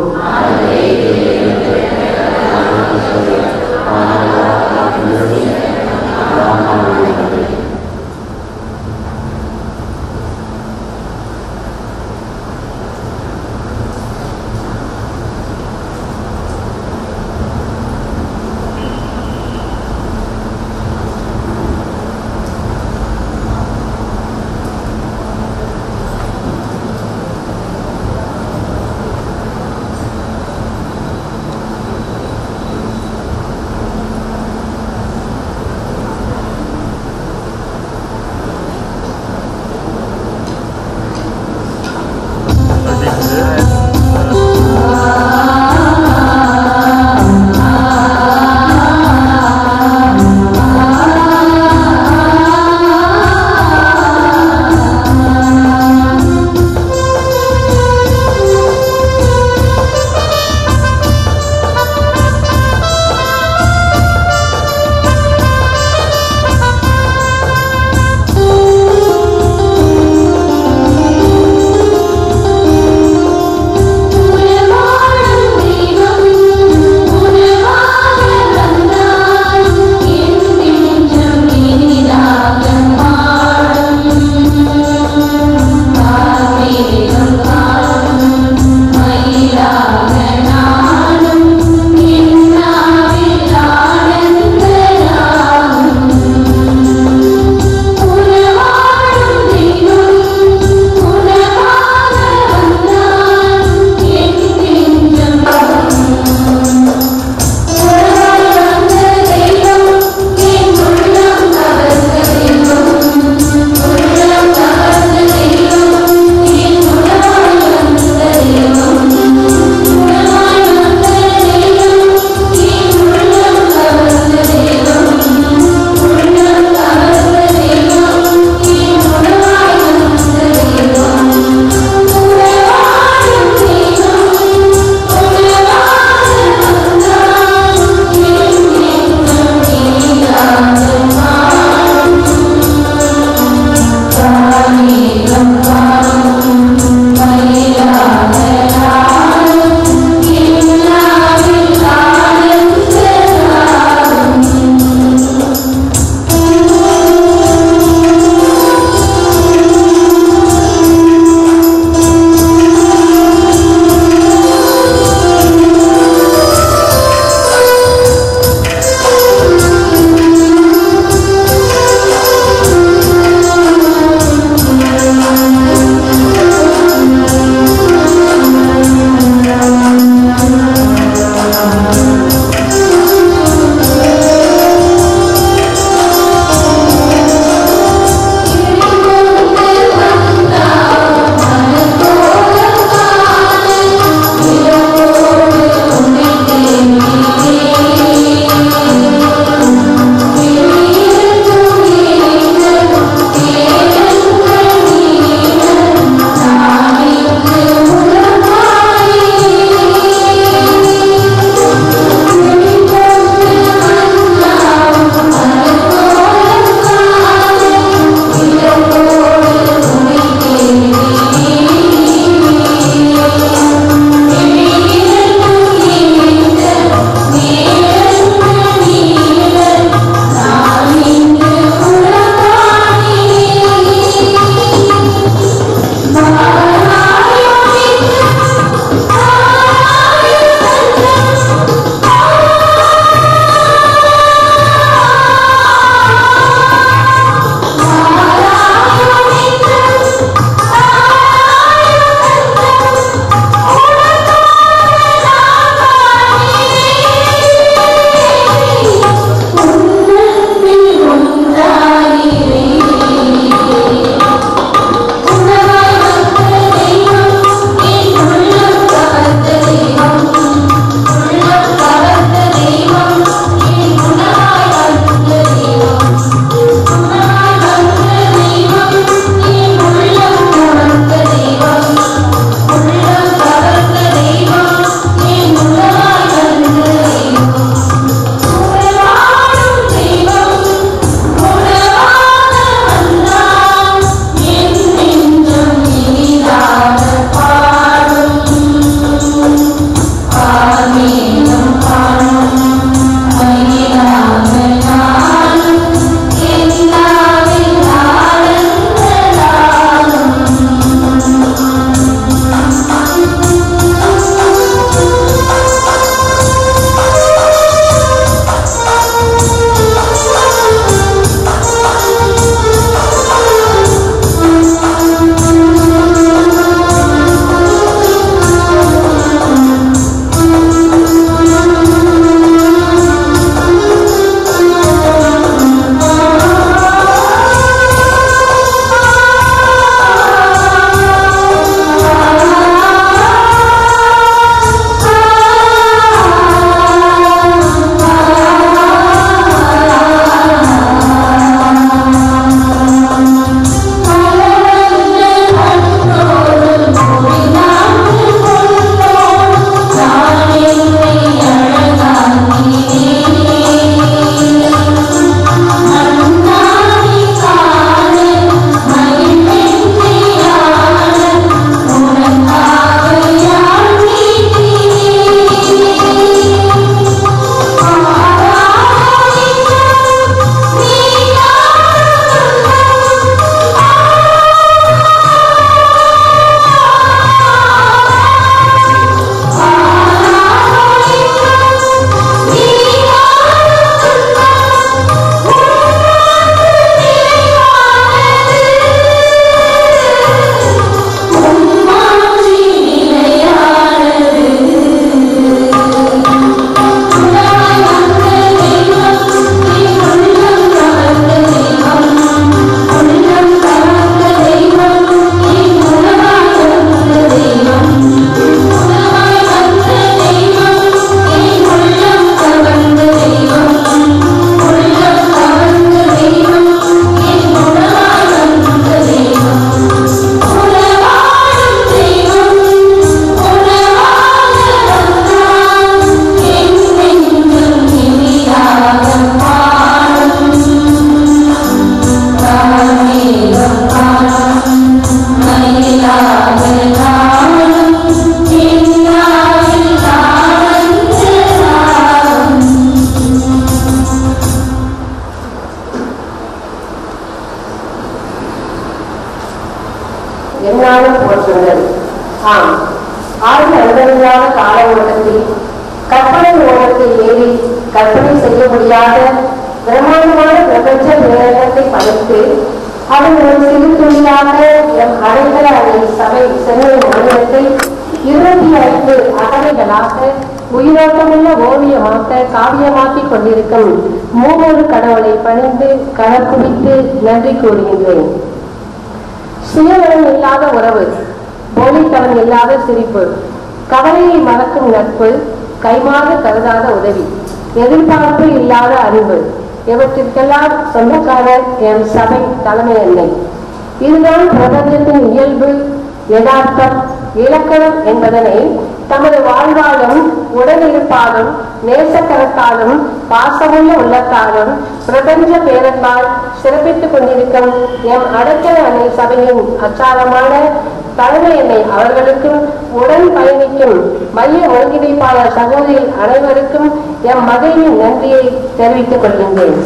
போற்றுங்கள் ஆம் ஆழ்ந்த அனுபவமான கால ஓட்டத்தில் கற்பனை ஓட்டத்தில் ஏறி கற்பனை செய்ய முடியாத பிரம்மாண்டமான பிரபஞ்ச பேரகத்தை படைத்து அதன் ஒரு சிறு துணியாக எம் அடைக்கல அணை சபை சென்னை மாநிலத்தை இருபத்தி ஐந்து அகவைகளாக உயிரோட்டமுள்ள ஓவியமாக்க காவியமாக்கிக் கொண்டிருக்கும் மூவொரு கடவுளை பணிந்து கணக்குவித்து நன்றி கூறுகின்றேன் சுயவரம் இல்லாத உறவு போலித்தனம் இல்லாத சிரிப்பு கவலையை மறக்கும் நட்பு கைமாறு கருதாத உதவி எதிர்பார்ப்பு இல்லாத அறிவு இவற்றிற்கெல்லாம் சொந்தக்காரர் என் சபை தலைமை அன்னை இதுதான் பிரபஞ்சத்தின் இயல்பு யதார்த்தம் இலக்கணம் என்பதனை தமது வாழ்வாலும் உடனிருப்பாலும் நேசக்கரத்தாலும் பாசமுள்ள உள்ளத்தாலும் பிரபஞ்ச பேரன்பால் சிறப்பித்துக் கொண்டிருக்கும் எம் அடக்கல அணை சபையின் அச்சாரமான தலைமை எண்ணெய் அவர்களுக்கும் உடன் பயணிக்கும் மைய ஒருங்கிணைப்பாளர் சகோதரி அனைவருக்கும் எம் மகளின் நன்றியை தெரிவித்துக் கொள்கின்றேன்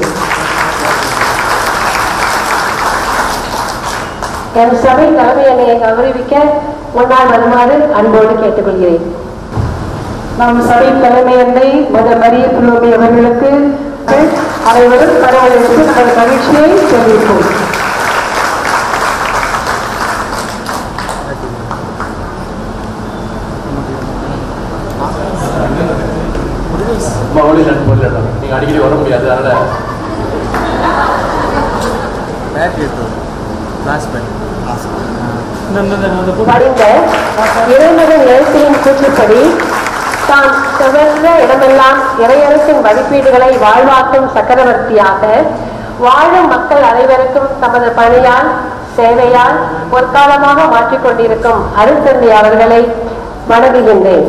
என் சபை தலைமை எண்ணெயை கௌரவிக்க முன்னால் வருமாறு அன்போடு கேட்டுக்கொள்கிறேன் நம் சபை தலைமை எண்ணை மத மரிய புலோமி அவர்களுக்கு அனைவரும் கடவுளுக்கு நமது மகிழ்ச்சியை தெரிவிப்போம் மகளிர் நட்பு நீங்க அடிக்கடி வர முடியாது அதனால படிந்த இறைமகன் இயேசுவின் கூற்றுப்படி தான் செவந்த இடமெல்லாம் இறையரசின் வழிபீடுகளை வாழ்வாக்கும் சக்கரவர்த்தியாக வாழும் மக்கள் அனைவருக்கும் தமது பணியால் சேவையால் பொற்காலமாக மாற்றிக் கொண்டிருக்கும் அருத்தந்தை அவர்களை வணங்குகின்றேன்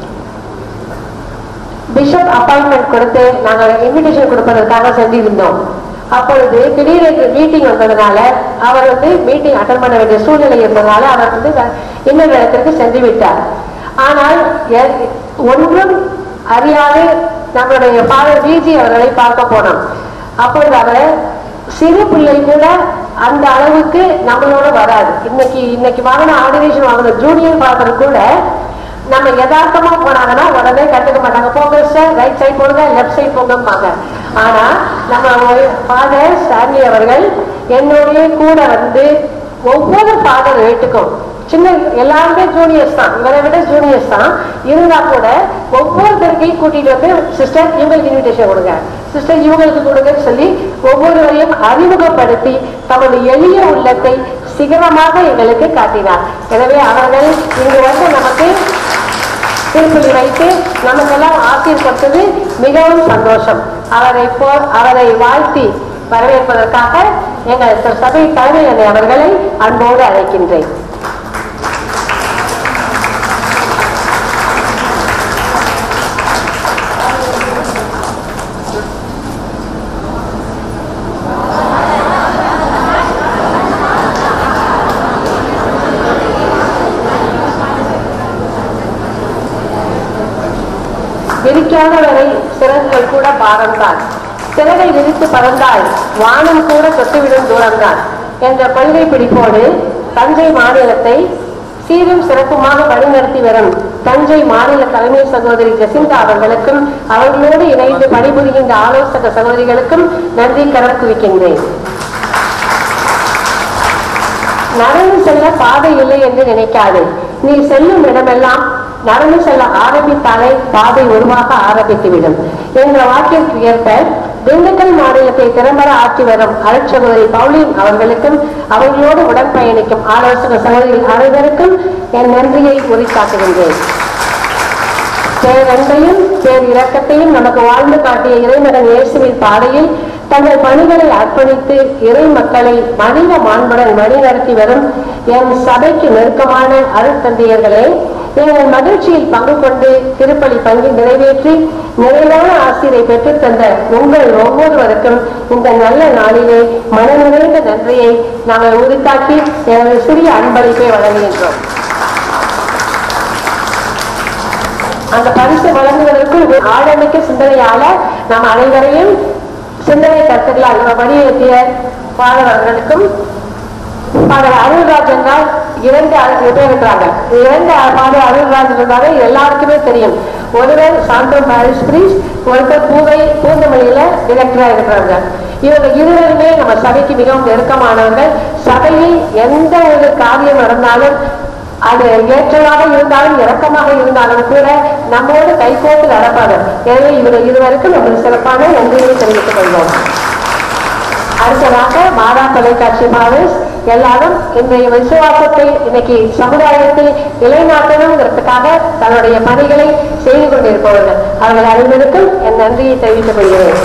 பிஷப் அப்பாயின்மெண்ட் கொடுத்து நாங்கள் இன்விடேஷன் கொடுப்பதற்காக சென்றிருந்தோம் அப்பொழுது திடீரென்று மீட்டிங் வந்ததுனால அவர் வந்து மீட்டிங் அட்டன் பண்ண வேண்டிய சூழ்நிலை இருந்ததுனால அவர் வந்து வே- இன்னொரு இடத்திற்கு சென்று விட்டார் ஆனால் எ- ஒன்றும் அறியாது நம்மளுடைய ஃபாதர் விஜி அவர்களை பார்க்க போனோம் அப்பொழுது அவர் சிறு பிள்ளை கூட அந்த அளவுக்கு நம்மளோட வராது இன்னைக்கு இன்னைக்கு வாங்கின ஆர்டினேஷன் வாங்கின ஜூனியர் ஃபாதர் கூட நம்ம யதார்த்தமா போனாங்கன்னா உடனே கண்டுக்க மாட்டாங்க போங்க சார் ரைட் சைடு போடுங்க லெஃப்ட் சைடு போங்கம்பாங்க ஆனா நம்ம ஃபாதர் ஸ்டான்லி அவர்கள் என்னுடைய கூட வந்து ஒவ்வொரு ஃபாதர் வீட்டுக்கும் சின்ன எல்லாருமே ஜூனியர்ஸ் தான் இவரை விட ஜூனியர்ஸ் தான் இருந்தா கூட ஒவ்வொருத்தருக்கையும் கூட்டிட்டு வந்து சிஸ்டர் இவங்களுக்கு இன்விடேஷன் கொடுங்க சிஸ்டர் இவங்களுக்கு கொடுங்கன்னு சொல்லி ஒவ்வொருவரையும் அறிமுகப்படுத்தி தமது எளிய உள்ளத்தை சிகரமாக எங்களுக்கு காட்டினார் எனவே அவர்கள் இங்கு வந்து நமக்கு திருப்பலி வைத்து நமக்கெல்லாம் ஆசீர்பட்டது மிகவும் சந்தோஷம் அவரை போ அவரை வாழ்த்தி வரவேற்பதற்காக எங்கள் சபை தலைமை அணி அவர்களை அன்போடு அழைக்கின்றேன் விரிக்காதவரை சிறகுகள் கூட பாரம்தான் சிறகை விரித்து பறந்தால் வானம் கூட தொட்டுவிடும் தூரம்தான் என்ற கொள்கை பிடிப்போடு தஞ்சை மாநிலத்தை சீரும் சிறப்புமாக வழிநடத்தி வரும் தஞ்சை மாநில தலைமை சகோதரி ஜெசிந்தா அவர்களுக்கும் அவர்களோடு இணைந்து பணிபுரிகின்ற ஆலோசக சகோதரிகளுக்கும் நன்றி கரம் குவிக்கின்றேன் நடந்து செல்ல பாதை இல்லை என்று நினைக்காதே நீ செல்லும் இடமெல்லாம் நடந்து செல்ல ஆரம்பித்தாலே பாதை உருவாக ஆரம்பித்துவிடும் என்ற வாக்கிற்கு ஏற்ப திண்டுக்கல் மாநிலத்தை திறம்பட ஆட்சி வரும் அருட்சகோதரி பவுலின் அவர்களுக்கும் அவர்களோடு உடன் பயணிக்கும் ஆலோசக சகோதரிகள் அனைவருக்கும் என் நன்றியை உரித்தாக்குகின்றேன் பேரன்பையும் பேர் இரக்கத்தையும் நமக்கு வாழ்ந்து காட்டிய இறைமகன் இயேசுவின் பாதையில் தங்கள் பணிகளை அர்ப்பணித்து இறை மக்களை மனித மாண்புடன் வழிநடத்தி வரும் என் சபைக்கு நெருக்கமான அருட்தந்தையர்களே எங்கள் மகிழ்ச்சியில் பங்கு கொண்டு திருப்பலி பங்கி நிறைவேற்றி நிறைவான ஆசிரியை பெற்றுத் தந்த உங்கள் ஒவ்வொருவருக்கும் இந்த நல்ல நாளிலே மன நிறைந்த நன்றியை நாங்கள் உரித்தாக்கி எனது சிறிய அன்பளிப்பை வழங்குகின்றோம் அந்த பரிசு வழங்குவதற்கு ஒரு ஆழமிக்க சிந்தனையால நாம் அனைவரையும் சிந்தனை கருத்துக்களால் நம்ம வழியேற்றிய பாடல் அவர்களுக்கும் பாடல் அருள்ராஜ் என்றால் இரண்டு அழகு பேர் இருக்கிறாங்க இரண்டு பாடு அருள்ராஜ் இருந்தாலே எல்லாருக்குமே தெரியும் ஒருவர் சாந்தம் பாரிஸ் பிரீஸ் ஒருத்தர் பூவை பூந்தமல்லியில டிரெக்டரா இருக்கிறாங்க இவங்க இருவருமே நம்ம சபைக்கு மிகவும் நெருக்கமானவர்கள் சபையில் எந்த ஒரு காரியம் நடந்தாலும் அது ஏற்றமாக இருந்தாலும் இரக்கமாக இருந்தாலும் கூட நம்மோடு கைகோட்டு நடப்பார்கள் எனவே இவர் இருவருக்கும் நம்ம சிறப்பான நன்றியை தெரிவித்துக் கொள்வோம் அடுத்ததாக மாதா தொலைக்காட்சி பாவஸ் எல்லாரும் இன்றைய விசுவாசத்தை இன்னைக்கு சமுதாயத்தில் நிலைநாட்டணுங்கிறதுக்காக தன்னுடைய பணிகளை செய்து கொண்டிருப்பவர்கள் அவர்கள் அனைவருக்கும் என் நன்றியை தெரிவித்துக் கொள்கிறேன்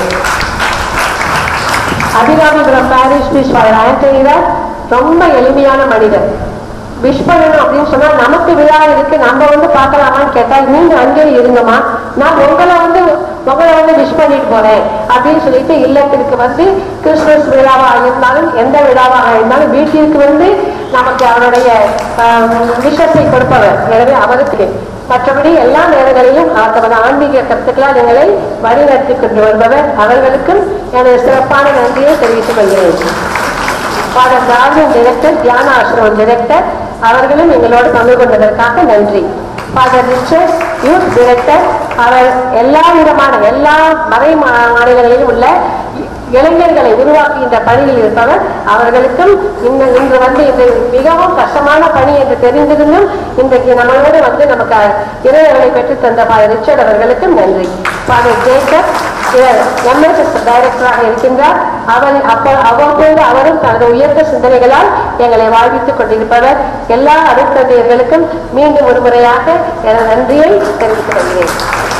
அபிராமிபுரம் பாரிஸ் பீஸ் ஆண்டனிதான் ரொம்ப எளிமையான மனிதர் விஷ் பண்ணணும் அப்படின்னு சொன்னா நமக்கு விழா இருக்கு நம்ம வந்து பார்க்கலாமான்னு கேட்டா நீங்க அங்கே இருங்கம்மா நான் உங்களை வந்து உங்களை வந்து விஷ் பண்ணிட்டு போறேன் அப்படின்னு சொல்லிட்டு இல்லத்திற்கு வந்து கிறிஸ்துமஸ் விழாவாக இருந்தாலும் எந்த விழாவாக இருந்தாலும் வீட்டிற்கு வந்து நமக்கு அவருடைய விஷத்தை கொடுப்பவர் எனவே அவருக்கு மற்றபடி எல்லா நேரங்களிலும் அவர் தமது ஆன்மீக கருத்துக்களால் எங்களை வழிநடத்தி கொண்டு வருபவர் அவர்களுக்கும் எனது சிறப்பான நன்றியை தெரிவித்துக் கொள்கிறேன் ஃபாதர் ராஜன் டிரெக்டர் தியான ஆசிரமம் டிரெக்டர் அவர்களும் எங்களோடு பங்கு கொண்டதற்காக நன்றி ஃபாதர் ரிச்சர்ட் யூத் டிரெக்டர் அவர் எல்லா விதமான எல்லா மறை மா- மாநிலங்களிலும் உள்ள இளைஞர்களை உருவாக்குகின்ற பணியில் இருப்பவர் அவர்களுக்கும் இந்த இன்று வந்து இது மிகவும் கஷ்டமான பணி என்று தெரிந்திருந்தும் இன்றைக்கு நம்மளோடு வந்து நமக்கு இறைவர்களை பெற்றுத் தந்த ஃபாதர் ரிச்சர்ட் அவர்களுக்கும் நன்றி ஃபாதர் ஜேக்கப் இவர் எம்எஸ்எஸ் டைரக்டராக இருக்கின்றார் அவர் அப்ப அவ்வப்போது அவரும் தனது உயர்ந்த சிந்தனைகளால் எங்களை வாழ்வித்துக் கொண்டிருப்பவர் எல்லா அருட்தந்தையர்களுக்கும் மீண்டும் ஒரு முறையாக எனது நன்றியை தெரிவித்துக் கொள்கிறேன்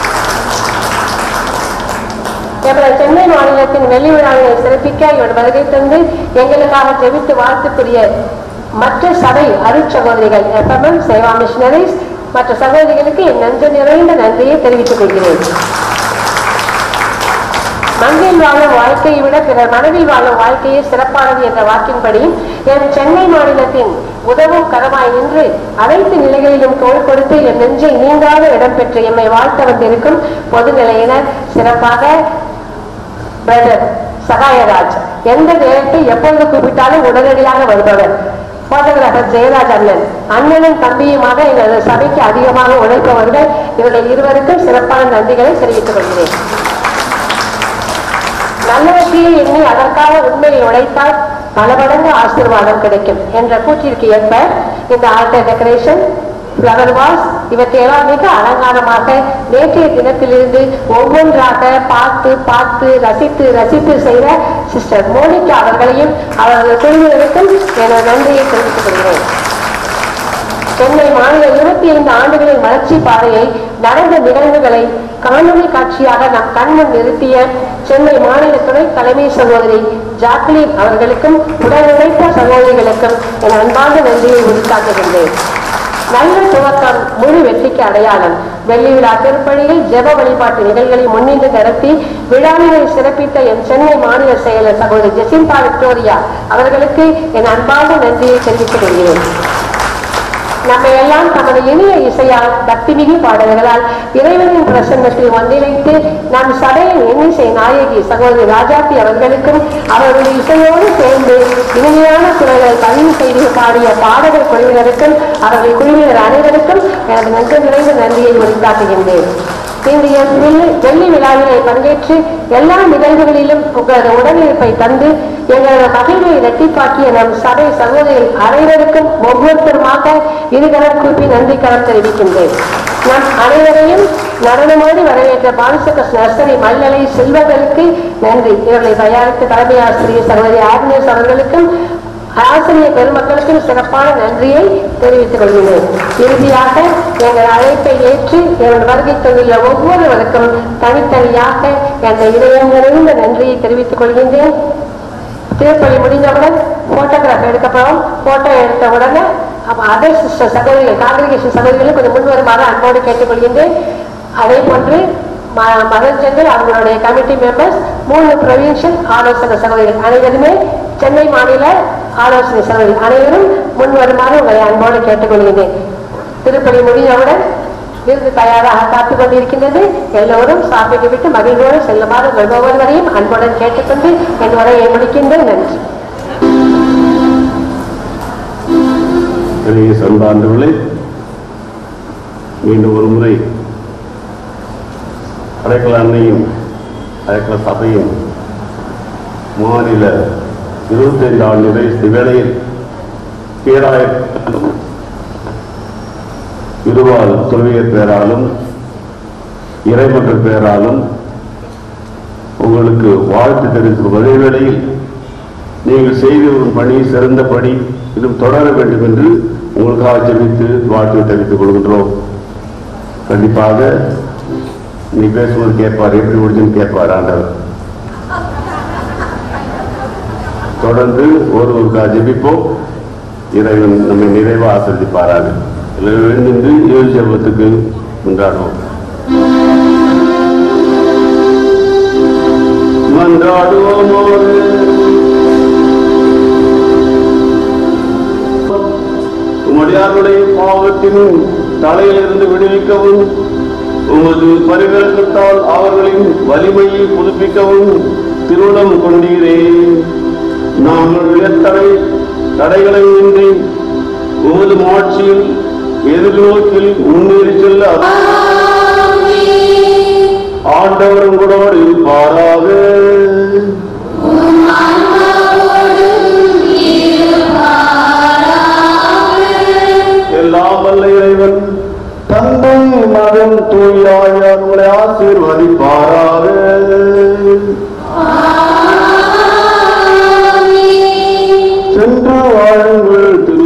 எமது சென்னை மாநிலத்தின் வெள்ளி விழாவினை சிறப்பிக்க இவர் வருகை தந்து எங்களுக்காக ஜெபித்து வாழ்த்துக்குரிய மற்ற சபை அருட்சகோதரிகள் எஃப்எம்எம் சேவா மிஷனரிஸ் மற்ற சகோதரிகளுக்கு என் நன்றி நிறைந்த நன்றியை தெரிவித்துக் கொள்கிறேன் மண்ணில் வாழும் வாழ்க்கையை விட பிறர் மனதில் வாழும் வாழ்க்கையே சிறப்பானது என்ற வாக்கின்படி என் சென்னை மாநிலத்தின் உதவும் கரமாய் நின்று அனைத்து நிலைகளிலும் தோள் கொடுத்து என் நெஞ்சை நீங்காத இடம் பெற்று எம்மை வாழ்த்த வந்திருக்கும் பொதுநிலையினர் சிறப்பாக பிரதர் சகாயராஜ் எந்த நேரத்தில் எப்பொழுது கூப்பிட்டாலும் உடனடியாக வருபவர் போட்டோகிராஃபர் ஜெயராஜ் அண்ணன் அண்ணனும் தம்பியுமாக எங்களது சபைக்கு அதிகமாக உழைப்பவர்கள் இவர்கள் இருவருக்கும் சிறப்பான நன்றிகளை தெரிவித்துக் கொள்கிறேன் நல்லவற்றையே எண்ணி அதற்காக உண்மையை உழைத்தால் பல மடங்கு ஆசீர்வாதம் கிடைக்கும் என்ற கூற்றிற்கு ஏற்ப இந்த ஆல்டர் டெக்கரேஷன் ஃப்ளவர் வாஸ் இவற்றையெல்லாம் மிக அலங்காரமாக நேற்றைய தினத்திலிருந்து ஒவ்வொன்றாக பார்த்து பார்த்து ரசித்து ரசித்து செய்த சிஸ்டர் மோனிகா அவர்களையும் அவர்கள் குழுவினருக்கும் எனது நன்றியை தெரிவித்துக் கொள்கிறேன் சென்னை மாநில இருபத்தி ஐந்து ஆண்டுகளின் வளர்ச்சி பாதையை நடந்த நிகழ்வுகளை காணொலி காட்சியாக நம் கண்முன் நிறுத்திய சென்னை மாநில துணை தலைமை சகோதரி ஜாக்லின் அவர்களுக்கும் உடன் உழைத்த சகோதரிகளுக்கும் என் அன்பார்ந்த நன்றியை உரித்தாக்குகின்றேன் நல்ல துவக்கம் முழு வெற்றிக்கு அடையாளம் வெள்ளி விழா திருப்பணியில் ஜெப வழிபாட்டு நிகழ்வுகளை முன்னின்று நடத்தி விழாவினை சிறப்பித்த என் சென்னை மாநில செயலர் சகோதரி ஜெசிந்தா விக்டோரியா அவர்களுக்கு என் அன்பார்ந்த நன்றியை தெரிவித்துக் கொள்கிறேன் நம்மை எல்லாம் தமது இனிய இசையால் பக்திமிகு பாடல்களால் இறைவனின் பிரசன்னத்தில் ஒன்றிணைத்து நம் சபையின் இன்னிசை நாயகி சகோதரி ராஜாத்தி அவர்களுக்கும் அவருடைய இசையோடு சேர்ந்து இனிமையான குரல்கள் பதிவு செய்து பாடிய பாடகர் குழுவினருக்கும் அவர்கள் குழுவினர் அனைவருக்கும் எனது நன்றி நிறைந்த நன்றியை உரித்தாக்குகின்றேன் இன்றைய வெள்ளி- வெள்ளி விழாவிலே பங்கேற்று எல்லா நிகழ்வுகளிலும் உங்களது உடனிருப்பை தந்து எங்களது மகிழ்வை இரட்டிப்பாக்கிய நம் சபை சகோதரிகள் அனைவருக்கும் ஒவ்வொருத்தருமாக இருகரம் கூப்பி நன்றி கரம் தெரிவிக்கின்றேன் நம் அனைவரையும் நடனமோடு வரவேற்ற பாலசகஸ் நர்சரி மல்லலை செல்வங்களுக்கு நன்றி இவர்களை தயாரித்த தலைமை ஆசிரியர் சகோதரி ஆக்னேஸ் அவர்களுக்கும் ஆசிரியர் பெருமக்களுக்கும் சிறப்பான நன்றியை தெரிவித்துக் கொள்கிறேன் இறுதியாக எங்கள் அழைப்பை ஏற்று எங்கள் வருகை தந்துள்ள ஒவ்வொருவருக்கும் தனித்தனியாக என்ற இதயம் நிறைந்த நன்றியை தெரிவித்துக் கொள்கின்றேன் திருப்பலி முடிஞ்சவுடன் போட்டோகிராஃப் எடுக்கப்படும் போட்டோ எடுத்த உடனே அப்ப அதர் சிஸ்டர் சகோதரிகள் காங்கிரிகேஷன் சகோதரிகளும் கொஞ்சம் முன் வருமாறு அன்போடு கேட்டுக்கொள்கின்றேன் அதே போன்று ம- மதஞ்சங்கள் அவங்களுடைய கமிட்டி மெம்பர்ஸ் மூணு ப்ரொவின்ஷியல் ஆலோசனை சகோதரிகள் அனைவருமே சென்னை மாநில ஆலோசனை சகோதரிகள் அனைவரும் முன் வருமாறு உங்களை அன்போடு கேட்டுக்கொள்கின்றேன் திருப்பலி முடிந்தவுடன் விருந்து தயாராக காத்துக் கொண்டிருக்கின்றது எல்லோரும் சாப்பிட்டு விட்டு மகிழ்வோடு செல்லுமாறு உங்கள் ஒவ்வொருவரையும் அன்புடன் கேட்டுக்கொண்டு என் உரையை முடிக்கின்றேன் நன்றி இத்தகைய சந்தாண்டவர்களே மீண்டும் ஒரு முறை அடைக்கல அன்னையும் அடைக்கல சபையும் மாநில இருபத்தைந்து ஆண்டு நிறைவு வேளையில் பேராய இருவாள் துறவியர் பேராலும் இறைமன்ற பேராலும் உங்களுக்கு வாழ்த்து தெரிவிக்கும் அதே வேளையில் நீங்கள் செய்து வரும் பணி சிறந்த பணி இன்னும் தொடர வேண்டும் என்று உங்களுக்காக ஜெபித்து வாழ்த்து தெரிவித்துக் கொள்கின்றோம் கண்டிப்பாக நீ பேசுவது கேட்பார் எப்படி முடிச்சுன்னு கேட்பார் ஆண்டவர் தொடர்ந்து ஒருவருக்காக ஜெபிப்போம் இறைவன் நம்மை நிறைவாக ஆசிர்வதிப்பாராக எல்லோரும் எழுந்து ஏழு ஜெபத்துக்கு கொண்டாடுவோம் உமடியாருடைய பாவத்தின் தலையிலிருந்து விடுவிக்கவும் உமது பரிவிறக்கத்தால் அவர்களின் வலிமையை புதுப்பிக்கவும் திருவுளம் கொண்டீரே நாங்கள் எத்தனை தடைகளை இன்றி உமது மாட்சியில் எதிர்நோக்கில் முன்னேறி செல்ல ஆண்டவர் உங்களோடு இருப்பாராக எல்லாம் வல்ல இறைவன் தந்தை மகன் தூயாயார் உங்களை ஆசீர்வதிப்பாராக சென்று வாழுங்கள் திரு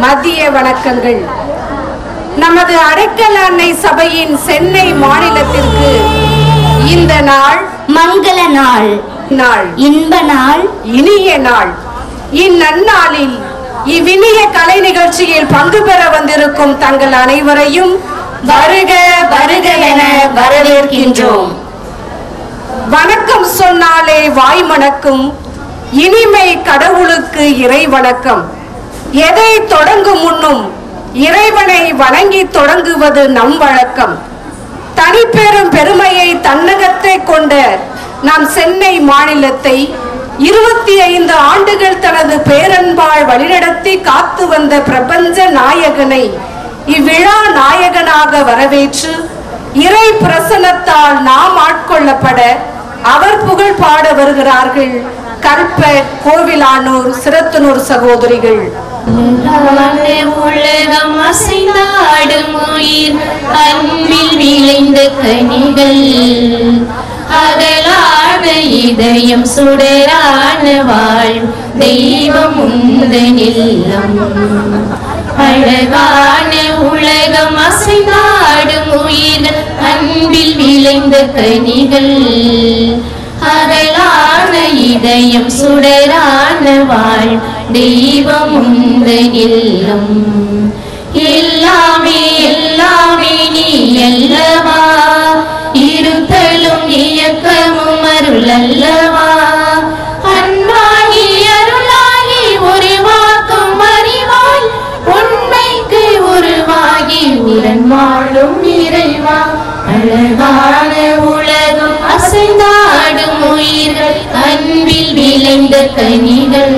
மதிய வணக்கங்கள் நமது அடைக்கல அன்னை சபையின் சென்னை மாநிலத்திற்கு இந்த நாள் மங்கள நாள் நாள் இன்ப நாள் இனிய நாள் இந்நன்னாளில் இவ்வினிய கலை நிகழ்ச்சியில் பங்கு பெற வந்திருக்கும் தங்கள் அனைவரையும் வருக வருக என வரவேற்கின்றோம் வணக்கம் சொன்னாலே வாய் மணக்கும் இனிமை கடவுளுக்கு இறை வணக்கம் எதை தொடங்கும் முன்னும் இறைவனை வணங்கி தொடங்குவது நம் வழக்கம் தனிப்பெரும் பெருமையை தன்னகத்தை கொண்ட நம் சென்னை மாநிலத்தை இருபத்தி ஐந்து ஆண்டுகள் தனது பேரன்பால் வழிநடத்தி காத்து வந்த பிரபஞ்ச நாயகனை இவ்விழா நாயகனாக வரவேற்று இறை பிரசனத்தால் நாம் ஆட்கொள்ளப்பட அவர் புகழ் பாட வருகிறார்கள் கல்பட் கோவிலானூர் சிரத்தனூர் சகோதரிகள் உலகம் அசைந்தாடும் உயிர் அன்பில் விளைந்த கனிகள் அகலான இதயம் சுடரான வாழ் தெய்வம் உந்தன் இல்லம் அழகான உலகம் அசைந்தாடும் உயிர் அன்பில் விளைந்த கனிகள் அகலான இதயம் சுடரான வாழ் தெய்வம் உந்தன் இல்லம் எல்லாமே எல்லாமே நீ அல்லவா இருத்தலும் இயக்கமும் அருள் அல்லவா அன்பாகி அருளாகி உருவாக்கும் அறிவாய் உண்மைக்கு உருவாகி உடன் வாழும் இறைவா அழகான உலகம் அசைந்தாடும் உயிர்கள் அன்பில் விளைந்த கனிகள்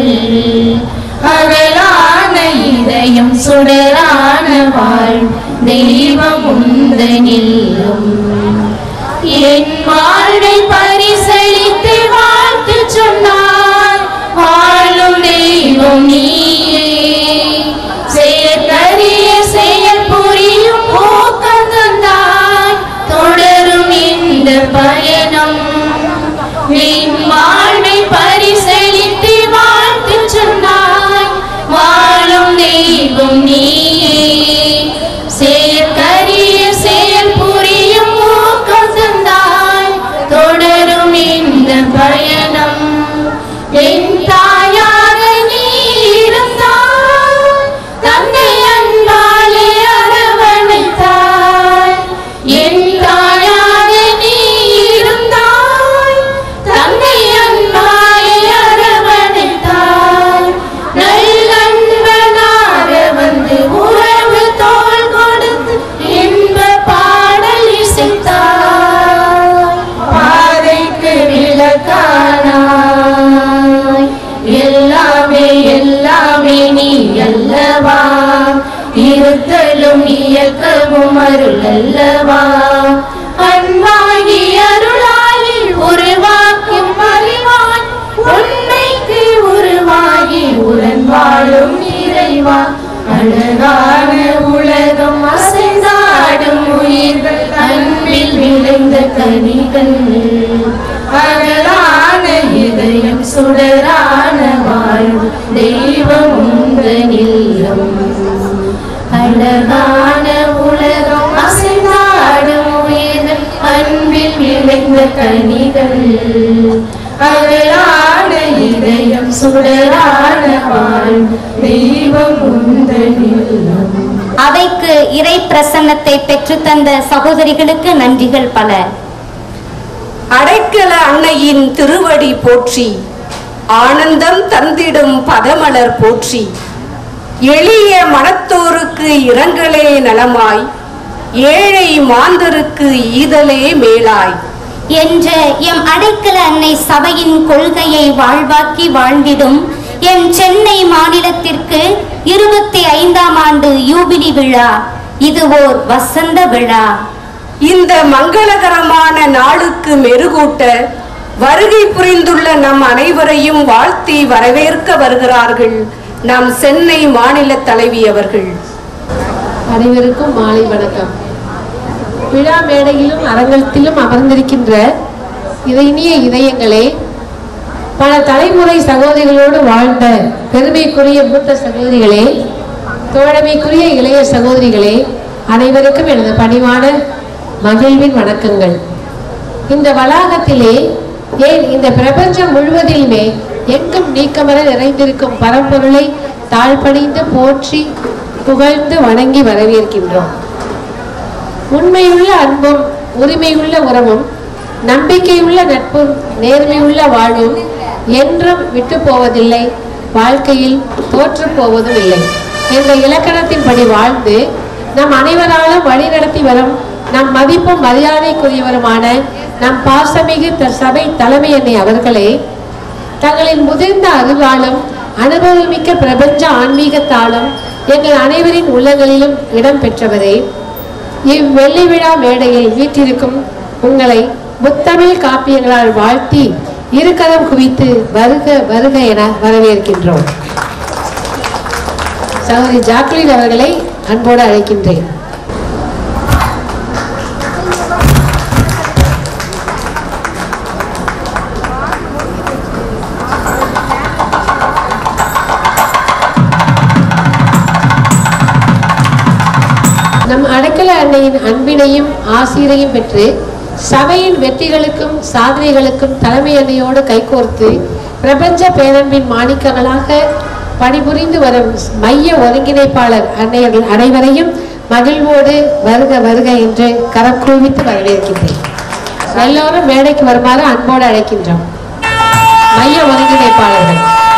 அகலான இதயம் சுடரான வாழ் தெய்வம் உந்தனில்லும் என் வாழ்வை பரிசளித்து வாழ்த்து சொன்னார் வாழும் தெய்வம் நீயே செயற்கரிய செயல் புரியும் ஊக்கம் தந்தாய் தொடரும் இந்த பயணம் என் வாழ்வை பரிசளித்து வாழ்த்து சொன்னாய் வாழும் தெய்வம் நீயே செயற்கரிய செயல் புரியும் ஊக்கம் தந்தாய் தொடரும் இந்த பயணம் என் தாயாக நீ இருந்தாய் தன்னை அன்பாலே அரவணைத்தாய் என் தாயாக நீ இருந்தாய் தன்னை அன்பாலே அரவணைத்தாய் நல்லன்பனாக வந்து உறவு தோள் கொடுத்து இன்ப பாடல் இசைத்தாய் பாதைக்கு விளக்கானாய் எல்லாமே எல்லாமே நீ அல்லவா இருத்தலும் இயக்கமும் அருள் அல்லவா அன்பாகி அருளாகி உருவாக்கும் அறிவான் உண்மைக்கு உருவாகி உடன் வாழும் இறைவா அழகான உலகம் அசைந்தாடும் உயிர்கள் அன்பில் விளைந்த கனிகள் அகலான இதயம் சுடரான வாழ்வு தெய்வம் உந்தனில்லம் அழகான உலகம் அசைந்தாடும் உயிர்கள் அன்பில் விளைந்த கனிகள் அகலான இதயம் சுடரான வாழ்வு தெய்வம் உந்தனில்லம் அவைக்கு இறை பிரசன்னத்தை பெற்றுத்தந்த சகோதரிகளுக்கு நன்றிகள் பல அடைக்கல அன்னையின் திருவடி போற்றி ஆனந்தம் தந்திடும் பதமலர் போற்றி எளிய மனத்தோருக்கு இரங்கலே நலமாய் ஏழை மாந்தருக்கு ஈதலே மேலாய் என்ற எம் அடைக்கல அன்னை சபையின் கொள்கையை வாழ்வாக்கி வாழ்ந்திடும் எம் சென்னை மாநிலத்திற்கு இருபத்தி ஐந்தாம் ஆண்டு யூபிலி விழா இது ஓர் வசந்த விழா இந்த மங்களகரமான நாளுக்கு மெருகூட்ட வருகை புரிந்துள்ள நம் அனைவரையும் வாழ்த்தி வரவேற்க வருகிறார்கள் நம் சென்னை மாநில தலைவி அவர்கள் அனைவருக்கும் மாலை வணக்கம் விழா மேடையிலும் அரங்கத்திலும் அமர்ந்திருக்கின்ற இனிய இதயங்களே பல தலைமுறை சகோதரிகளோடு வாழ்ந்த பெருமைக்குரிய மூத்த சகோதரிகளே தோழமைக்குரிய இளைய சகோதரிகளே அனைவருக்கும் எனது பணிவான மகிழ்வின் வணக்கங்கள் இந்த வளாகத்திலே ஏன் இந்த பிரபஞ்சம் முழுவதிலுமே எங்கும் நீக்கமர நிறைந்திருக்கும் பரம்பொருளை தாழ்பணிந்து போற்றி புகழ்ந்து வணங்கி வரவேற்கின்றோம் உண்மையுள்ள அன்பும் உரிமையுள்ள உறவும் நம்பிக்கையுள்ள நட்பும் நேர்மையுள்ள வாழ்வும் என்றும் விட்டு போவதில்லை வாழ்க்கையில் தோற்று போவதும் இல்லை என்ற இலக்கணத்தின்படி வாழ்ந்து நம் அனைவராலும் வழிநடத்தி வரும் நம் மதிப்பும் மரியாதைக்குரியவருமான நம் பாசமிகு த- சபை தலைமை எண்ணெய் அவர்களே தங்களின் முதிர்ந்த அறிவாலும் அனுபவமிக்க பிரபஞ்ச ஆன்மீகத்தாலும் எங்கள் அனைவரின் உள்ளங்களிலும் இடம் பெற்றவரே இவ்வெள்ளி விழா மேடையில் வீற்றிருக்கும் உங்களை முத்தமிழ் காப்பியங்களால் வாழ்த்தி இருக்கரம் குவித்து வருக வருக என வரவேற்கின்றோம் சகோதரி ஜாக்லின் அவர்களை அன்போடு அழைக்கின்றேன் நம் அடைக்கல அன்னையின் அன்பினையும் ஆசிரியையும் பெற்று சபையின் வெற்றிகளுக்கும் சாதனைகளுக்கும் தலைமை அன்னையோடு கைகோர்த்து பிரபஞ்ச பேரன்பின் மாணிக்கங்களாக பணிபுரிந்து வரும் மைய ஒருங்கிணைப்பாளர் அன்னையர்கள் அனைவரையும் மகிழ்வோடு வருக வருக என்று கரம் கூவித்து வரவேற்கின்றேன் எல்லோரும் மேடைக்கு வருமாறு அன்போடு அழைக்கின்றோம் மைய ஒருங்கிணைப்பாளர்கள்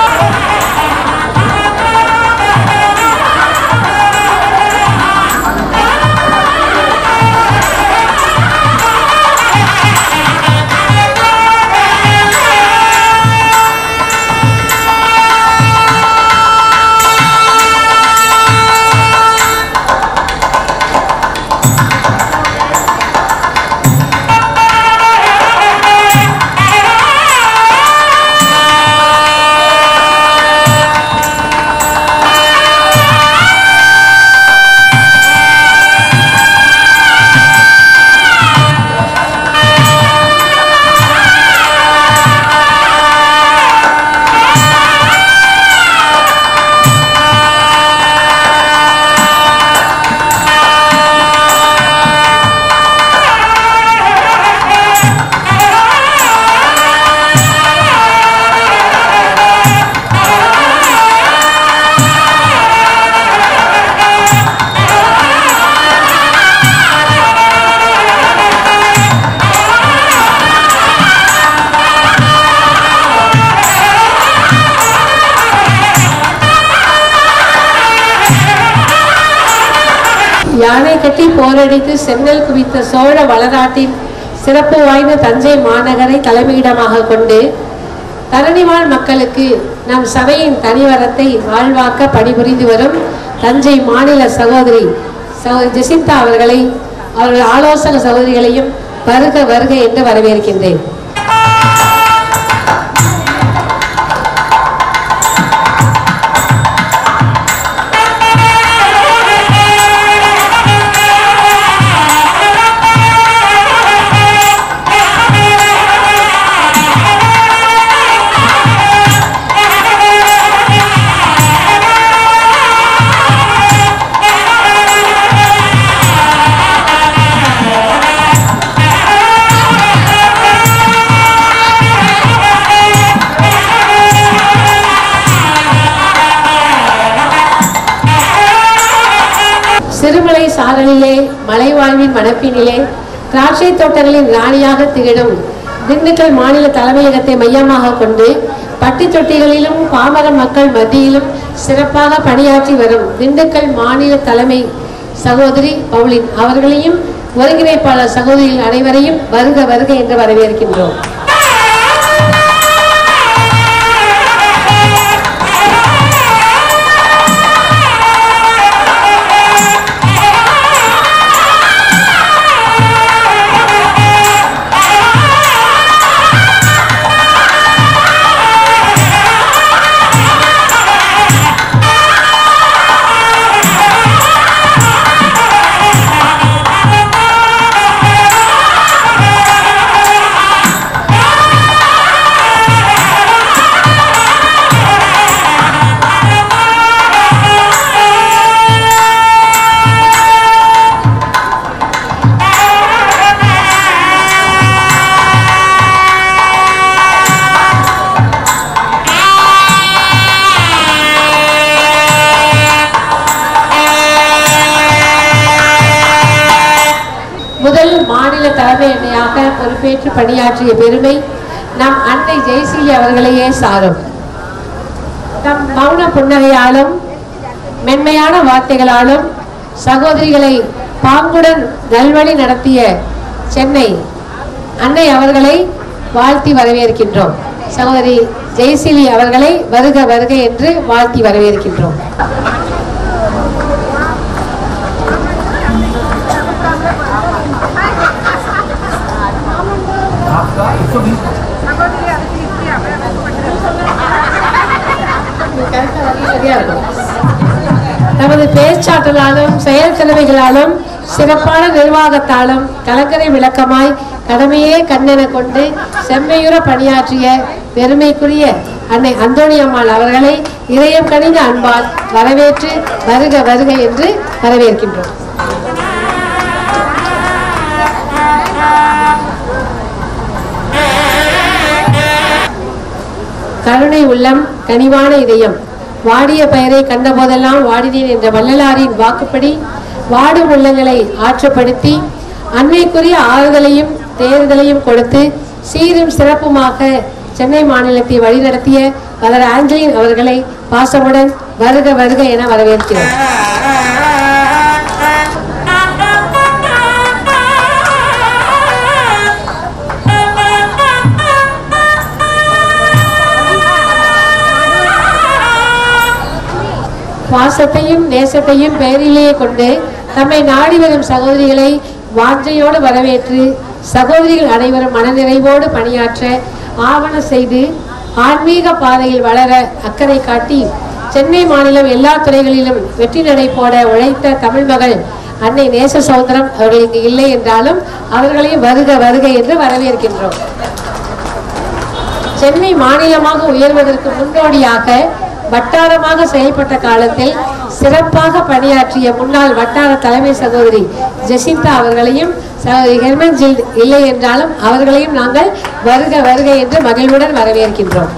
யானை கட்டி போரடித்து சென்னல் குவித்த சோழ வளநாட்டின் சிறப்பு வாய்ந்த தஞ்சை மாநகரை தலைமையிடமாக கொண்டு தரணிவாழ் மக்களுக்கு நம் சபையின் தனிவரத்தை வாழ்வாக்க பணிபுரிந்து வரும் தஞ்சை மாநில சகோதரி சகோதரி ஜெசிந்தா அவர்களை அவர்கள் ஆலோசக சகோதரிகளையும் வருக வருக என்று வரவேற்கின்றேன் சிறுமலை சாரலிலே மலைவாழ்வின் மணப்பினிலே திராட்சை தோட்டங்களின் ராணியாக திகழும் திண்டுக்கல் மாநில தலைமையகத்தை மையமாக கொண்டு பட்டி தொட்டிகளிலும் பாமர மக்கள் மத்தியிலும் சிறப்பாக பணியாற்றி வரும் திண்டுக்கல் மாநில தலைமை சகோதரி பவுலின் அவர்களையும் ஒருங்கிணைப்பாளர் சகோதரிகள் அனைவரையும் வருக வருக என்று வரவேற்கின்றோம் ஆ பொறுப்பேற்று பணியாற்றிய பெருமை நம் அன்னை ஜெயசீலி அவர்களையே சாரும் நம் மௌன புன்னகையாலும் மென்மையான வார்த்தைகளாலும் சகோதரிகளை பாங்குடன் நல்வழி நடத்திய சென்னை அன்னை அவர்களை வாழ்த்தி வரவேற்கின்றோம் சகோதரி ஜெயசீலி அவர்களை வருக வருக என்று வாழ்த்தி வரவேற்கின்றோம் நமது பேச்சாற்றலாலும் செயல் திறமைகளாலும் சிறப்பான நிர்வாகத்தாலும் கலங்கரை விளக்கமாய் கடமையே கண்ணென கொண்டு செம்மையுற பணியாற்றிய பெருமைக்குரிய அன்னை அந்தோணி அம்மாள் அவர்களை இதயம் கனிந்த அன்பால் வரவேற்று வருக வருக என்று வரவேற்கின்றோம் கருணை உள்ளம் கனிவான இதயம் வாடிய பெயரை கண்டபோதெல்லாம் வாடினேன் என்ற வள்ளலாரின் வாக்குப்படி வாடும் உள்ளங்களை ஆற்றப்படுத்தி அன்னைக்குரிய ஆறுதலையும் தேர்தலையும் கொடுத்து சீரும் சிறப்புமாக சென்னை மாநிலத்தை வழிநடத்திய வளர் ஆஞ்சலின் அவர்களை பாசமுடன் வருக வருக என வரவேற்கிறோம் பாசத்தையும் நேசத்தையும் பெயரிலேயே கொண்டு தம்மை நாடி வரும் சகோதரிகளை வாஞ்சையோடு வரவேற்று சகோதரிகள் அனைவரும் மனநிறைவோடு பணியாற்ற ஆவண செய்து ஆன்மீக பாதையில் வளர அக்கறை காட்டி சென்னை மாநிலம் எல்லா துறைகளிலும் வெற்றி நடை போட உழைத்த தமிழ் மகள் அன்னை நேச சௌந்தரம் அவர்கள் இங்கு இல்லை என்றாலும் அவர்களையும் வருக வருக என்று வரவேற்கின்றோம் சென்னை மாநிலமாக உயர்வதற்கு முன்னோடியாக வட்டாரமாக செயல்பட்ட காலத்தில் சிறப்பாக பணியாற்றிய முன்னாள் வட்டார தலைமை சகோதரி ஜெசிந்தா அவர்களையும் சகோதரி ஹெர்மன் ஜில் இல்லை என்றாலும் அவர்களையும் நாங்கள் வருக வருக என்று மகிழ்வுடன் வரவேற்கின்றோம்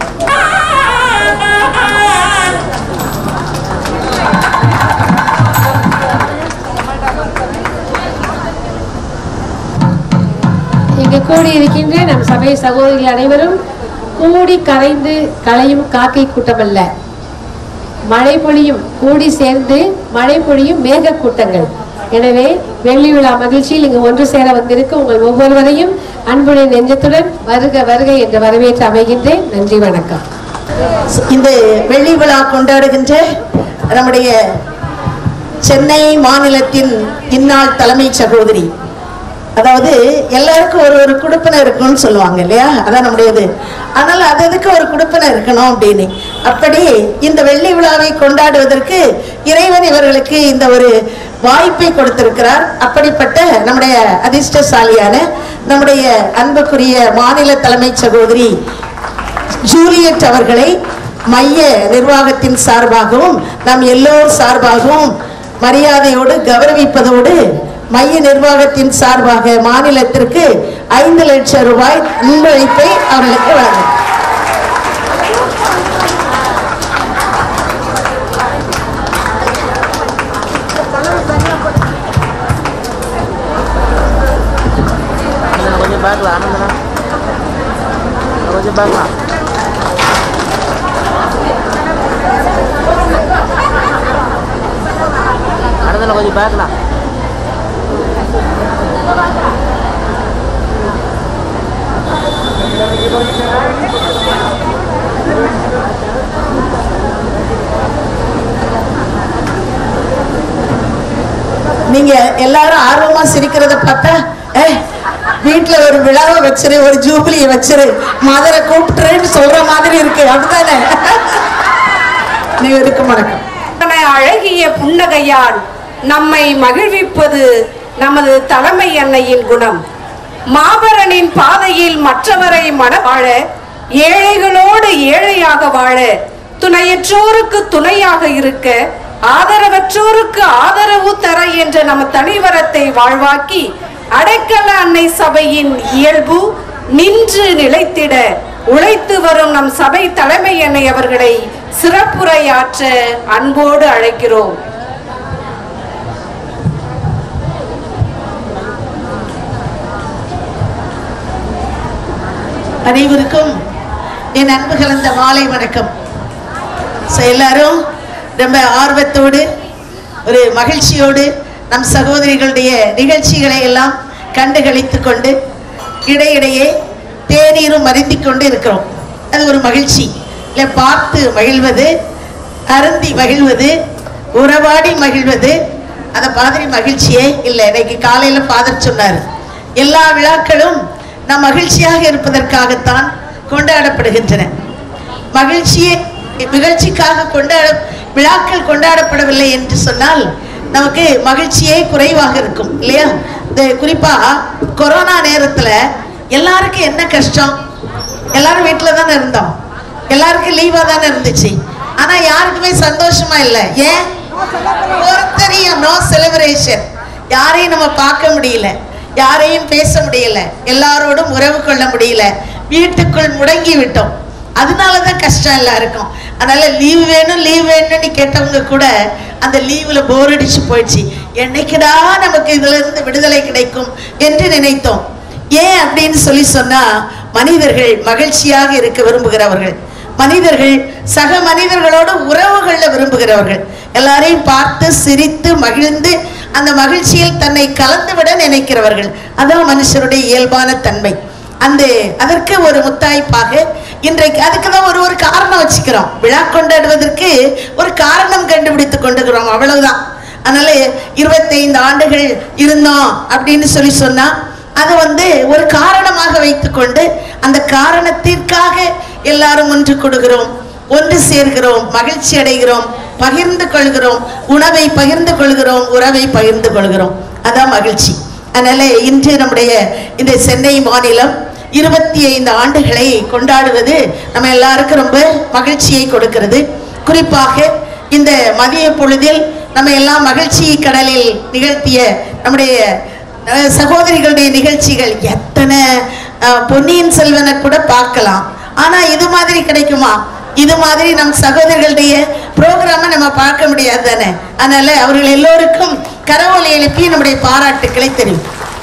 இங்கு கூடியிருக்கின்ற நம் சபை சகோதரிகள் அனைவரும் கூடி கரைந்து களையும் காக்கை கூட்டமல்ல மழை பொழியும் கூடி சேர்ந்து மழை பொழியும் மேக கூட்டங்கள் எனவே வெள்ளி விழா மகிழ்ச்சியில் இங்கு ஒன்று சேர வந்திருக்க உங்கள் ஒவ்வொருவரையும் அன்புடன் நெஞ்சத்துடன் வருக வருக என்று வரவேற்று அமைகின்றேன் நன்றி வணக்கம் இந்த வெள்ளி விழா கொண்டாடுகின்ற நம்முடைய சென்னை மாநிலத்தின் இந்நாள் தலைமை சகோதரி அதாவது எல்லாருக்கும் ஒரு ஒரு குடுப்பினை இருக்கணும்னு சொல்லுவாங்க இல்லையா அதான் நம்முடையது ஆனால் அது எதுக்கு ஒரு குடுப்பினை இருக்கணும் அப்படின்னு அப்படி இந்த வெள்ளி விழாவை கொண்டாடுவதற்கு இறைவன் இவர்களுக்கு இந்த ஒரு வாய்ப்பை கொடுத்திருக்கிறார் அப்படிப்பட்ட நம்முடைய அதிர்ஷ்டசாலியான நம்முடைய அன்புக்குரிய மாநில தலைமை சகோதரி ஜூலியட் அவர்களை மைய நிர்வாகத்தின் சார்பாகவும் நம் எல்லோர் சார்பாகவும் மரியாதையோடு கௌரவிப்பதோடு மைய நிர்வாகத்தின் சார்பாக மாநிலத்திற்கு ஐந்து லட்சம் ரூபாய் முன்வைப்பை அவர்களுக்கு வழங்கும் கொஞ்சம் பேக்ல ஆனந்தனா கொஞ்சம் பேக்ல ஆனந்தனா கொஞ்சம் பேக்ல நீங்க எல்லாரும் ஆர்வமா சிரிக்கிறத பார்த்தா ஏய், வீட்டுல ஒரு விழாவை வச்சிரு ஒரு ஜூபிலியை வச்சிரு மதரை கூப்பிட்டுறேன்னு சொல்ற மாதிரி இருக்கு அப்படித்தானே நீ இருக்கும் வணக்கம் அழகிய புன்னகையால் நம்மை மகிழ்விப்பது நமது தலைமை அன்னையின் குணம் மாபரனின் பாதையில் மற்றவரை மன வாழ ஏழைகளோடு ஏழையாக வாழ துணையற்றோருக்கு துணையாக இருக்க ஆதரவற்றோருக்கு ஆதரவு தர என்ற நம் தனிவரத்தை வாழ்வாக்கி அடைக்கல அன்னை சபையின் இயல்பு நின்று நிலைத்திட உழைத்து வரும் நம் சபை தலைமை அன்னை அவர்களை சிறப்புரையாற்ற அன்போடு அழைக்கிறோம் அனைவருக்கும் என் அன்பு கலந்த மாலை வணக்கம் ஸோ எல்லாரும் ரொம்ப ஆர்வத்தோடு ஒரு மகிழ்ச்சியோடு நம் சகோதரிகளுடைய நிகழ்ச்சிகளை எல்லாம் கண்டுகளித்து கொண்டு இடையிடையே தேநீரும் மருந்திக் கொண்டு இருக்கிறோம் அது ஒரு மகிழ்ச்சி இல்லை பார்த்து மகிழ்வது அருந்தி மகிழ்வது உறவாடி மகிழ்வது அந்த மாதிரி மகிழ்ச்சியே இல்லை இன்னைக்கு காலையில ஃபாதர் சொன்னார் எல்லா விழாக்களும் நம் மகிழ்ச்சியாக இருப்பதற்காகத்தான் கொண்டாடப்படுகின்றன மகிழ்ச்சியை நிகழ்ச்சிக்காக கொண்டாட விழாக்கள் கொண்டாடப்படவில்லை என்று சொன்னால் நமக்கு மகிழ்ச்சியே குறைவாக இருக்கும் இல்லையா இந்த குறிப்பா கொரோனா நேரத்துல எல்லாருக்கும் என்ன கஷ்டம் எல்லாரும் வீட்டுல தானே இருந்தோம் எல்லாருக்கும் லீவா தானே இருந்துச்சு ஆனா யாருக்குமே சந்தோஷமா இல்லை ஏன் ஒருத்தரையும் நோ செலிப்ரேஷன் யாரையும் நம்ம பார்க்க முடியல யாரையும் பேச முடியல எல்லாரோடும் உறவு கொள்ள முடியல வீட்டுக்குள் முடங்கி விட்டோம் அதனாலதான் கஷ்டம் எல்லாருக்கும் அதனால லீவ் வேணும் லீவ் வேணும்னு கேட்டவங்க கூட அந்த லீவ்ல போர் அடிச்சு போயிடுச்சு என்னைக்குடா நமக்கு இதுல இருந்து விடுதலை கிடைக்கும் என்று நினைத்தோம் ஏன் அப்படின்னு சொல்லி சொன்னா மனிதர்கள் மகிழ்ச்சியாக இருக்க விரும்புகிறவர்கள் மனிதர்கள் சக மனிதர்களோடு உறவுகள்ல விரும்புகிறவர்கள் எல்லாரையும் பார்த்து சிரித்து மகிழ்ந்து அந்த மகிழ்ச்சியில் தன்னை கலந்துவிட நினைக்கிறவர்கள் அதான் மனுஷருடைய இயல்பான தன்மை அந்த அதற்கு ஒரு முத்தாய்ப்பாக இன்றைக்கு அதுக்கு தான் ஒரு ஒரு காரணம் வச்சுக்கிறோம் விழா கொண்டாடுவதற்கு ஒரு காரணம் கண்டுபிடித்து கொண்டுக்கிறோம் அவ்வளவுதான் அதனால இருபத்தைந்து ஆண்டுகள் இருந்தோம் அப்படின்னு சொல்லி சொன்னா அது வந்து ஒரு காரணமாக வைத்துக்கொண்டு அந்த காரணத்திற்காக எல்லாரும் ஒன்று கொடுக்கிறோம் ஒன்று சேர்கிறோம் மகிழ்ச்சி அடைகிறோம் பகிர்ந்து கொள்கிறோம் உணவை பகிர்ந்து கொள்கிறோம் உறவை பகிர்ந்து கொள்கிறோம் அதான் மகிழ்ச்சி அதனால இன்று நம்முடைய இந்த சென்னை மாநிலம் இருபத்தி ஐந்து ஆண்டுகளை கொண்டாடுவது நம்ம எல்லாருக்கும் ரொம்ப மகிழ்ச்சியை கொடுக்கிறது குறிப்பாக இந்த மதிய பொழுதில் நம்ம எல்லாம் மகிழ்ச்சி கடலில் நிகழ்த்திய நம்முடைய அஹ், சகோதரிகளுடைய நிகழ்ச்சிகள் எத்தனை அஹ், பொன்னியின் செல்வனை கூட பார்க்கலாம் ஆனா இது மாதிரி கிடைக்குமா இது மாதிரி நம் சகோதரர்களுடைய ப்ரோக்ராமை நம்ம பார்க்க முடியாது தானே அதனால அவர்கள் எல்லோருக்கும் கரவொலி எழுப்பி நம்முடைய பாராட்டுக்களை தெரியும்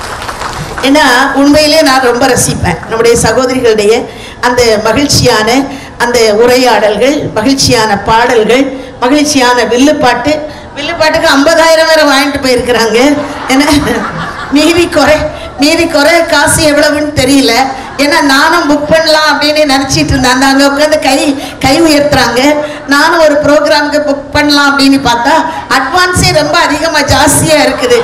ஏன்னா உண்மையிலே நான் ரொம்ப ரசிப்பேன் நம்முடைய சகோதரிகளுடைய அந்த மகிழ்ச்சியான அந்த உரையாடல்கள் மகிழ்ச்சியான பாடல்கள் மகிழ்ச்சியான வில்லுப்பாட்டு வில்லுப்பாட்டுக்கு ஐம்பதாயிரம் வேற வாங்கிட்டு போயிருக்கிறாங்க ஏன்னா மீதி குறை மீதி குறை காசு எவ்வளவுன்னு தெரியல ஏன்னா நானும் புக் பண்ணலாம் அப்படின்னு நினச்சிட்டு இருந்தேன் அந்த அங்கே உட்காந்து கை கை உயர்த்துறாங்க நானும் ஒரு ப்ரோக்ராமுக்கு புக் பண்ணலாம் அப்படின்னு பார்த்தா அட்வான்ஸே ரொம்ப அதிகமாக ஜாஸ்தியாக இருக்குது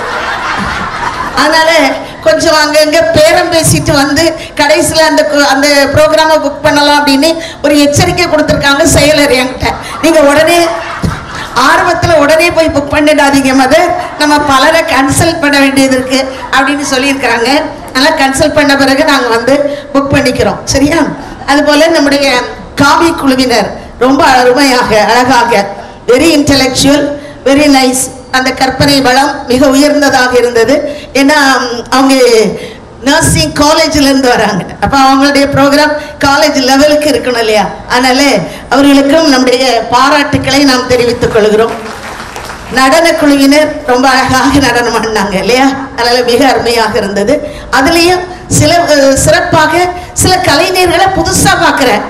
அதனால கொஞ்சம் அங்கங்க பேரம் பேசிட்டு வந்து கடைசியில் அந்த கு- அந்த ப்ரோக்ராமை புக் பண்ணலாம் அப்படின்னு ஒரு எச்சரிக்கை கொடுத்துருக்காங்க செயலர் என்கிட்ட நீங்கள் உடனே ஆர்வத்தில் உடனே போய் புக் பண்ணிடாதீங்க மதர் நம்ம பலரை கன்சல்ட் பண்ண வேண்டியது இருக்கு அப்படின்னு சொல்லியிருக்கிறாங்க அதனால் கன்சல்ட் பண்ண பிறகு நாங்கள் வந்து புக் பண்ணிக்கிறோம் சரியா அதுபோல் நம்முடைய காவி குழுவினர் ரொம்ப அருமையாக அழகாக வெரி இன்டெலெக்சுவல் வெரி நைஸ் அந்த கற்பனை வளம் மிக உயர்ந்ததாக இருந்தது ஏன்னா ம், அவங்க நர்சிங் காலேஜ்ல இருந்து வராங்க அப்ப அவங்களுடைய ப்ரோக்ராம் காலேஜ் லெவலுக்கு இருக்கணும் இல்லையா அதனால அவர்களுக்கும் நம்முடைய பாராட்டுக்களை நாம் தெரிவித்துக் கொள்கிறோம் நடன குழுவினர் ரொம்ப அழகாக நடனம் ஆடினாங்க இல்லையா அதனால மிக அருமையாக இருந்தது அதுலயும் சில அஹ், சிறப்பாக சில கலைஞர்களை புதுசா பார்க்கிறேன்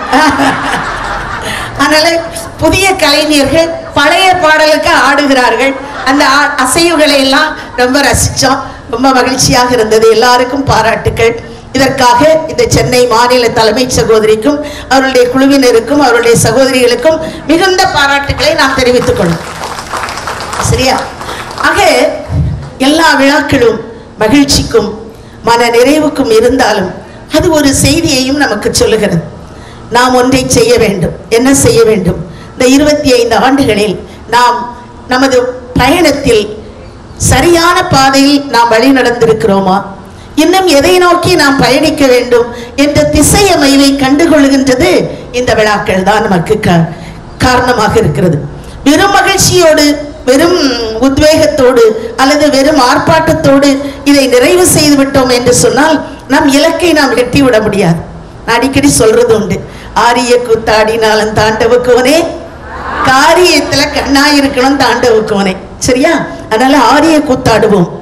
அதனால புதிய கலைஞர்கள் பழைய பாடலுக்கு ஆடுகிறார்கள் அந்த ஆ- அசைவுகளை எல்லாம் ரொம்ப ரசிச்சோம் ரொம்ப மகிழ்ச்சியாக இருந்தது எல்லாருக்கும் பாராட்டுக்கள் இதற்காக இந்த சென்னை மாநில தலைமை சகோதரிக்கும் அவருடைய குழுவினருக்கும் அவருடைய சகோதரிகளுக்கும் மிகுந்த பாராட்டுக்களை நாம் தெரிவித்துக் கொள்ளும் சரியா ஆக எல்லா விழாக்களும் மகிழ்ச்சிக்கும் மன நிறைவுக்கும் இருந்தாலும் அது ஒரு செய்தியையும் நமக்கு சொல்லுகிறது நாம் ஒன்றை செய்ய வேண்டும் என்ன செய்ய வேண்டும் இந்த இருபத்தி ஐந்து ஆண்டுகளில் நாம் நமது பயணத்தில் சரியான பாதையில் நாம் வழி நடந்திருக்கிறோமா இன்னும் எதை நோக்கி நாம் பயணிக்க வேண்டும் என்ற திசை அமைவை கண்டுகொள்கின்றது இந்த விழாக்கள் தான் நமக்கு கா- காரணமாக இருக்கிறது வெறும் மகிழ்ச்சியோடு வெறும் உத்வேகத்தோடு அல்லது வெறும் ஆர்ப்பாட்டத்தோடு இதை நிறைவு செய்து விட்டோம் என்று சொன்னால் நம் இலக்கை நாம் எட்டிவிட முடியாது நான் அடிக்கடி சொல்றது உண்டு ஆரிய கூத்தாடினாலும் தாண்டவுக்குவனே காரியத்துல கண்ணாயிருக்கணும் தாண்டவுக்குவனே சரியா அதனால ஆரிய கூத்தாடுவோம்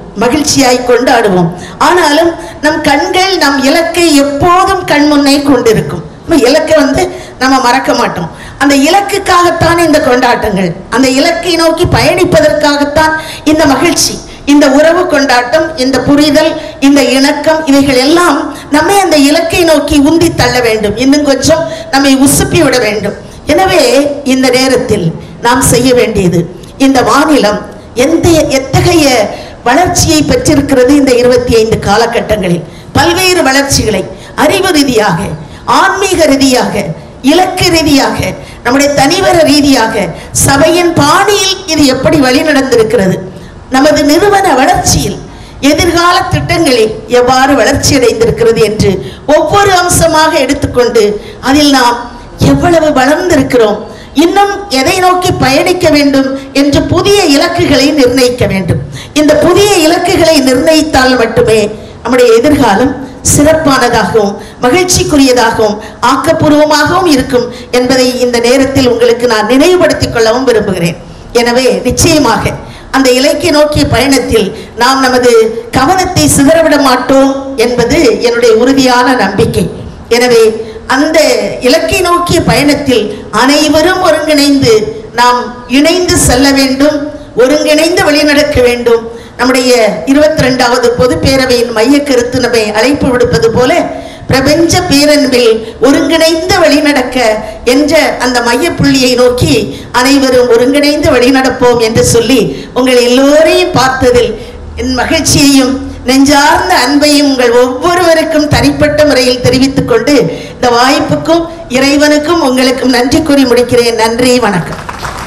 மகிழ்ச்சியாய் கொண்டாடுவோம் ஆனாலும் நம் கண்கள் நம் இலக்கை எப்போதும் கண் முன்னே கொண்டிருக்கும் நம்ம இலக்கை வந்து நம்ம மறக்க மாட்டோம் அந்த இலக்குக்காகத்தான் இந்த கொண்டாட்டங்கள் அந்த இலக்கை நோக்கி பயணிப்பதற்காகத்தான் இந்த மகிழ்ச்சி இந்த உறவு கொண்டாட்டம் இந்த புரிதல் இந்த இணக்கம் இவைகள் எல்லாம் நம்மை அந்த இலக்கை நோக்கி உந்தி தள்ள வேண்டும் இன்னும் கொஞ்சம் நம்மை உசுப்பி விட வேண்டும் எனவே இந்த நேரத்தில் நாம் செய்ய வேண்டியது இந்த மாநிலம் எந்த எத்தகைய வளர்ச்சியை பெற்றிருக்கிறது இந்த இருபத்தி ஐந்து காலகட்டங்களில் பல்வேறு வளர்ச்சிகளை அறிவு ரீதியாக ஆன்மீக ரீதியாக இலக்கு ரீதியாக நம்முடைய தனிவர ரீதியாக சபையின் பாணியில் இது எப்படி வழிநடந்திருக்கிறது நமது நிறுவன வளர்ச்சியில் எதிர்கால திட்டங்களில் எவ்வாறு வளர்ச்சி அடைந்திருக்கிறது என்று ஒவ்வொரு அம்சமாக எடுத்துக்கொண்டு அதில் நாம் எவ்வளவு வளர்ந்திருக்கிறோம் இன்னும் எதை நோக்கி பயணிக்க வேண்டும் என்று புதிய இலக்குகளை நிர்ணயிக்க வேண்டும் இந்த புதிய இலக்குகளை நிர்ணயித்தால் மட்டுமே நம்முடைய எதிர்காலம் சிறப்பானதாகவும் மகிழ்ச்சிக்குரியதாகவும் ஆக்கப்பூர்வமாகவும் இருக்கும் என்பதை இந்த நேரத்தில் உங்களுக்கு நான் நினைவுபடுத்திக் கொள்ளவும் விரும்புகிறேன் எனவே நிச்சயமாக அந்த இலக்கை நோக்கிய பயணத்தில் நாம் நமது கவனத்தை சிதறவிட மாட்டோம் என்பது என்னுடைய உறுதியான நம்பிக்கை எனவே அந்த இலக்கை நோக்கிய பயணத்தில் அனைவரும் ஒருங்கிணைந்து நாம் இணைந்து செல்ல வேண்டும் ஒருங்கிணைந்து வழிநடக்க வேண்டும் நம்முடைய இருபத்தி ரெண்டாவது பொது பேரவையின் மைய கருத்து நம்மை அழைப்பு விடுப்பது போல பிரபஞ்ச பேரன்பில் ஒருங்கிணைந்த வழிநடக்க என்ற அந்த மையப்புள்ளியை நோக்கி அனைவரும் ஒருங்கிணைந்து வழிநடப்போம் என்று சொல்லி உங்கள் எல்லோரையும் பார்த்ததில் என் மகிழ்ச்சியையும் நெஞ்சார்ந்த அன்பையும் உங்கள் ஒவ்வொருவருக்கும் தனிப்பட்ட முறையில் தெரிவித்துக் கொண்டு இந்த வாய்ப்புக்கும் இறைவனுக்கும் உங்களுக்கும் நன்றி கூறி முடிக்கிறேன் நன்றி வணக்கம்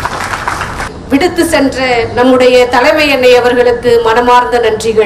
விடுத்து சென்ற நம்முடைய தலைமை எண்ணெய் அவர்களுக்கு மனமார்ந்த நன்றிகள்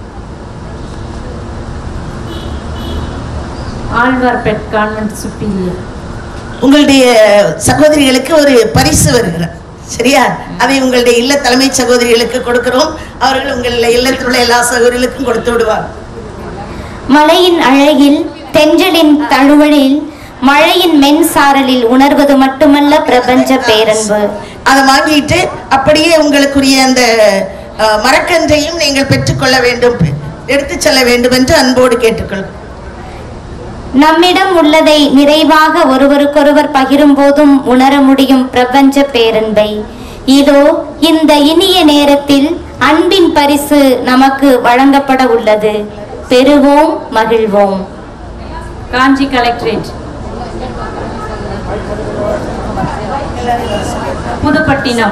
ஆழ்வார்பேட் கான்வென்ட் சுப்பீரியர் உங்களுடைய சகோதரிகளுக்கு ஒரு பரிசு வருகிறார் சரியா அதை உங்களுடைய இல்ல தலைமை சகோதரிகளுக்கு கொடுக்கிறோம் அவர்கள் உங்கள் இல்லத்தில் உள்ள எல்லா சகோதரிகளுக்கும் கொடுத்து விடுவார் மலையின் அழகில் தென்றலின் தழுவலில் மழையின் மென் சாரலில் உணர்வது மட்டுமல்ல பிரபஞ்ச பேரன்பு அதை வாங்கிட்டு அப்படியே உங்களுக்குரிய அந்த அஹ், மரக்கன்றையும் நீங்கள் பெற்றுக்கொள்ள வேண்டும் எடுத்துச் செல்ல வேண்டும் என்று அன்போடு கேட்டுக்கொள்கிறேன் நம்மிடம் உள்ளதை நிறைவாக ஒருவருக்கொருவர் பகிரும் போதும் உணர முடியும் பிரபஞ்ச பேரன்பை இதோ இந்த இனிய நேரத்தில் அன்பின் பரிசு நமக்கு வழங்கப்பட உள்ளது பெறுவோம் மகிழ்வோம் காஞ்சி கலெக்டரேட் புதுப்பட்டினம்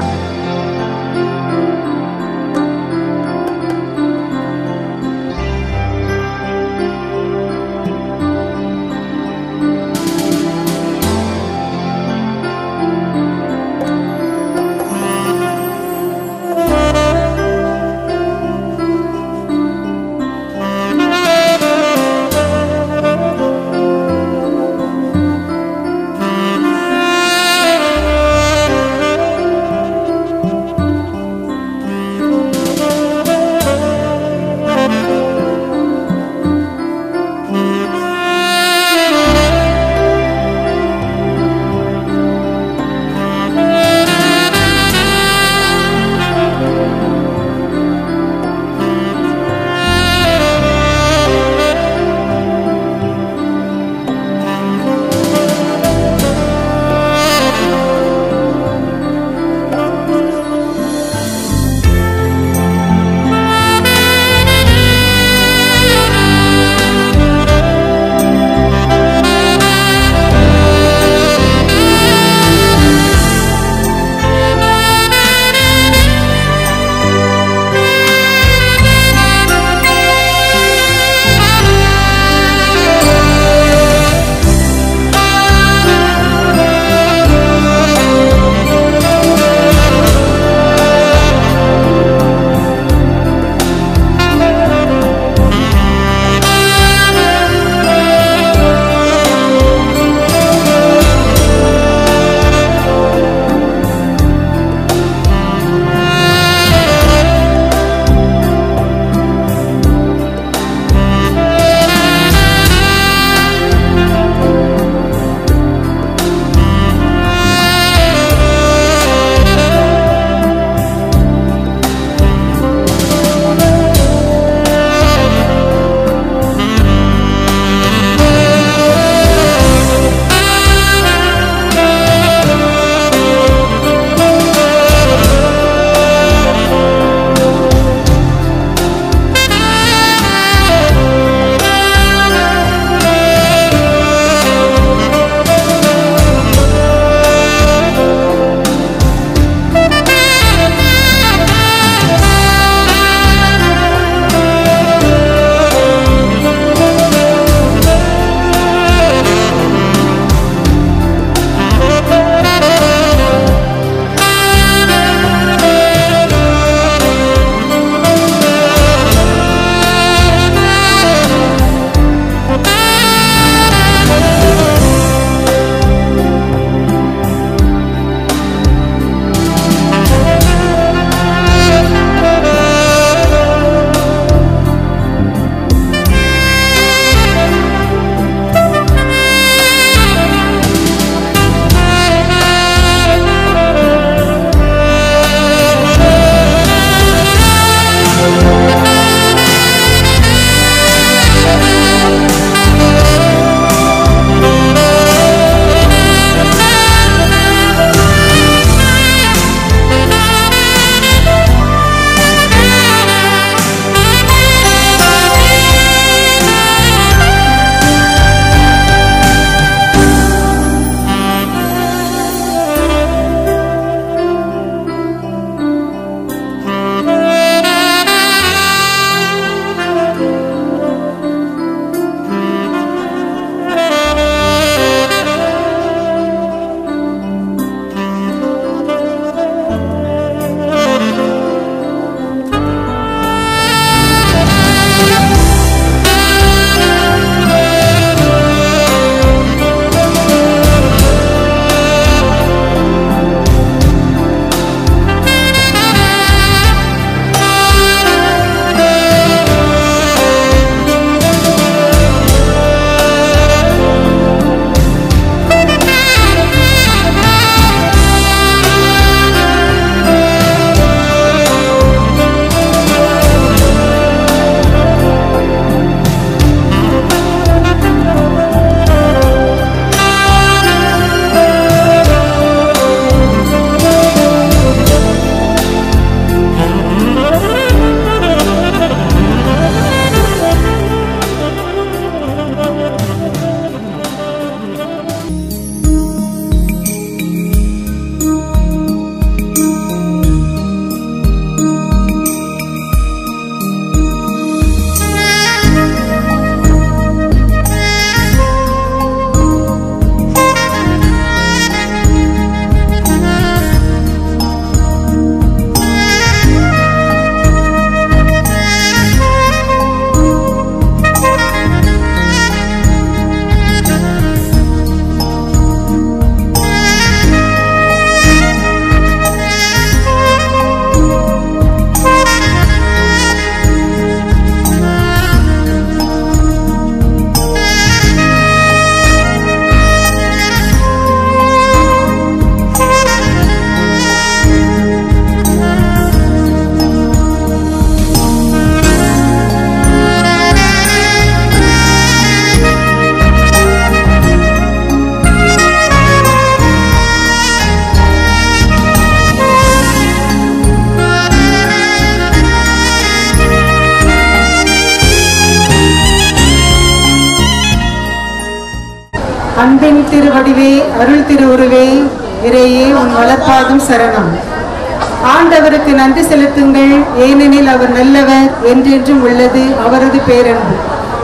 அன்பின் திருவடிவே அருள் திருவுருவே இறையே உன் வளர்ப்பாதும் சரணம் ஆண்டவருக்கு நன்றி செலுத்துங்கள் ஏனெனில் அவர் நல்லவர் என்றென்றும் உள்ளது அவரது பேரன்பு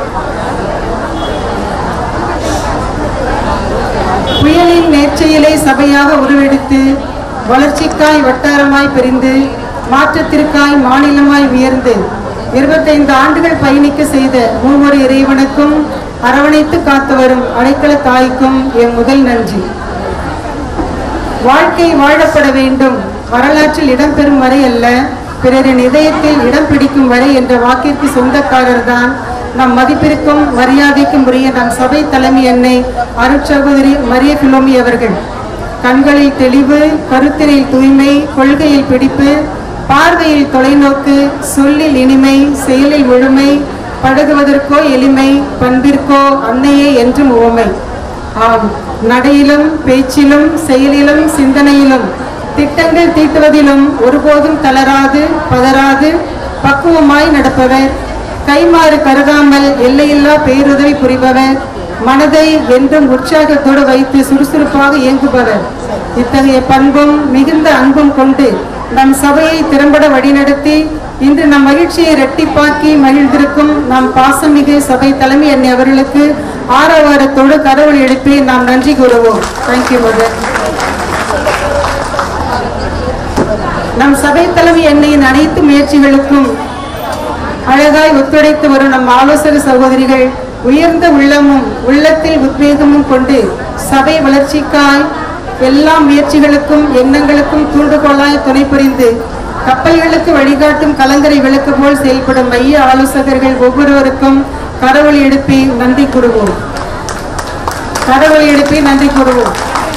புயலின் நேர்ச்சையிலே சபையாக உருவெடுத்து வளர்ச்சிக்காய் வட்டாரமாய் பிரிந்து மாற்றத்திற்காய் மாநிலமாய் உயர்ந்து இருபத்தைந்து ஆண்டுகள் பயணிக்க செய்த மூவரு இறைவனுக்கும் அரவணைத்து காத்து வரும் அடைக்கல தாய்க்கும் என் முதல் நன்றி வாழ்க்கை வாழப்பட வேண்டும் வரலாற்றில் இடம்பெறும் வரை அல்ல பிறரின் இதயத்தில் இடம் பிடிக்கும் வரை என்ற வாக்கிற்கு சொந்தக்காரர் தான் நம் மதிப்பிற்கும் மரியாதைக்கும் உரிய நம் சபை தலைமை அன்னை அருட்சகோதரி மரிய பிலோமி அவர்கள் கண்களில் தெளிவு கருத்தினில் தூய்மை கொள்கையில் பிடிப்பு பார்வையில் தொலைநோக்கு சொல்லில் இனிமை செயலில் முழுமை பழகுவதற்கோ எளிமை பண்பிற்கோ அன்னையே என்றும் உவமை ஆம் நடையிலும் பேச்சிலும் செயலிலும் சிந்தனையிலும் திட்டங்கள் தீட்டுவதிலும் ஒருபோதும் தளராது பதறாது பக்குவமாய் நடப்பவர் கைமாறு கருதாமல் எல்லையில்லா பேருதவி புரிபவர் மனதை என்றும் உற்சாகத்தோடு வைத்து சுறுசுறுப்பாக இயங்குபவர் இத்தகைய பண்பும் மிகுந்த அன்பும் கொண்டு நம் சபையை திறம்பட வழிநடத்தி இன்று நம் மகிழ்ச்சியை இரட்டிப்பாக்கி மகிழ்ந்திருக்கும் நம் பாசமிகு சபை தலைமை அன்னை அவர்களுக்கு ஆரவாரத்தோடு கடவுள் எழுப்பி நாம் நன்றி கூறுவோம் தேங்க்யூ மதர் நம் சபை தலைமை எண்ணெயின் அனைத்து முயற்சிகளுக்கும் அழகாய் ஒத்துழைத்து வரும் நம் ஆலோசக சகோதரிகள் உயர்ந்த உள்ளமும் உள்ளத்தில் உத்வேகமும் கொண்டு சபை வளர்ச்சிக்காய் எல்லா முயற்சிகளுக்கும் எண்ணங்களுக்கும் தூண்டுகோலாய் துணை புரிந்து கப்பல்களுக்கு வழிகாட்டும் கலங்கரை விளக்கு போல் செயல்படும் மைய ஆலோசகர்கள் ஒவ்வொருவருக்கும் கடவுள் எழுப்பி நன்றி கூறுவோம் கடவுள் எழுப்பி நன்றி கூறுவோம்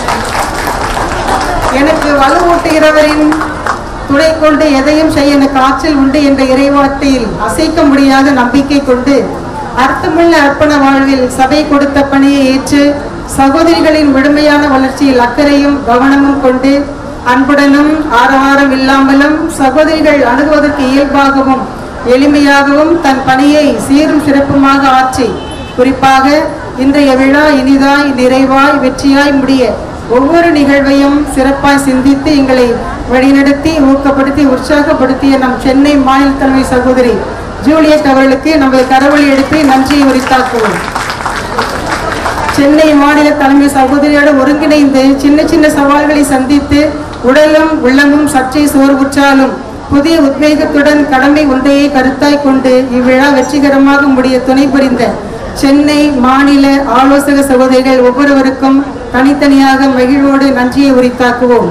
எனக்கு வலுவூட்டுகிறவரின் துணை கொண்டு எதையும் செய்ய எனக்கு ஆற்றல் உண்டு என்ற இறைவார்த்தையில் அசைக்க முடியாத நம்பிக்கை கொண்டு அர்த்தமுள்ள அர்ப்பண வாழ்வில் சபை கொடுத்த பணியை ஏற்று சகோதரிகளின் முழுமையான வளர்ச்சியில் அக்கறையும் கவனமும் கொண்டு அன்புடனும் ஆரவாரம் இல்லாமலும் சகோதரிகள் அணுகுவதற்கு இயல்பாகவும் எளிமையாகவும் தன் பணியை சீரும் சிறப்புமாக ஆற்றி குறிப்பாக இன்றைய விழா இனிதாய் நிறைவாய் வெற்றியாய் முடிய ஒவ்வொரு நிகழ்வையும் சிறப்பாய் சிந்தித்து எங்களை வழிநடத்தி ஊக்கப்படுத்தி உற்சாகப்படுத்திய நம் சென்னை மாநில தலைமை சகோதரி ஜூலியட் அவர்களுக்கு நமது கடவுளை எடுத்து நன்றியை உரித்தாக்குவோம் சென்னை மாநில தலைமை சகோதரியோடு ஒருங்கிணைந்து சின்ன சின்ன சவால்களை சந்தித்து உடலும் உள்ளமும் சற்றே சோர்வுற்றாலும் புதிய உத்வேகத்துடன் கடமை ஒன்றையே கருத்தாய் கொண்டு இவ்விழா வெற்றிகரமாக முடிய துணை புரிந்த சென்னை மாநில ஆலோசக சகோதரிகள் ஒவ்வொருவருக்கும் தனித்தனியாக மகிழ்வோடு நன்றியை உரித்தாக்குவோம்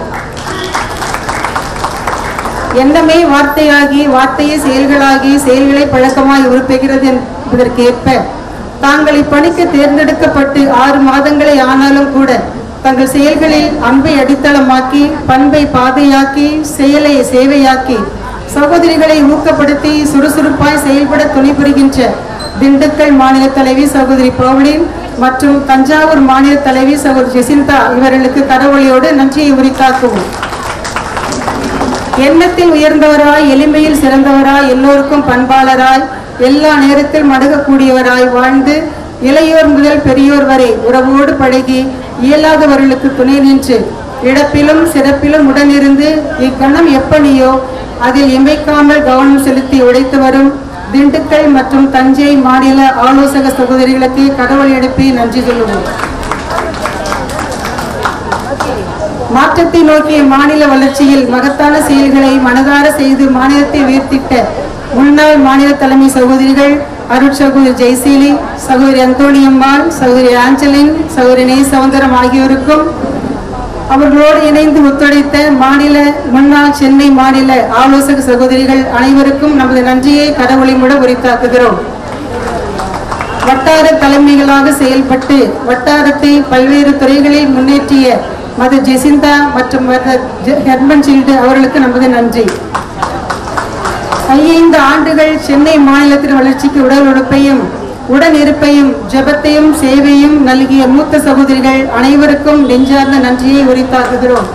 எண்ணமே வார்த்தையாகி வார்த்தையே செயல்களாகி செயல்களை பழக்கமாய் உருப்பெறுகிறது என்பதற்கேற்ப தாங்கள் இப்பணிக்கு தேர்ந்தெடுக்கப்பட்டு ஆறு மாதங்களே ஆனாலும் கூட தங்கள் செயல்களில் அன்பை அடித்தளமாக்கி பண்பை பாதையாக்கி செயலை சேவையாக்கி சகோதரிகளை ஊக்கப்படுத்தி சுறுசுறுப்பாய் செயல்பட துணை புரிகின்ற திண்டுக்கல் மாநில தலைவி சகோதரி பவுலின் மற்றும் தஞ்சாவூர் மாநில தலைவி சகோதரி ஜெசிந்தா இவர்களுக்கு கடவுளையோடு நன்றியை உரித்தாக்குவோம் எண்ணத்தில் உயர்ந்தவராய் எளிமையில் சிறந்தவராய் எல்லோருக்கும் பண்பாளராய் எல்லா நேரத்தில் மடகக்கூடியவராய் வாழ்ந்து இளையோர் முதல் பெரியோர் வரை உறவோடு பழகி இயலாதவர்களுக்கு துணை நின்று இழப்பிலும் சிறப்பிலும் உடனிருந்து இக்கணம் எப்பணியோ அதில் இமைக்காமல் கவனம் செலுத்தி உழைத்து வரும் திண்டுக்கல் மற்றும் தஞ்சை மாநில ஆலோசக சகோதரிகளுக்கு கடவுள் எழுப்பி நன்றி சொல்லுவோம் மாற்றத்தை நோக்கிய மாநில வளர்ச்சியில் மகத்தான செயல்களை மனதார செய்து மாநிலத்தை உயர்த்திட்ட முன்னாள் மாநில தலைமை சகோதரிகள் அருட் சகோதரி ஜெயசீலி சகோதரி அந்தோணியம்மாள் சகோதரி ஆஞ்சலின் சகோதரி நெய் சவுந்தரம் ஆகியோருக்கும் அவர்களோடு இணைந்து ஒத்துழைத்த மாநில முன்னாள் சென்னை மாநில ஆலோசக சகோதரிகள் அனைவருக்கும் நமது நன்றியை கடவுளை முட உரித்தாக்குகிறோம் வட்டார தலைமைகளாக செயல்பட்டு வட்டாரத்தை பல்வேறு துறைகளில் முன்னேற்றிய மத ஜெசிந்தா மற்றும் ஹெர்மன் சீல்டு அவர்களுக்கு நமது நன்றி ஐந்து ஆண்டுகள் சென்னை மாநிலத்தின் வளர்ச்சிக்கு உடல் உழைப்பையும் உடன் இருப்பையும் ஜெபத்தையும் சேவையும் நல்கிய மூத்த சகோதரிகள் அனைவருக்கும் நெஞ்சார்ந்த நன்றியை உரித்தாக்குகிறோம்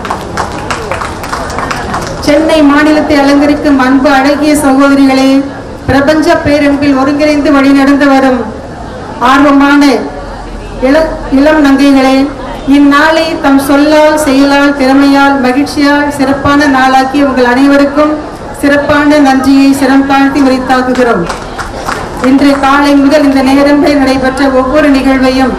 சென்னை மாநிலத்தை அலங்கரிக்கும் அன்பு அழகிய இள இளம் நங்கைகளே இந்நாளை தம் சொல்லால் செயலால் திறமையால் மகிழ்ச்சியால் சிறப்பான நாளாக்கி உங்கள் அனைவருக்கும் சிறப்பான நன்றியை சிரம் தாழ்த்தி உரித்தாக்குகிறோம் இன்று காலை முதல் இந்த நேரம் வரை நடைபெற்ற ஒவ்வொரு நிகழ்வையும்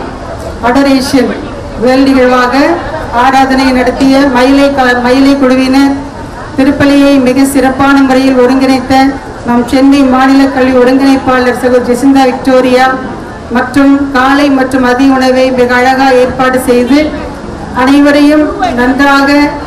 அடரேஷன் வேல் நிகழ்வாக ஆராதனை நடத்திய மயிலை க- மயிலை குழுவினர் திருப்பலியை மிக சிறப்பான முறையில் ஒருங்கிணைத்த நம் சென்னை மாநில கல்வி ஒருங்கிணைப்பாளர் சகோதரி ஜெசிந்தா விக்டோரியா மற்றும் காலை மற்றும் மதிய உணவை மிக அழகாக ஏற்பாடு செய்து அனைவரையும் நன்றாக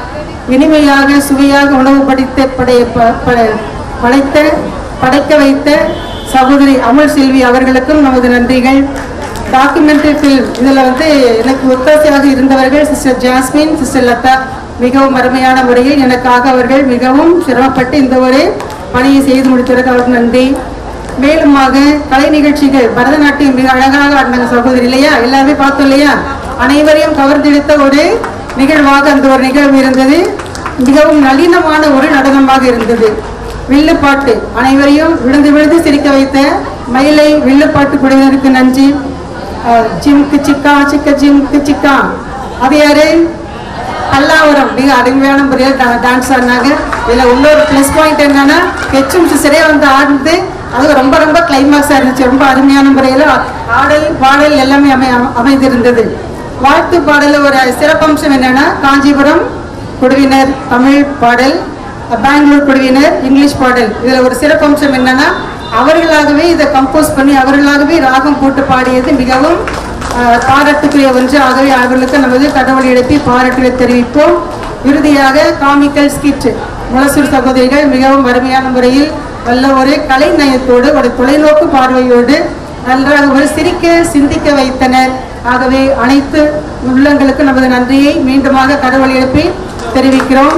இனிமையாக சுவையாக உணவு படித்த படைய ப- ப- படைத்த படைக்க வைத்த சகோதரி அமுல் செல்வி அவர்களுக்கும் நமது நன்றிகள் டாக்குமெண்ட்ரி ஃபில்ம் இதில் வந்து எனக்கு ஒத்தாசையாக இருந்தவர்கள் சிஸ்டர் ஜாஸ்மின் சிஸ்டர் லதா மிகவும் அருமையான முறையில் எனக்காக அவர்கள் மிகவும் சிரமப்பட்டு இந்த ஒரு பணியை செய்து முடித்ததற்கு அவருக்கு நன்றி மேலுமாக கலை நிகழ்ச்சிகள் பரதநாட்டியம் மிக அழகாக ஆடினாங்க சகோதரி இல்லையா எல்லாருமே பார்த்தோம் இல்லையா அனைவரையும் கவர்ந்தெடுத்த ஒரு நிகழ்வாக அந்த ஒரு நிகழ்வு இருந்தது மிகவும் நளினமான ஒரு நடனமாக இருந்தது வில்லுப்பாட்டு அனைவரையும் விழுந்து விழுந்து சிரிக்க வைத்த மயிலை வில்லுப்பாட்டு குழுவினருக்கு நன்றி அஹ், ஜிம்க்கு சிக்கா சிக்க ஜிம்க்கு சிக்கா அது யாரு பல்லாவரம் மிக அருமையான முறையில் டான்ஸ் ஆடினாங்க இதில் இன்னொரு ப்ளஸ் பாயிண்ட் என்னன்னா ஹெச்எம் சிஸ்டரே வந்து ஆடினது அது ரொம்ப ரொம்ப கிளைமாக்ஸாக இருந்துச்சு ரொம்ப அருமையான முறையில் ஆடல் பாடல் எல்லாமே அமை அமைந்திருந்தது வாழ்த்து பாடல் ஒரு சிறப்பம்சம் என்னன்னா காஞ்சிபுரம் குழுவினர் தமிழ் பாடல் பெங்களூர் குழுவினர் இங்கிலீஷ் பாடல் இதில் ஒரு சிறப்பம்சம் என்னன்னா அவர்களாகவே இதை கம்போஸ் பண்ணி அவர்களாகவே ராகம் போட்டு பாடியது மிகவும் ஆஹ், பாராட்டுக்குரிய ஒன்று ஆகவே அவர்களுக்கு நமது கடவுள் எழுப்பி பாராட்டுகளை தெரிவிப்போம் இறுதியாக காமிக்கல் ஸ்கிட் முளசூர் சகோதரிகள் மிகவும் அருமையான முறையில் நல்ல ஒரு கலை நயத்தோடு ஒரு தொலைநோக்கு பார்வையோடு நன்றாக ஒரு சிரிக்க சிந்திக்க வைத்தனர் ஆகவே அனைத்து உள்ளங்களுக்கு நமது நன்றியை மீண்டுமாக கடவுள் எழுப்பி தெரிவிக்கிறோம்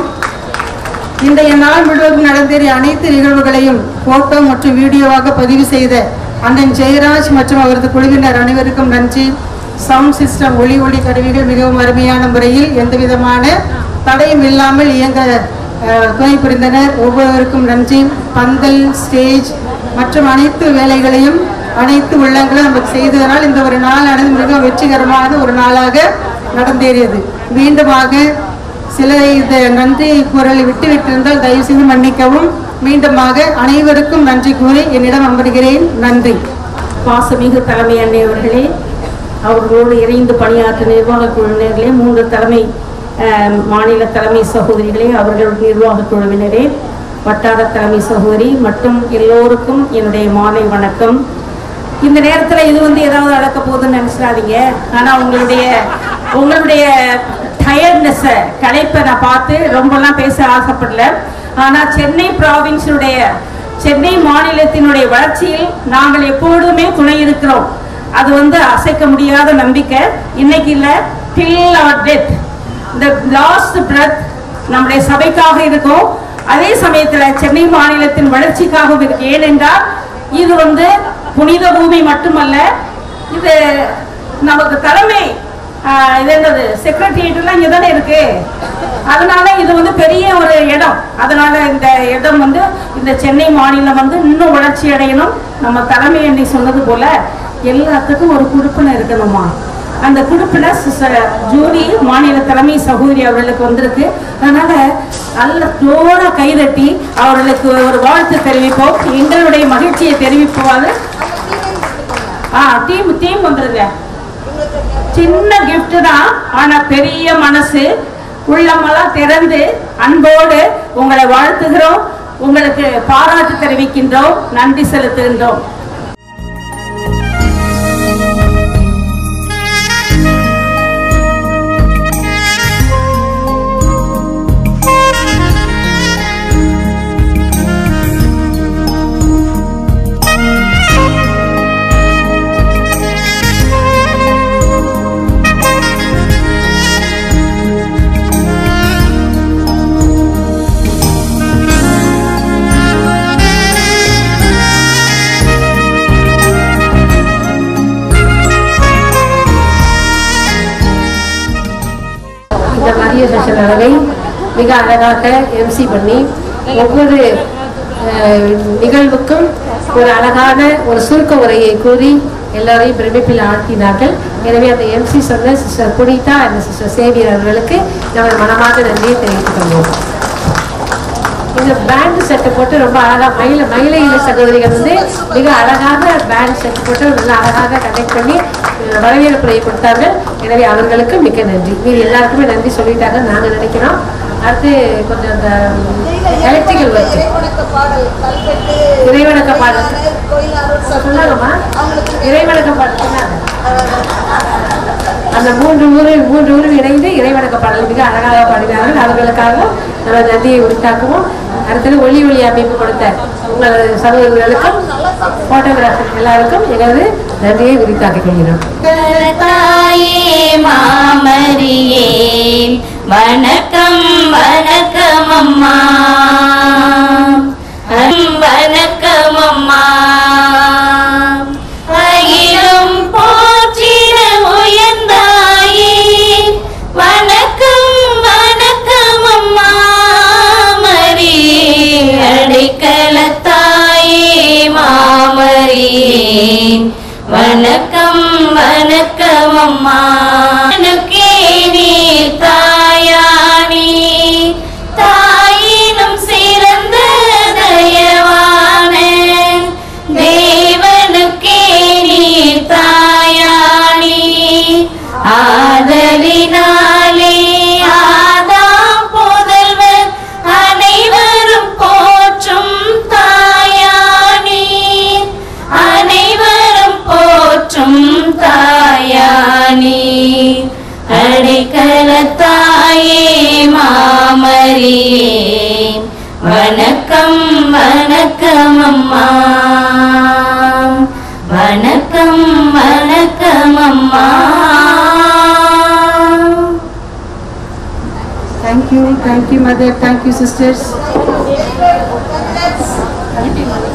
இன்றைய நாள் முழுவதும் நடந்தேறிய அனைத்து நிகழ்வுகளையும் போட்டோ மற்றும் வீடியோவாக பதிவு செய்த அண்ணன் ஜெயராஜ் மற்றும் அவரது குழுவினர் அனைவருக்கும் நன்றி சவுண்ட் சிஸ்டம் ஒளி ஒளி கருவிகள் மிகவும் அருமையான முறையில் எந்த விதமான தடையும் இல்லாமல் இயங்க அஹ், துணை புரிந்தனர் ஒவ்வொருவருக்கும் நன்றி பந்தல் ஸ்டேஜ் மற்றும் அனைத்து வேலைகளையும் அனைத்து உள்ளங்களும் நமக்கு செய்ததனால் இந்த ஒரு நாளானது மிக வெற்றிகரமான ஒரு நாளாக நடந்தேறியது மீண்டுமாக சில இந்த நன்றி குரலை விட்டு விட்டிருந்தால் தயவு செய்து மன்னிக்கவும் மீண்டுமாக அனைவருக்கும் நன்றி கூறி என்னிடம் அமர்கிறேன் நன்றி பாசமிகு தலைமை அன்னை அவர்களே அவர்களோடு இணைந்து பணியாற்ற நிர்வாக குழுவினர்களே மூன்று தலைமை அஹ், மாநில தலைமை சகோதரிகளே அவர்களுடைய நிர்வாக குழுவினரே வட்டார தலைமை சகோதரி மற்றும் எல்லோருக்கும் என்னுடைய மாலை வணக்கம் இந்த நேரத்தில் இது வந்து ஏதாவது நடக்க போகுதுன்னு நினைச்சிடாதீங்க ஆனால் உங்களுடைய உங்களுடைய டயர்ட்னஸை களைப்பை நான் பார்த்து ரொம்பலாம் பேச ஆசைப்படல ஆனால் சென்னை ப்ராவின்ஸினுடைய சென்னை மாநிலத்தினுடைய வளர்ச்சியில் நாங்கள் எப்பொழுதுமே துணை இருக்கிறோம் அது வந்து அசைக்க முடியாத நம்பிக்கை இன்னைக்கு இல்லை டில் அவர் டெத் இந்த லாஸ்ட் பிரத் நம்முடைய சபைக்காக இருக்கும் அதே சமயத்தில் சென்னை மாநிலத்தின் வளர்ச்சிக்காகவும் இருக்கு ஏனென்றால் இது வந்து புனித பூமி மட்டுமல்ல இது நமக்கு தலைமை ஆஹ், இது என்னது செக்ரட்டரியேட் எல்லாம் இங்கே தானே இருக்கு அதனால இது வந்து பெரிய ஒரு இடம் அதனால இந்த இடம் வந்து இந்த சென்னை மாநிலம் வந்து இன்னும் வளர்ச்சி அடையணும் நம்ம தலைமை அன்னை சொன்னது போல எல்லாத்துக்கும் ஒரு குடுப்பினை இருக்கணுமா அந்த குடுப்பின ஜூரி மாநில தலைமை சகோதரி அவர்களுக்கு வந்திருக்கு அதனால நல்ல ஜோரா கைதட்டி அவர்களுக்கு ஒரு வாழ்த்து தெரிவிப்போம் எங்களுடைய மகிழ்ச்சியை தெரிவிப்போம் ஆ டீம் டீம் வந்துருங்க சின்ன gift தான் ஆனா பெரிய மனசு உள்ளமெல்லாம் திறந்து அன்போடு உங்களை வாழ்த்துகிறோம் உங்களுக்கு பாராட்டு தெரிவிக்கின்றோம் நன்றி செலுத்துகின்றோம் இந்த மதிய செஷன் அளவை மிக அழகாக எம்சி பண்ணி ஒவ்வொரு அஹ், நிகழ்வுக்கும் ஒரு அழகான ஒரு சுருக்க உரையை கூறி எல்லோரையும் பிரமிப்பில் ஆழ்த்தினார்கள் எனவே அந்த எம்சி சொன்ன சிஸ்டர் புனிதா அந்த சிஸ்டர் சேவியர் அவர்களுக்கு நமது மனமார்ந்த நன்றியை தெரிவித்துக் கொள்வோம் இந்த பேண்ட் செட்டு போட்டு ரொம்ப அழகா மயில மயிலை இள சகோதரிகள் வந்து மிக அழகாக பேண்ட் செட் போட்டு நல்ல அழகாக கனெக்ட் பண்ணி அஹ், வரவேற்புரை கொடுத்தார்கள் எனவே அவர்களுக்கு மிக்க நன்றி மீது எல்லாருக்குமே நன்றி சொல்லிட்டாங்க நாங்க நினைக்கிறோம் அடுத்து கொஞ்சம் அந்த எலக்ட்ரிக்கல் ஒர்க் இறைவணக்க பாடல் சொன்னாங்கம்மா இறைவணக்க பாடல் சொன்னாங்க அந்த மூன்று ஊரு மூன்று ஊரும் இணைந்து இறைவணக்க பாடல் மிக அழகாக பாடினார்கள் அவர்களுக்காக நம்ம நன்றியை உரித்தாக்குவோம் அடுத்தது ஒளி ஒளி அமைப்பு கொடுத்த உங்கள் சகோதரர்களுக்கும் போட்டோகிராஃபர் எல்லாருக்கும் எங்களது நன்றியை உரித்தாக்கிக் கொள்கிறோம் தாயே மாமரியே வணக்கம் வணக்கம் அம்மா அம் வணக்கம் அம்மா அகிலம் போற்றிட உயர்ந்தாயே வணக்கம் வணக்கம் அம்மா மரியே அடைக்கலத்தாயே மாமரியே வணக்கம் வணக்கம் அம்மா எனக்கே நீ தாயானி தாயினும் சிறந்த தயவான தேவனுக்கே நீ தாயானி ஆதலினாலே ஆதாம் புதல்வர் அனைவரும் போற்றும் தாயானி அனைவரும் போற்றும் தாயானி அடைக்கலத்தாயே மாமரியே வணக்கம் வணக்கம் அம்மா வணக்கம் வணக்கம் அம்மா Thank you, thank you, mother, thank you, sisters.